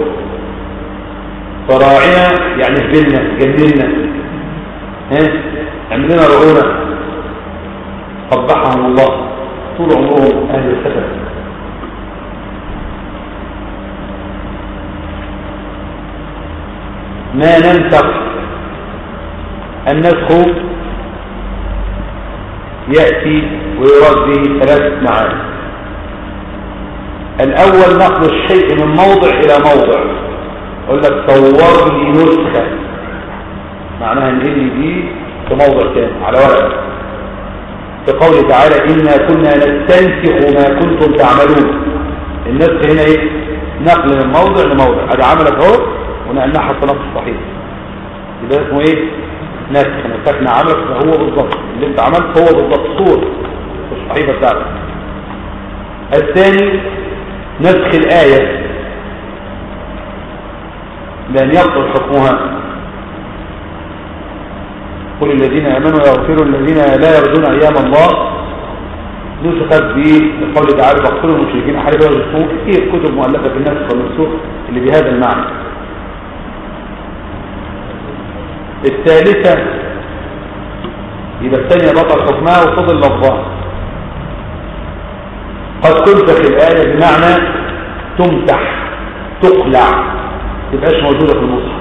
فراعنا يعني هبلنا جننا ها عملنا رعونة قبحهم الله طول عمرهم أهل السفر ما ننسخ النسخ يأتي ويراد به ثلاث معاني الأول نقل الشيء من موضع إلى موضع يقول لك صور لي نسخة معناها ان اللي دي في موضع تاني على ورق في قوله تعالى إنا كنا نستنسخ ما كنتم تعملون النسخ هنا ايه نقل من موضع لموضع هذا عملت اهو ونقلناها حتى نص صحيح يبقى اسمه ايه نسخ نسخنا عملك فهو بالضبط اللي انت عملت هو بالضبط صور في الصحيفه بتاعتك الثاني نسخ الآية لأن يبطل حكمها قل الذين آمنوا يغفروا الذين لا يرجون أيام الله نسخت بقول تعالى فاقتلوا المشركين حرب ويرزقون كثير كتب مؤلفة في النسخ والمنسوخ اللي بهذا المعنى الثالثة يبقى الثانية بطل حكمها وفضل لفظها قد تمسح الآية بمعنى تمسح تقلع تبقاش موجودة في المصحف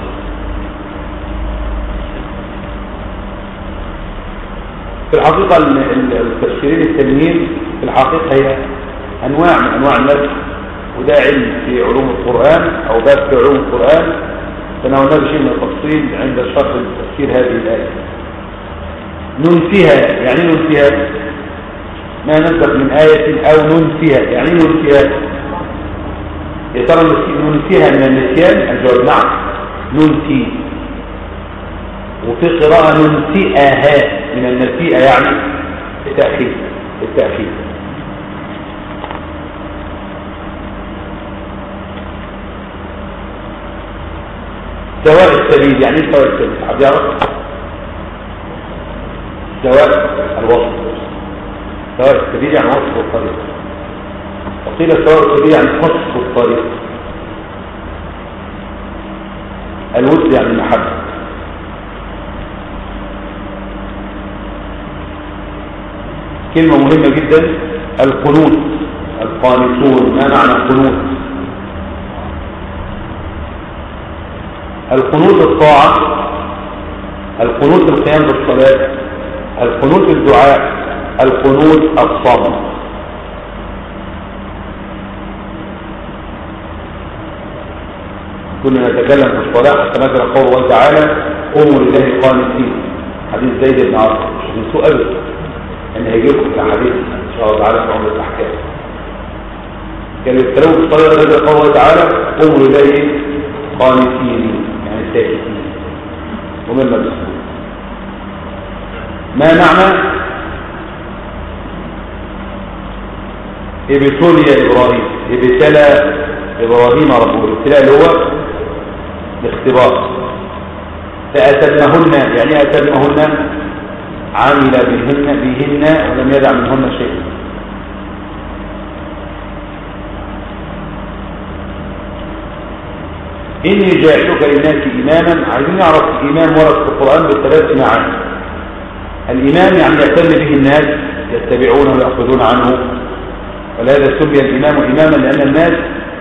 في الحقيقة التفسيرين التانيين في الحقيقة هي أنواع من أنواع النسخ وده علم في علوم القرآن أو باب في علوم القرآن تناولنا بشيء من التفصيل عند شرح تفسير هذه الآية ننسيها يعني ننسيها ما ننسخ من آية أو ننسيها يعني ننسيها يا ترى ننسيها من النسيان الجواب نعم ننسي وفي قراءة ننسئها من النسيئة يعني التأخير التأخير سواء السبيل يعني ايه سواء السبيل حد يعرف سواء الوصف سواء السبيل يعني وصف الطريق وقيل سواء السبيل يعني قصف الطريق الود يعني المحبة كلمة مهمة جدا القنوت القانتون ما معنى القنوت القنوت الطاعة القنوت القيام بالصلاة القنوت الدعاء القنوت الصمت كنا نتكلم في الصلاة حتى نزل قول الله تعالى قوموا لله قانتين حديث زيد بن عاصم مش من سوء ابدا ان هيجيلكم في حديث ان شاء الله تعالى في عمر الاحكام كانوا يتكلموا في الصلاة نزل قول الله تعالى قوموا لله قانتين يعني ساكتين ومما بالسوء ما معنى ابتلي ابراهيم ابتلى ابراهيم ربه الابتلاء اللي هو الاختبار فأتمهن يعني ايه أتمهن عمل بهن بهن ولم يدع منهن شيء إني جاعلك للناس إماما عايزين نعرف الإمام ورد في القرآن بالثلاث معاني الإمام يعني يهتم به الناس يتبعونه ويأخذون عنه ولهذا سمي الإمام إماما لأن الناس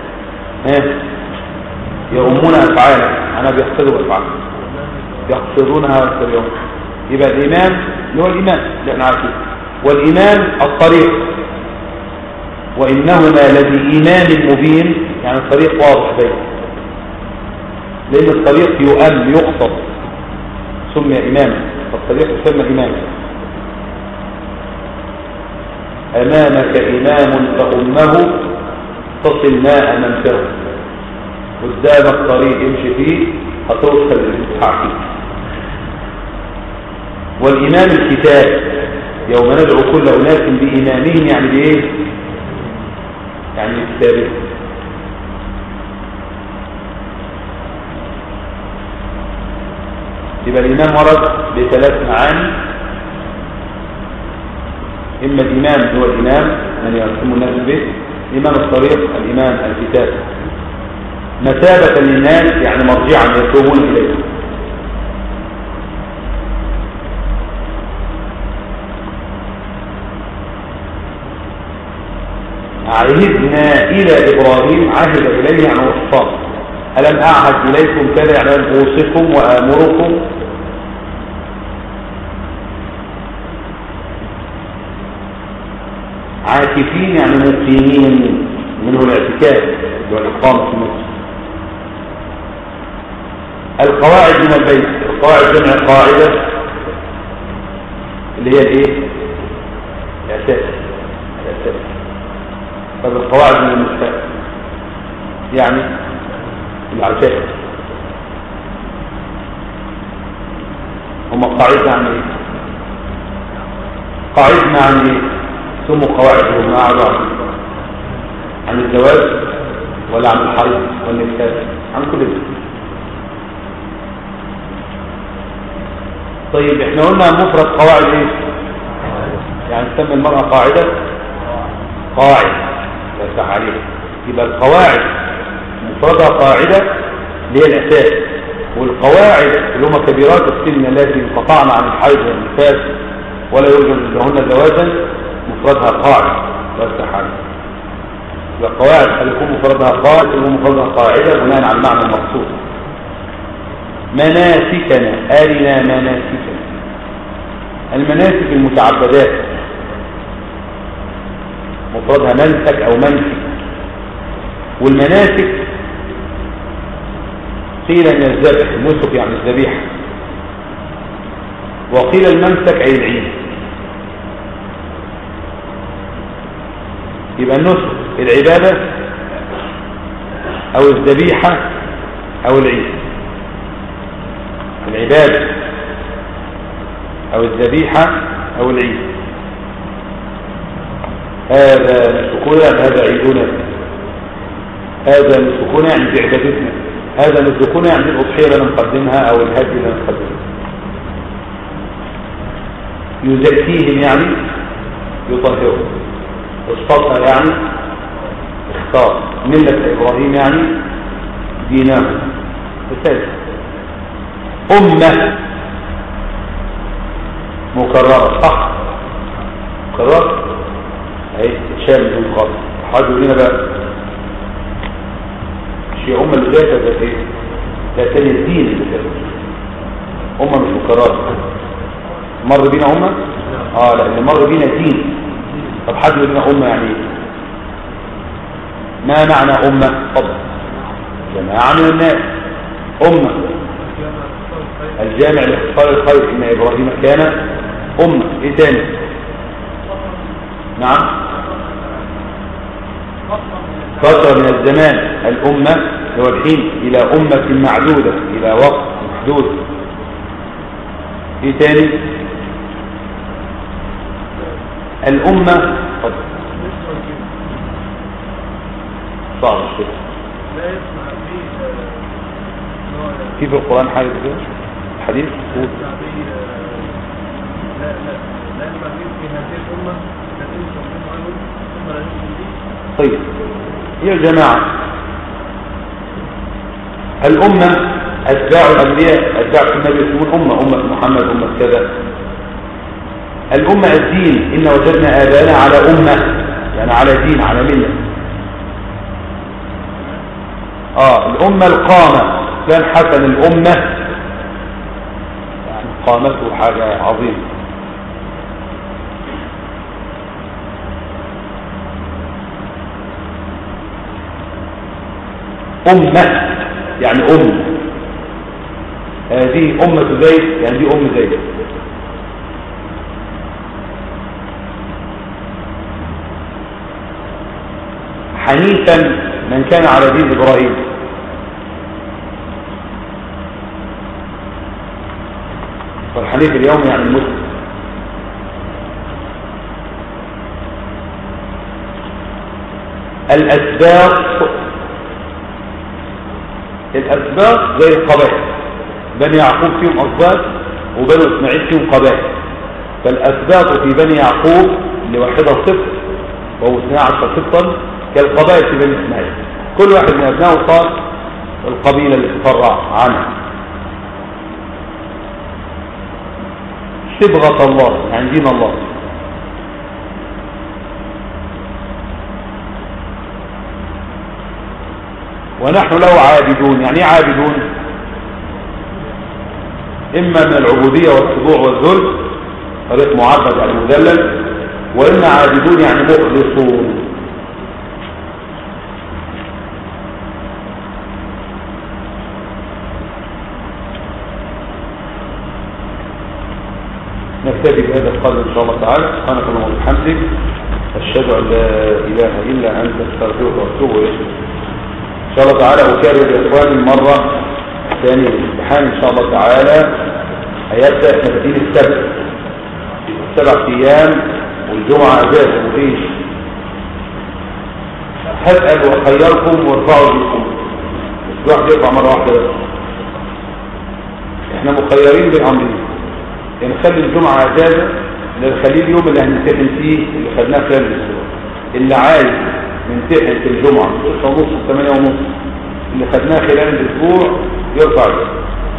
يؤمون أفعاله أنا بيقصدوا أفعاله يقصدونها ويتبعون يبقى الإمام اللي هو الإمام اللي احنا عارفين والإمام الطريق وإنهما لذي إمام مبين يعني الطريق واضح بين لأن الطريق يؤم يقصد سمي إماما فالطريق يسمى إماما أمامك إمام فأمه تصل ماء منفره قدامك طريق يمشي فيه هتوصل للانتحار فيه والإمام الكتاب يوم ندعو كل أناس بإمامهم يعني بإيه يعني الكتاب يبقى الإمام ورد بثلاث معاني إما الإمام هو الإمام من يقسم الناس به إمام الطريق الإمام الكتاب مثابة للناس يعني مرجعا يتوبون إليه عهدنا إلى إبراهيم عهد إليه عن وصفات ألم أعهد إليكم كذا يعني أن أوصيكم وآمركم عاكفين يعني مقيمين منه الاعتكاف اللي هو الإقامة في مصر القواعد من البيت القواعد جمع قاعدة اللي هي الايه الأساس الأساس طب القواعد من النساء يعني العشاء هم قاعدة عن ايه قاعدنا عن ايه ثم قواعدهم ما عن عن الزواج ولا عن الحرب والنكاح عن كل ده طيب احنا قلنا مفرد قواعد ايه يعني تسمى المرأة قاعدة قاعد يفتح عليها يبقى القواعد مفردها قاعدة اللي هي الأساس والقواعد اللي هم كبيرات السن التي انقطعن عن الحيض والنفاس ولا يوجد لهن زواجا مفردها قاعد يفتح عليها يبقى القواعد هل يكون مفردها قاعد يكون مفردها قاعدة بناء على المعنى المقصود مناسكنا أرنا مناسكنا المناسك المتعبدات مفردها منسك أو منسك والمناسك قيل من الذبح النسك يعني الذبيحة وقيل المنسك أي العيد يبقى النسك العبادة أو الذبيحة أو العيد العبادة أو الذبيحة أو العيد هذا نسكنا هذا عيدنا هذا نسكنا عند عبادتنا هذا نسكنا عند الأضحية اللي نقدمها أو الهدي اللي نقدمها يزكيهم يعني يطهرهم اصطفى يعني اختار ملة إبراهيم يعني دينه الثالث أمة مكررة صح مكررة اهي شامل من قبل حاجة لنا بقى شيء أمة اللي ذاتها ذات ايه ذات تاني الدين اللي ذاتها أمة مش مكررة مر بينا أمة اه لأن مر بينا دين طب حد يقول لنا أمة يعني ايه ما معنى أمة فضل جماعة من الناس أمة الجامع لاختصار الخير إن إبراهيم كان أمة إيه تاني نعم فترة من الزمان الأمة هو الحين إلى أمة معدودة إلى وقت محدود إيه تاني الأمة فضل صعب الشيء في في القرآن حاجة كده حديث قول. طيب يا جماعة الأمة أتباع الأنبياء أتباع النبي يسمون أمة أمة محمد أمة كذا الأمة الدين إن وجدنا آبانا على أمة يعني على دين على ملة آه الأمة القامة كان حسن الأمة يعني قامته حاجة عظيمة أمة يعني أم هذه أمة زيد يعني دي أم زيد حنيفا من كان على دين إبراهيم والحنيف اليوم يعني المسلم الأسباط الأسباط زي القبائل بني يعقوب فيهم أسباط وبني إسماعيل فيهم قبائل فالأسباط في بني يعقوب اللي واحدها صفر وهو 12 صفرا كالقبائل في بني اسماعيل كل واحد من ابنائه صار القبيلة اللي تفرع عنها صبغة الله يعني دين الله ونحن له عابدون يعني ايه عابدون اما من العبودية والخضوع والذل طريق معبد يعني مدلل واما عابدون يعني مخلصون نكتفي بهذا القدر ان شاء الله تعالى سبحانك اللهم وبحمدك اشهد ان لا اله الا انت استغفرك واتوب اليك ان شاء الله تعالى اكرر يا اخواني المره الثانيه الامتحان ان شاء الله تعالى هيبدا احنا بادئين السبت سبع ايام والجمعه اجازه مفيش هسال واخيركم وارفعوا ايديكم مش واحد يرفع مره واحده بس احنا مخيرين بين امرين يعني نخلي الجمعة اجازة نخليه اليوم اللي هنمتحن فيه اللي خدناه خلال الاسبوع اللي عايز نمتحن في الجمعة 6 ونص 8 ونص اللي خدناه خلال الاسبوع يرفع يده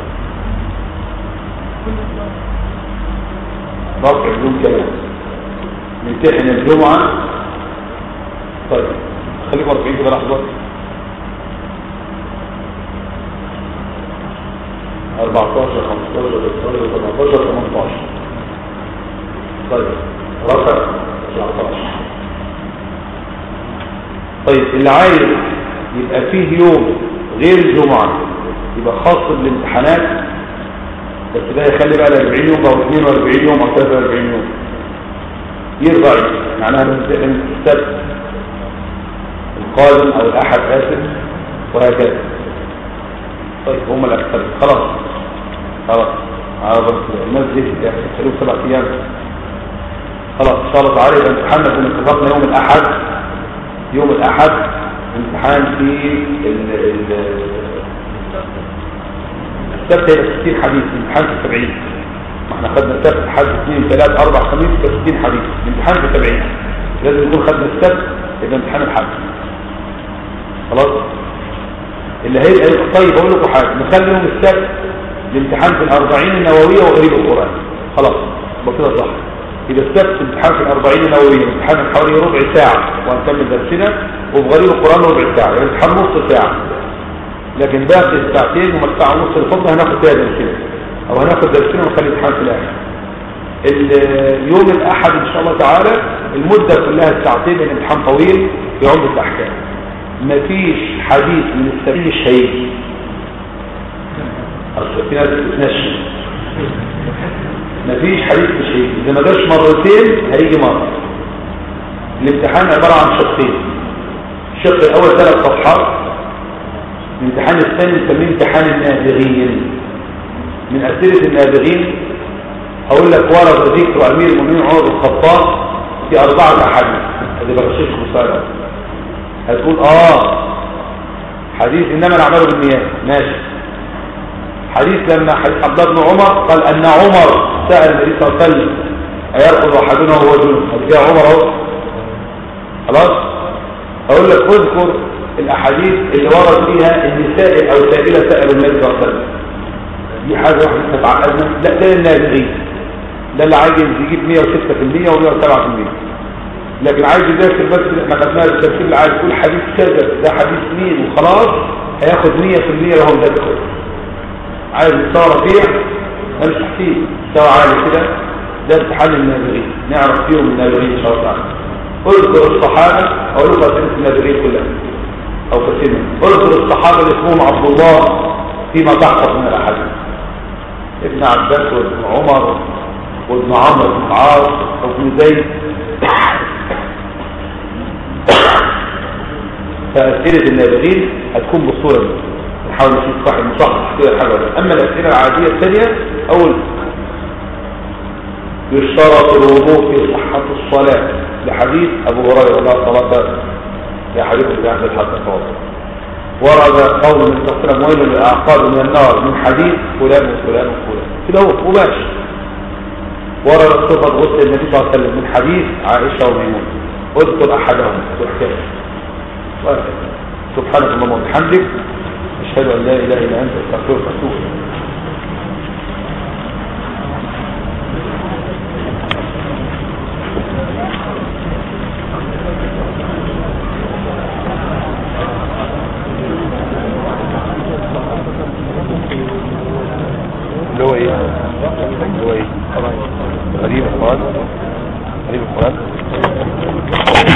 رفع بدون كلام نمتحن الجمعة طيب خليكم 40 كده لحظة 14 15 16 17 18 طيب رقم 19 طيب اللي عايز يبقى فيه يوم غير الجمعة يبقى خاص بالامتحانات بس ده يخلي بقى ال 40 يوم او 42 يوم او 43 يوم يرضى معناها نمتحن السبت القادم او الاحد اسف وهكذا طيب هم الاكثر خلاص خلاص على بس الناس دي يحتاجوا سبع ايام خلاص ان شاء الله تعالى يبقى امتحاننا كنا اتفقنا يوم الاحد يوم الاحد امتحان في ال ال السبت هيبقى 60 حديث امتحان في 70 ما احنا خدنا السبت حد 2 3 4 5 60 حديث امتحان في 70 لازم نكون خدنا السبت يبقى امتحان الحد خلاص اللي هيبقى طيب اقول لكم حاجه نخلي يوم السبت الامتحان في الأربعين النووية وغريب القرآن خلاص يبقى كده صح إذا السبت امتحان في الأربعين النووية امتحان حوالي ربع ساعة وهنكمل درسنا وفي غريب القرآن ربع ساعة يعني امتحان نص ساعة لكن باقي الساعتين وما الساعة ونص الفضة هناخد فيها درسنا أو هناخد درسنا ونخلي الامتحان في الآخر اليوم الأحد إن شاء الله تعالى المدة كلها الساعتين لأن الامتحان طويل في عمدة الأحكام مفيش حديث من السبيل الشهيد أصل في ناس بتنشي مفيش حديث شيء إذا ما جاش مرتين هيجي مرة الامتحان عبارة عن شقين الشق الأول ثلاث صفحات الامتحان الثاني نسميه امتحان النابغين من أسئلة النابغين أقول لك ورد ذكر أمير المؤمنين عمر بن الخطاب في أربعة أحاديث هذه بغششكم سؤال هتقول آه حديث إنما الأعمال بالنيات ماشي حديث لما حديث عبد الله بن عمر قال أن عمر سأل النبي صلى الله عليه وسلم أيرقض أحدنا وهو جنب هتلاقي عمر أهو خلاص أقول لك اذكر الأحاديث اللي ورد فيها إن سائل أو سائلة سألوا النبي صلى الله عليه وسلم دي حاجة واحدة تتعقدنا لا ده النابغين ده اللي عايز يجيب 106% و107% لكن عايز يذاكر بس اللي احنا خدناه التفسير اللي عايز يقول حديث كذا ده حديث مين وخلاص هياخد 100% وهو مذاكر عايز مستوى رفيع مالش فيه مستوى عالي كده ده امتحان النابغين نعرف فيهم النابغين ان شاء الله تعالى اذكر الصحابه اقول لكم اسئله النابغين كلها او كثير منهم اذكر الصحابه اللي اسمهم عبد الله فيما تحفظ من الاحاديث ابن عباس وابن عمر وابن عمرو بن العاص وابن زيد فاسئله النابغين هتكون بالصوره دي نحاول نشوف صاحب مصحح كده الحاجه دي اما الاسئله العاديه الثانيه اول يشترط الوضوء في صحه الصلاه لحديث ابو هريره لا صلاه يا حديث في عهد الحق الفاضل ورد قول من تقرم ويل للاعقاب من النار من حديث فلان وفلان وفلان كده هو مباشر ورد صفة غسل النبي صلى الله عليه وسلم من حديث عائشة وميمون اذكر أحدهم واحكام وهكذا سبحانك اللهم وبحمدك أشهد أن لا إله إلا أنت أستغفرك وأتوب إليك اللي هو ايه اللي هو ايه غريب القرآن غريب القرآن